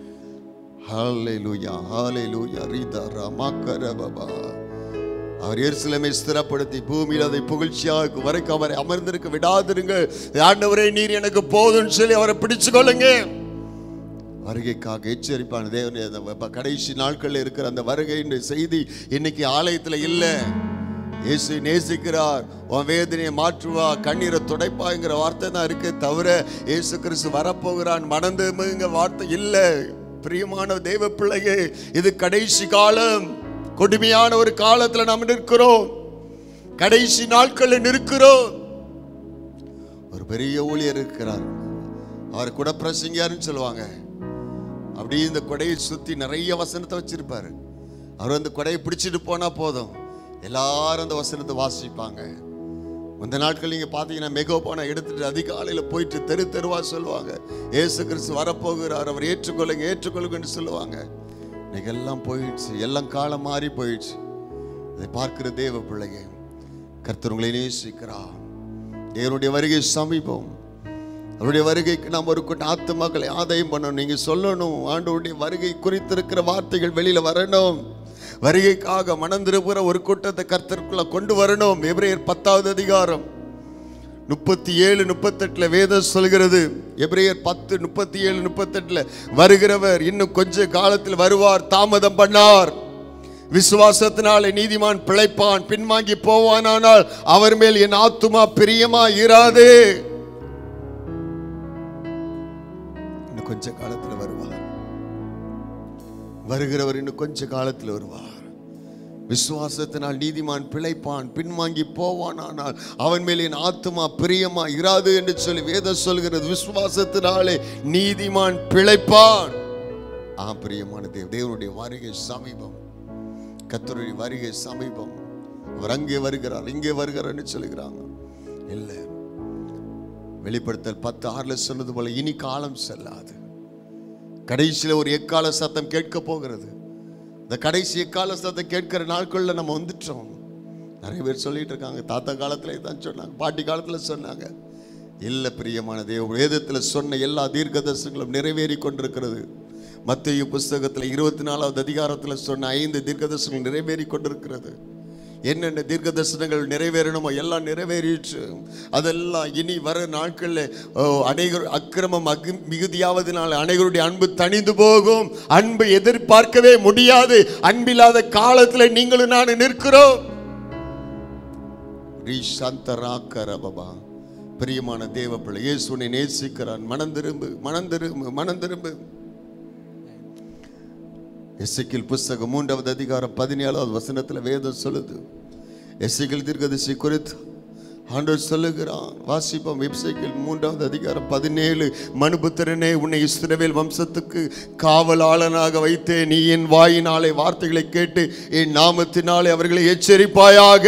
A: ஹalleluya ஹalleluya ரீதா ரமாக்கர பாபா அவர் எருசலேமை ஸ்திரப்படுத்தி பூமியில் அதை புகழ்ச்சியாக வரைக்கும் அவரை அமர்ந்திருக்க விடாதிருங்கள் ஆண்டவரே நீர் எனக்கு போதும்னு சொல்லி அவரை பிடிச்சு கொள்ளுங்க வருகைக்காக எச்சரிப்பான தேவன் அந்த வ- கடைசி நாட்களில் இருக்கிற அந்த வருகைன்ற செய்தி இன்னைக்கு ஆலயத்தில் இல்லை இயேசு நேசிக்கிறார் உன் வேதனையை மாற்றுவா கண்ணீரை துடைப்பாங்கிற வார்த்தை தான் இருக்கு தவிர இயேசு கிறிஸ்து வரப்போகிறான் மணந்துங்கிற வார்த்தை இல்லை பிரியமான தெய்வ பிள்ளையே இது கடைசி காலம் கொடுமையான ஒரு காலத்துல நாம் நிற்கிறோம் கடைசி நாட்களில் நிற்கிறோம் ஒரு பெரிய ஊழியர் இருக்கிறார் அவர் கூட பிரசங்கியாருன்னு சொல்லுவாங்க அப்படியே இந்த கொடையை சுத்தி நிறைய வசனத்தை வச்சிருப்பாரு அவர் அந்த கொடையை பிடிச்சிட்டு போனா போதும் எல்லாரும் அந்த வசனத்தை வாசிப்பாங்க இந்த நாட்கள் நீங்க பார்த்தீங்கன்னா மெகோபானை எடுத்துட்டு அதிகாலையில் போயிட்டு தெரு தெருவா சொல்லுவாங்க ஏசு கிறிஸ்து வரப்போகிறார் அவர் ஏற்றுக்கொள்ளுங்க ஏற்றுக்கொள்ளுங்கன்னு சொல்லுவாங்க இன்னைக்கு எல்லாம் போயிடுச்சு எல்லாம் காலம் மாறி போயிடுச்சு இதை பார்க்கிற தேவ பிள்ளைங்க கர்த்தர் உங்களை நேசிக்கிறார் தேவனுடைய வருகை சமீபம் அவருடைய வருகைக்கு நாம் ஒரு கூட்ட ஆத்துமாக்களை ஆதாயம் பண்ணணும் நீங்க சொல்லணும் ஆண்டவருடைய வருகை குறித்திருக்கிற வார்த்தைகள் வெளியில வரணும் வருகைக்காக மனம் திரும்புகிற ஒரு கூட்டத்தை கர்த்தருக்குள்ள கொண்டு வரணும் எபிரேயர் பத்தாவது அதிகாரம் முப்பத்தி ஏழு முப்பத்தெட்டுல வேதம் சொல்கிறது எபிரேயர் பத்து முப்பத்தி ஏழு முப்பத்தெட்டுல வருகிறவர் இன்னும் கொஞ்ச காலத்தில் வருவார் தாமதம் பண்ணார் விசுவாசத்தினாலே நீதிமான் பிழைப்பான் பின்வாங்கி போவானானால் அவர் மேல் என் ஆத்துமா பிரியமா இராது இன்னும் கொஞ்ச காலத்தில் வருவார் வருகிறவர் இன்னும் கொஞ்ச காலத்தில் வருவார் விசுவாசத்தினால் நீதிமான் பிழைப்பான் பின்வாங்கி போவான் ஆனால் அவன் மேல் என் ஆத்துமா பிரியமா இராது என்று சொல்லி வேதம் சொல்கிறது விசுவாசத்தினாலே நீதிமான் பிழைப்பான் ஆ பிரியமான தேவ தேவனுடைய வருகை சமீபம் கத்தருடைய வருகை சமீபம் அவர் அங்கே வருகிறார் இங்கே வருகிறார்னு சொல்லுகிறாங்க இல்லை வெளிப்படுத்தல் பத்து ஆறுல சொன்னது போல இனி காலம் செல்லாது கடைசியில் ஒரு எக்கால சத்தம் கேட்க போகிறது இந்த கடைசி எக்கால சத்தம் கேட்கிற நாட்களில் நம்ம வந்துட்டோம் நிறைய பேர் சொல்லிட்டு இருக்காங்க தாத்தா காலத்துல இதான் சொன்னாங்க பாட்டி காலத்துல சொன்னாங்க இல்லை பிரியமான தேவ வேதத்தில் சொன்ன எல்லா தீர்க்கதர்சனங்களும் நிறைவேறி கொண்டிருக்கிறது மத்திய புஸ்தகத்தில் இருபத்தி நாலாவது அதிகாரத்தில் சொன்ன ஐந்து தீர்க்கதர்சனங்கள் நிறைவேறி கொண்டிருக்கிறது என்னென்ன தீர்க்க தரிசனங்கள் நிறைவேறணுமோ எல்லாம் நிறைவேறிற்று அதெல்லாம் இனி வர நாட்களில் ஓ, அநேகர் அக்கிரமம் அகு மிகுதியாவதனால அநேகருடைய அன்பு தணிந்து போகும் அன்பை எதிர்பார்க்கவே முடியாது அன்பில்லாத காலத்தில் நீங்களும் நான் நிற்கிறோம் ரீ சாந்தராக்கர பாபா பிரியமான தேவ பிள்ளை இயேசுனை நேசிக்கிறான் மனம் திரும்பு மனம் திரும்பு மனம் திரும்பு எஸ்ஐக்கில் புஸ்தகம் மூன்றாவது அதிகாரம் பதினேழாவது வசனத்தில் வேதம் சொல்லுது எஸ்ஐக்கில் தீர்க்கதரிசி குறித்து ஆண்டவர் சொல்லுகிறான் வாசிப்போம் எஸ்ஐக்கில் மூன்றாவது அதிகாரம் பதினேழு மனுபுத்திரனே உன்னை இஸ்ரவேல் வம்சத்துக்கு காவலாளனாக வைத்தேன் நீ என் வாயினாலே வார்த்தைகளை கேட்டு என் நாமத்தினாலே அவர்களை எச்சரிப்பாயாக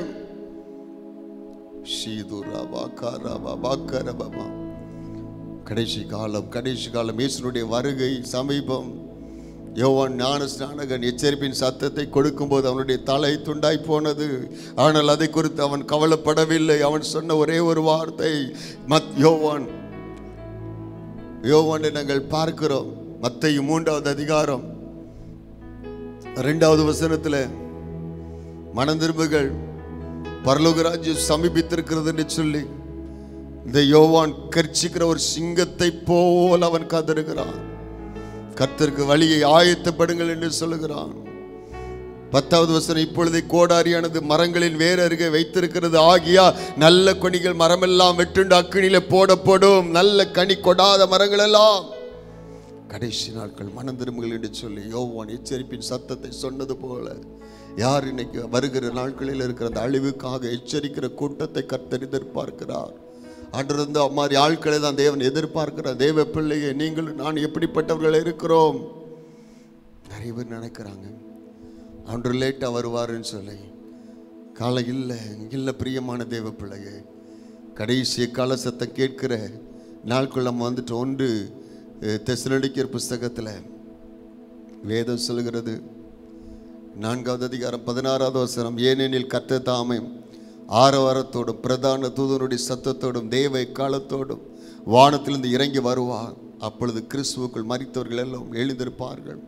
A: ஷீதுரா பாக்காரா பாக்கார பாபா கடைசி காலம் கடைசி காலம் இயேசுனுடைய வருகை சமீபம் யோவான் ஞான ஸ்நானகன் எச்சரிப்பின் சத்தத்தை கொடுக்கும்போது அவனுடைய தலை துண்டாய் போனது ஆனால் அதை குறித்து அவன் கவலைப்படவில்லை அவன் சொன்ன ஒரே ஒரு வார்த்தை மத் யோவான் யோவானை நாங்கள் பார்க்கிறோம் மத்தையு மூன்றாவது அதிகாரம் ரெண்டாவது வசனத்தில் மனந்திரும்புகள் பரலோக ராஜ்யம் சமீபித்திருக்கிறது என்று சொல்லி இந்த யோவான் கர்ச்சிக்கிற ஒரு சிங்கத்தை போல் அவன் கதறுகிறான் கர்த்தருக்கு வழியை ஆயத்தப்படுங்கள் என்று சொல்லுகிறான் பத்தாவது வசனம் இப்பொழுதே கோடாரியானது மரங்களின் வேர் அருகே வைத்திருக்கிறது ஆகியா நல்ல கனிகள் மரமெல்லாம் வெட்டுண்டு அக்கினியில போடப்படும் நல்ல கனி கொடாத மரங்கள் எல்லாம் கடைசி நாட்கள் மனம் திரும்புகள் என்று சொல்லி யோவான் எச்சரிப்பின் சத்தத்தை சொன்னது போல யார் இன்னைக்கு வருகிற நாட்களில் இருக்கிற அந்த அழிவுக்காக எச்சரிக்கிற கூட்டத்தை கர்த்தர் எதிர்பார்க்கிறார் அன்றிருந்து அம்மாதிரி ஆட்களை தான் தேவன் எதிர்பார்க்கிறார் தேவ பிள்ளையை நீங்கள் நான் எப்படிப்பட்டவர்கள் இருக்கிறோம் நிறைய பேர் நினைக்கிறாங்க அன்று லேட்டாக வருவாருன்னு சொல்லி காலை இல்லை இல்லை பிரியமான தேவ பிள்ளையே கடைசி கால சத்தம் கேட்கிற நாட்கள் நம்ம வந்துட்டு ஒன்று தெசலடிக்கிற புஸ்தகத்தில் வேதம் சொல்கிறது நான்காவது அதிகாரம் பதினாறாவது வசனம் ஏனெனில் கத்த தாமே ஆரவாரத்தோடும் பிரதான தூதனுடைய சத்தத்தோடும் தேவ காலத்தோடும் வானத்திலிருந்து இறங்கி வருவார் அப்பொழுது கிறிஸ்துவுக்குள் மறித்தவர்கள் எல்லாம் எழுந்திருப்பார்கள்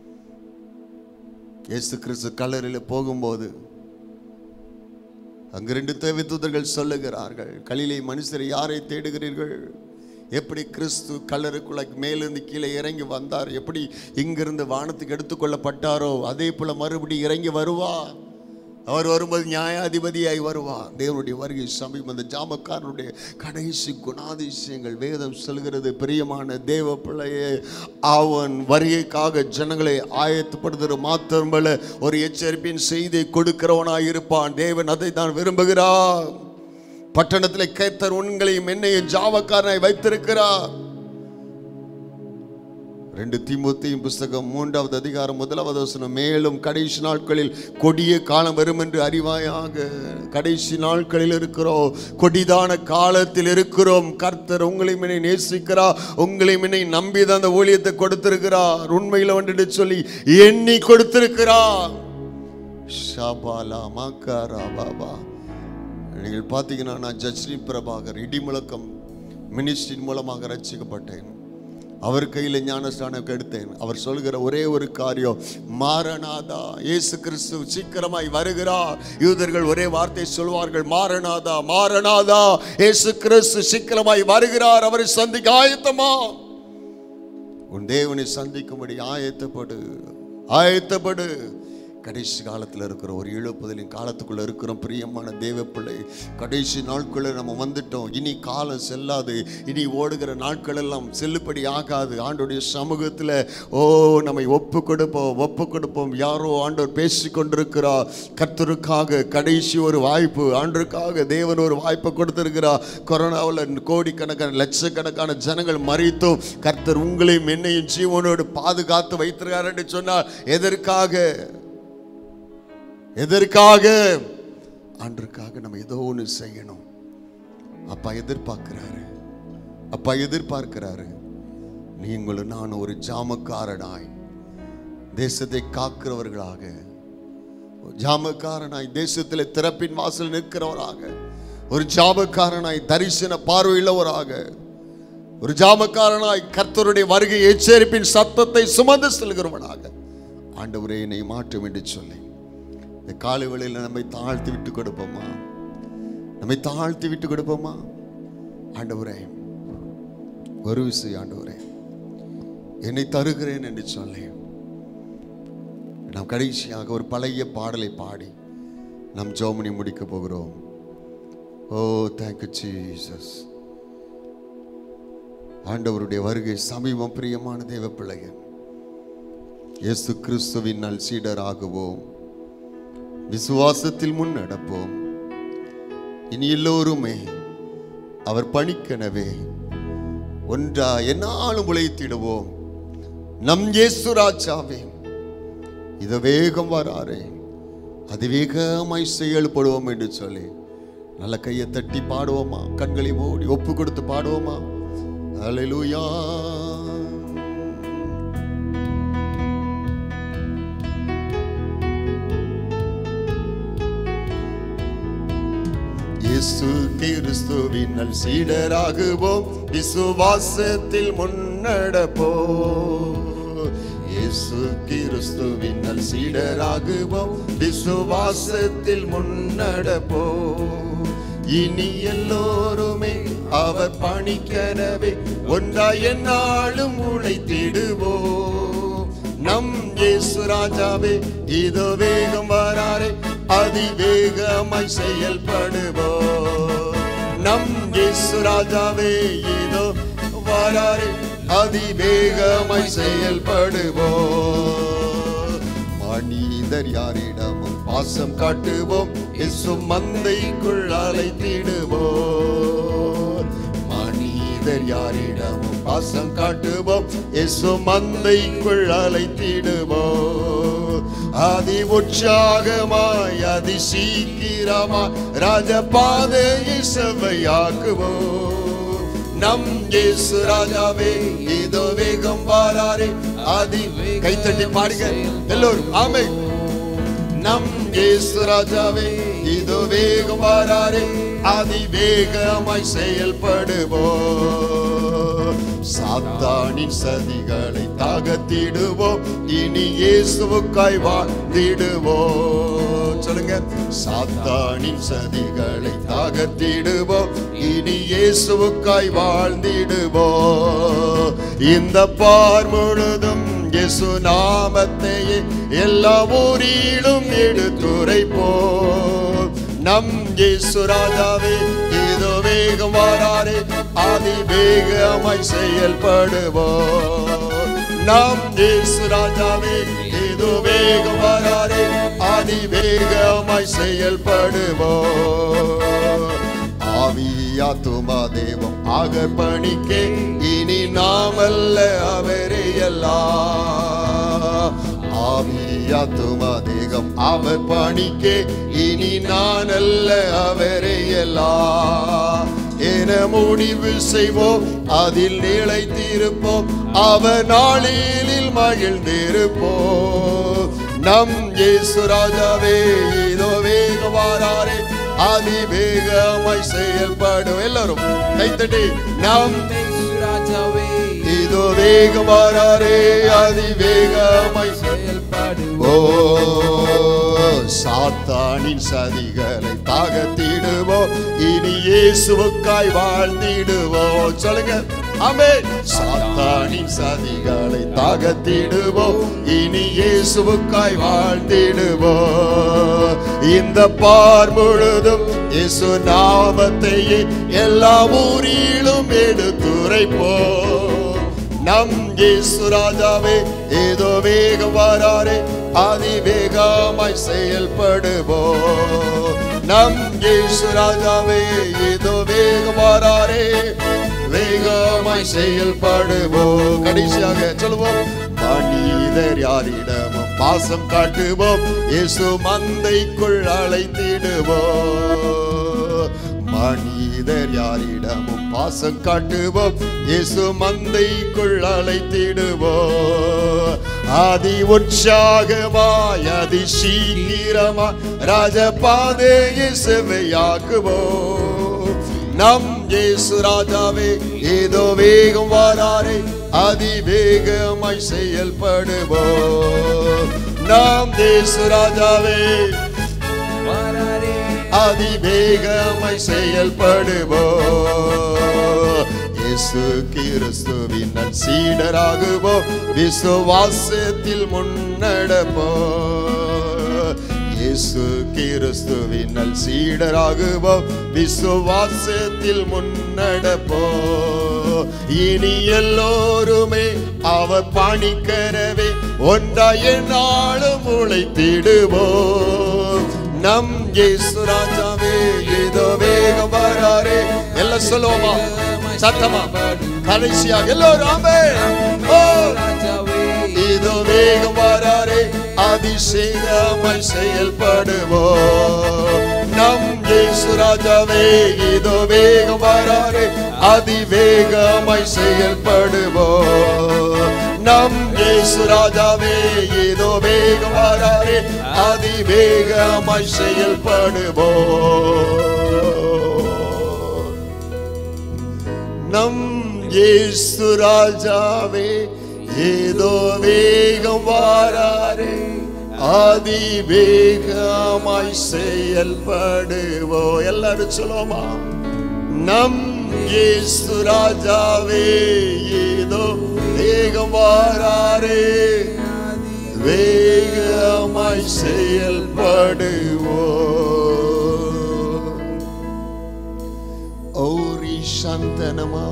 A: இயேசு கிறிஸ்து கல்லறையில் போகும்போது அங்கு ரெண்டு தேவை தூதர்கள் சொல்லுகிறார்கள் கலிலே மனுஷரை யாரை தேடுகிறீர்கள் எப்படி கிறிஸ்து கல்லறைக்குள்ள மேலிருந்து கீழே இறங்கி வந்தார் எப்படி இங்கிருந்து வானத்துக்கு எடுத்துக்கொள்ளப்பட்டாரோ அதே போல மறுபடி இறங்கி வருவா அவர் வரும்போது நியாயாதிபதியாய் வருவார் தேவனுடைய வருகை சமீபம் அந்த ஜாமக்காரனுடைய கடைசி குணாதிசயங்கள் வேதம் சொல்கிறது பிரியமான தேவ பிள்ளையே அவன் வருகைக்காக ஜனங்களை ஆயத்தப்படுத்துகிற மாத்திரமல்ல ஒரு எச்சரிப்பின் செய்தியை கொடுக்கிறவனாய் இருப்பான் தேவன் அதை தான் விரும்புகிறார் பட்டணத்தில் கேத்தர் உங்களையும் என்னையும் ஜாவக்காரனாய் வைத்திருக்கிறார் ரெண்டு தீமூத்தையும் புஸ்தகம் மூன்றாவது அதிகாரம் முதலாவது வசனம் மேலும் கடைசி நாட்களில் கொடிய காலம் வரும் என்று அறிவாயாக கடைசி நாட்களில் இருக்கிறோம் கொடிதான காலத்தில் இருக்கிறோம் கர்த்தர் உங்களை என்னை நேசிக்கிறார் உங்களை என்னை நம்பி தான் அந்த ஊழியத்தை கொடுத்திருக்கிறார் உண்மையில் வந்துட்டு சொல்லி எண்ணி கொடுத்திருக்கிறார் ஷாபாலா மாக்காரா பாபா நீங்கள் பார்த்தீங்கன்னா நான் ஜஸ்ரீ பிரபாகர் இடிமுழக்கம் மினிஸ்ட்ரியின் மூலமாக ரட்சிக்கப்பட்டேன் அவர் கையில் ஞானஸ்தானம் எடுத்தேன் அவர் சொல்கிற ஒரே ஒரு காரியம் மாரநாதா இயேசு கிறிஸ்து சீக்கிரமாய் வருகிறார் யூதர்கள் ஒரே வார்த்தை சொல்வார்கள் மாரநாதா மாரநாதா இயேசு கிறிஸ்து சீக்கிரமாய் வருகிறார் அவரை சந்திக்க ஆயத்தமா உன் தேவனை சந்திக்கும்படி ஆயத்தப்படு ஆயத்தப்படு கடைசி காலத்தில் இருக்கிற ஒரு எழுப்புதலின் காலத்துக்குள்ள இருக்கிறோம் பிரியமான தேவ பிள்ளை கடைசி நாட்குள்ள நம்ம வந்துட்டோம் இனி காலம் செல்லாது இனி ஓடுகிற நாட்கள் எல்லாம் செல்லுபடி ஆகாது ஆண்டுடைய சமூகத்தில் ஓ நம்மை ஒப்பு கொடுப்போம் ஒப்பு கொடுப்போம் யாரோ ஆண்டவர் பேசி கொண்டிருக்கிறார் கர்த்தருக்காக கடைசி ஒரு வாய்ப்பு ஆண்டருக்காக தேவன் ஒரு வாய்ப்பை கொடுத்திருக்கிறார் கொரோனாவில் கோடிக்கணக்கான லட்சக்கணக்கான ஜனங்கள் மறித்தும் கர்த்தர் உங்களையும் என்னையும் ஜீவனோடு பாதுகாத்து வைத்திருக்கார் என்று சொன்னால் எதற்காக எதற்காக அன்றுக்காக நம்ம ஏதோ ஒன்று செய்யணும் அப்பா எதிர்பார்க்கிறாரு அப்பா எதிர்பார்க்கிறாரு நீங்களும் நான் ஒரு ஜாமக்காரனாய் தேசத்தை காக்கிறவர்களாக ஜாமக்காரனாய் தேசத்தில் திறப்பின் வாசல் நிற்கிறவராக ஒரு ஜாமக்காரனாய் தரிசன பார்வையுள்ளவராக ஒரு ஜாமக்காரனாய் கர்த்தருடைய வருகை எச்சரிப்பின் சத்தத்தை சுமந்து செல்கிறவனாக ஆண்டவரே என்னை மாற்றும் என்று சொல்லி இந்த காலை வேளையில் நம்மை தாழ்த்தி விட்டு கொடுப்போமா நம்மை தாழ்த்தி விட்டு கொடுப்போமா ஆண்டவரே ஒரு விசை ஆண்டவரே என்னை தருகிறேன் என்று சொல்லி நாம் கடைசியாக ஒரு பழைய பாடலை பாடி நாம் ஜோமனி முடிக்க போகிறோம் ஓ தேங்க்யூ ஜீசஸ் ஆண்டவருடைய வருகை சமீபம் பிரியமான தேவ பிள்ளைகள் இயேசு கிறிஸ்துவின் நல் சீடராகுவோம் விசுவாசத்தில் முன்னடப்போம் இனி எல்லோருமே அவர் பணிக்கெனவே ஒன்றா என்னாலும் உழைத்திடுவோம் நம் இயேசு ராஜாவே இது வேகம் வராரே அதிவேகமாய் செயல்படுவோம் என்று சொல்லி நல்ல கையை தட்டி பாடுவோமா கண்களை மூடி ஒப்பு கொடுத்து பாடுவோமா அல்லேலூயா இயேசு கிறிஸ்துவின் நல் சீடராகுவோம் விசுவாசத்தில் முன்னடப்போம் இயேசு கிறிஸ்துவின் நல் சீடராகுவோம் விசுவாசத்தில் முன்னடப்போம் இனி எல்லோருமே அவர் பணிக்கனவே ஒன்றாய் என்னாலும் உழைத்திடுவோம் நம் இயேசு ராஜாவே இதோ வேகம் வராரே அதிவேகமாய் செயல்படுவோம் நம் இயேசு ராஜாவே இதோ வராரே அதிவேகமாய் செயல்படுவோம் மனிதர் யாரிடமும் பாசம் காட்டுவோம் இயேசு மந்தைக்குள் அழைத்திடுவோம் மனிதர் யாரிடமும் பாசம் காட்டுவோம் இயேசு மந்தைக்குள் அழைத்திடுவோம் அதி உற்சாகமாய் அதி சீக்கிரமாய் ராஜபாதையை செவ்வையாக்குவோம் நம் இயேசு ராஜாவே இதோ வேகம் வாராரே அதி கைத்தட்டி பாடுங்க எல்லோரும் ஆமை நம் இயேசு ராஜாவே இதோ வேகம் வாராரே அதி வேகமாய் செயல்படுவோம் சாத்தானின் சதிகளை தாகத்திடுவோம் இனி இயேசுவுக்காய் வாழ்ந்திடுவோம் சொல்லுங்க சாத்தானின் சதிகளை தாகத்திடுவோம் இனி இயேசுவுக்காய் வாழ்ந்திடுவோம் இந்த பார் முழுதும் இயேசு நாமத்தையே எல்லா ஊரிலும் எடுத்துரைப்போம் நம் இயேசு ராஜாவே இதோ வேகம் வாராரே அதி வேகமாய் செயல்படுவோம் நம் இயேசு ராஜாவே இதோ வேகம் வாராரே அதி வேகமாய் செயல்படுவோம் ஆவியாத்துமா தேவம் ஆகற்பணிக்கே இனி நாமல்ல அவரே எல்லாம் ஆவியாத்துமா தேகம் அவர் பணிக்கே இனி நான் அல்ல அவரே எல்லாம் என முடிவு செய்வோம் அதில் நிலைத்திருப்போம் அவர் நாளிலில் மகிழ்ந்திருப்போம் நம் இயேசு ராஜாவே இதோ வேகவாரே அதிவேகமாய் செயல்படும் எல்லாரும் கைத்தட்டி நம்
B: ராஜாவே
A: ஏதோ வேகம் வராரே அதிவேகமாய்
B: செயல்படுவோம்
A: ஓ சாத்தானின் சதிகளை தாகத்திடுவோம் இனி இயேசுவுக்காய் வாழ்ந்திடுவோம் சொல்லுங்க ஆமே சாத்தானின் சதிகளை தாகத்திடுவோம் இனி இயேசுவுக்காய் வாழ்ந்திடுவோம் இந்த பார் முழுதும் இயேசு நாமத்தையே எல்லா ஊரிலும் எடுத்துரைப்போம் நம் இயேசு ராஜாவே ஏதோ வேகம் வராரே அதிவேகமாய் செயல்படுவோம் நம் இயேசு ராஜாவே ஏதோ வேகம் வராரே வேகமாய் செயல்படுவோம் கடைசியாக சொல்லுவோம் மனிதர் யாரிடமும் பாசம் காட்டுவோம் இயேசு மந்தைக்குள் அழைத்திடுவோம் மனிதர் யாரிடமும் பாசம் காட்டுவோம் இயேசு மந்தைக்குள் அழைத்திடுவோம் அதி உற்சாகமாய் அதி சீக்கிரமாய் ராஜபாதையை செவையாக்குவோம் நம் இயேசு ராஜாவே ஏதோ வேகம் வாராரே அதிவேகமாய் செயல்படுவோம் நாம் இயேசு ராஜாவே
B: வராரே
A: அதிவேகமாய் செயல்படுவோம் இயேசு கிறிஸ்துவின் நல் சீடராகுவோம் விசுவாசத்தில் முன்னடப்போம் இயேசு கிறிஸ்துவின் நல் சீடராகுவோம் விசுவாசத்தில் முன்னடப்போம் இனி எல்லோருமே அவர் பணிக்கரவே ஒன்றாய் என்னாலும் உழைத்திடுவோம் நம் இயேசு ராஜாவே ஏதோ வேகம் வராரே எல்லாம் சொல்லுவோமா சத்தமா கடைசியாக எல்லோரும் ஆமென். ஓ
B: ராஜாவே
A: இதோ வேகம் வராரே அதிசயமாய் செயல்படுவோம் நம் இயேசு ராஜாவே இதோ வேகம் வராரே அதிவேகமாய் செயல்படுவோம் நம் இயேசு ராஜாவே இதோ வேகம் வராரே அதிவேகமாய் செயல்படுவோம் நம் இயேசு ராஜாவே ஏதோ வேகம் வாராரே ஆதி வேகமாய் செயல்படுவோ எல்லாரும் சொல்லுவோமா நம் இயேசு ராஜாவே ஏதோ வேகம் வாராரே வேகமாய் செயல்படுவோ ஓரி சந்தனமா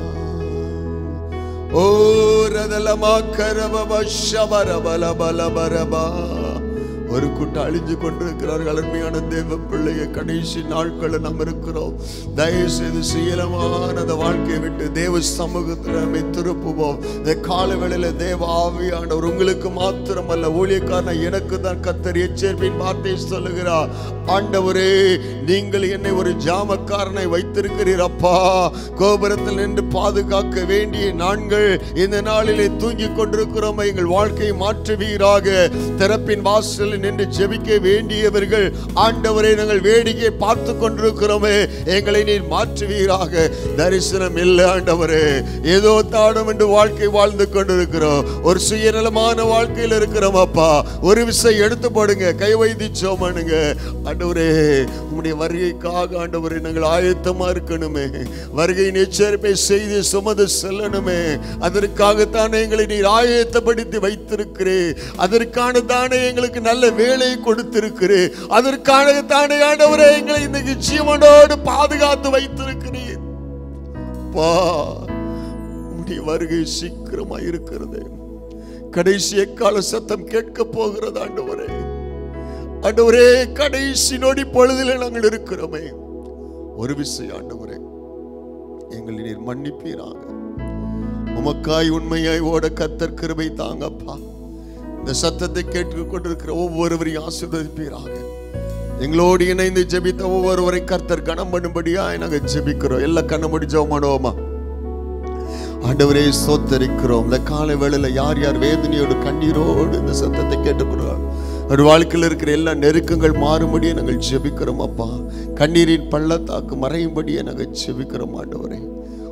A: ஓ ரதலமா கரபப ஷபரபல பல பரபா ஒரு கூட்டம் அழிஞ்சு கொண்டிருக்கிறார்கள் அருமையான தேவ பிள்ளைய கடைசி நாட்களில் நாம் இருக்கிறோம் தயவு செய்து சீலமான அந்த வாழ்க்கையை விட்டு தேவ சமூகத்தில் நம்மை திருப்புவோம் இந்த கால வேளையில தேவ ஆவியானவர் உங்களுக்கு மாத்திரமல்ல ஊழியக்காரன எனக்கு தான் கத்தர் எச்சரிப்பின் வார்த்தை சொல்லுகிறார் ஆண்டவரே நீங்கள் என்னை ஒரு ஜாமக்காரனை வைத்திருக்கிறீர் அப்பா கோபுரத்தில் நின்று பாதுகாக்க வேண்டிய நான்கள் இந்த நாளிலே தூங்கிக் கொண்டிருக்கிறோம் எங்கள் வாழ்க்கையை மாற்றுவீராக திறப்பின் வாசலில் நின்று ஜெபிக்க வேண்டியவர்கள் ஆண்டவரை நாங்கள் வேடிக்கை பார்த்து கொண்டிருக்கிறோமே எங்களை நீர் மாற்றுவீராக தரிசனம் இல்லை ஆண்டவரே ஏதோ தாடம் என்று வாழ்க்கை வாழ்ந்து கொண்டிருக்கிறோம் ஒரு சுயநலமான வாழ்க்கையில் இருக்கிறோம் அப்பா ஒரு விஷயம் எடுத்து போடுங்க கை வைத்தி சோமனுங்க ஆண்டவரே உம்முடைய வருகைக்காக ஆண்டவரே நாங்கள் ஆயத்தமா இருக்கணுமே வருகையின் எச்சரிப்பை செய்து சுமந்து செல்லணுமே அதற்காகத்தானே எங்களை நீர் ஆயத்தப்படுத்தி வைத்திருக்கிறே அதற்கான தானே எங்களுக்கு நல்ல வேலை கொடுத்திருக்கிறே அதற்கான தானே ஆண்டவரே எங்களை இன்னைக்கு ஜீவனோடு பாதுகாத்து வைத்திருக்கிறீர் பா உம்முடைய வருகை சீக்கிரமா இருக்கிறது கடைசி எக்கால சத்தம் கேட்க போகிறது ஆண்டவரே ஆண்டவரே கடைசி நொடி பொழுதில் நாங்கள் இருக்கிறோமே ஒரு விஷயம் ஆண்டவரே எங்களை நீர் மன்னிப்பீராக உமக்காய் உண்மையாய் ஓட கத்தர் கிருபை தாங்கப்பா இந்த சத்தத்தை கேட்டுக் கொண்டிருக்கிற ஒவ்வொருவரையும் ஆசீர்வதிப்பீராக எங்களோடு இணைந்து ஜெபித்த ஒவ்வொருவரை கர்த்தர் கனம் பண்ணும்படியாய் நாங்கள் ஜெபிக்கிறோம் எல்லாம் கண்ண ஜெபம் பண்ணுவோமா ஆண்டவரே சோத்தரிக்கிறோம் இந்த காலை வேளையில யார் யார் வேதனையோடு கண்ணீரோடு இந்த சத்தத்தை கேட்டுக்கொள்கிறார் ஒரு வாழ்க்கையில் இருக்கிற எல்லா நெருக்கங்கள் மாறும்படியே நாங்கள் ஜெபிக்கிறோம் அப்பா கண்ணீரின் பள்ளத்தாக்கு மறையும்படியே நாங்கள் ஜெபிக்கிறோம் ஆண்டவரே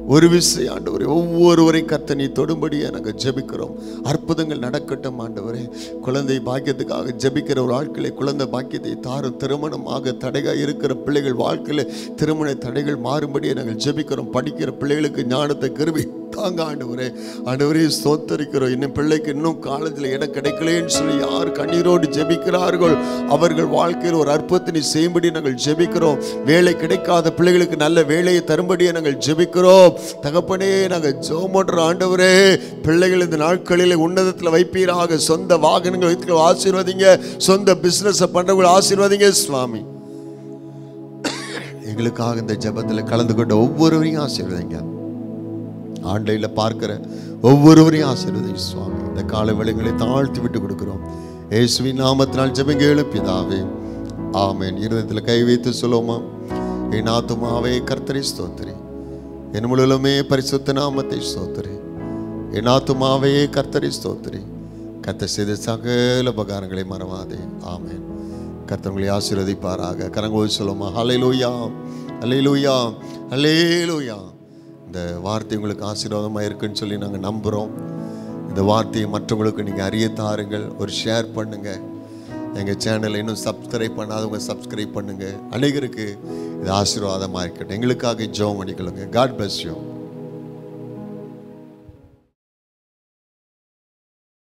A: ஒரு விசை ஆண்டவரே ஒவ்வொருவரை கர்த்தனை தொடும்படியே நாங்கள் ஜெபிக்கிறோம் அற்புதங்கள் நடக்கட்டும் ஆண்டவரே குழந்தை பாக்கியத்துக்காக ஜெபிக்கிற ஒரு ஆட்களை குழந்தை பாக்கியத்தை தாரும் திருமணமாக தடையாக இருக்கிற பிள்ளைகள் வாழ்க்கையில் திருமண தடைகள் மாறும்படியே நாங்கள் ஜெபிக்கிறோம் படிக்கிற பிள்ளைகளுக்கு ஞானத்தை கருவி தாங்க ஆண்டவரே ஆண்டவரே ஸ்தோத்தரிக்கிறோம் இன்னும் பிள்ளைக்கு இன்னும் காலேஜில் இடம் கிடைக்கலேன்னு சொல்லி யார் கண்ணீரோடு ஜெபிக்கிறார்கள் அவர்கள் வாழ்க்கையில் ஒரு அற்புதத்தை செய்யும்படி நாங்கள் ஜெபிக்கிறோம் வேலை கிடைக்காத பிள்ளைகளுக்கு நல்ல வேலையை தரும்படியே நாங்கள் ஜெபிக்கிறோம் தகப்பனே நாங்கள் ஜோமோன்ற ஆண்டவரே பிள்ளைகள் இந்த நாட்களில் உன்னதத்தில் வைப்பீராக சொந்த வாகனங்கள் வைத்து ஆசீர்வதிங்க சொந்த பிஸ்னஸை பண்ணுறவங்களை ஆசீர்வதிங்க சுவாமி எங்களுக்காக இந்த ஜெபத்தில் கலந்து கொண்ட ஒவ்வொருவரையும் ஆசீர்வதிங்க ஆன்லைனில் பார்க்கிற ஒவ்வொருவரையும் ஆசீர்வதிங்க சுவாமி இந்த கால வேளைகளை தாழ்த்தி விட்டு கொடுக்கிறோம் இயேசுவின் நாமத்தினால் ஜெபங்க எழுப்பிதாவே ஆமென் இருதயத்தில் கை வைத்து சொல்லுவோமா என் ஆத்துமாவே கர்த்தரை ஸ்தோத்திரி என் முழுலுமே பரிசுத்த நாமத்தை ஸ்தோத்திரி என் ஆத்துமாவே கர்த்தரை ஸ்தோத்திரி கர்த்தர் செய்த சகல உபகாரங்களை மறவாதே ஆமென் கர்த்தர் உங்களை ஆசீர்வதிப்பாராக கரங்கோல் சொல்லுமா ஹalleluya ஹalleluya ஹalleluya இந்த வார்த்தை உங்களுக்கு ஆசீர்வாதமாக இருக்குன்னு சொல்லி நாங்கள் நம்புகிறோம் இந்த வார்த்தையை மற்றவங்களுக்கு நீங்கள் அறிய தாருங்கள் ஒரு ஷேர் பண்ணுங்கள் எங்கள் சேனலை இன்னும் சப்ஸ்கிரைப் பண்ணாதவங்க சப்ஸ்கிரைப் பண்ணுங்கள் அநேகருக்கு இது ஆசீர்வாதமாக இருக்கட்டும் எங்களுக்காக ஜெபம் பண்ணிக்கொள்ளுங்க காட் bless you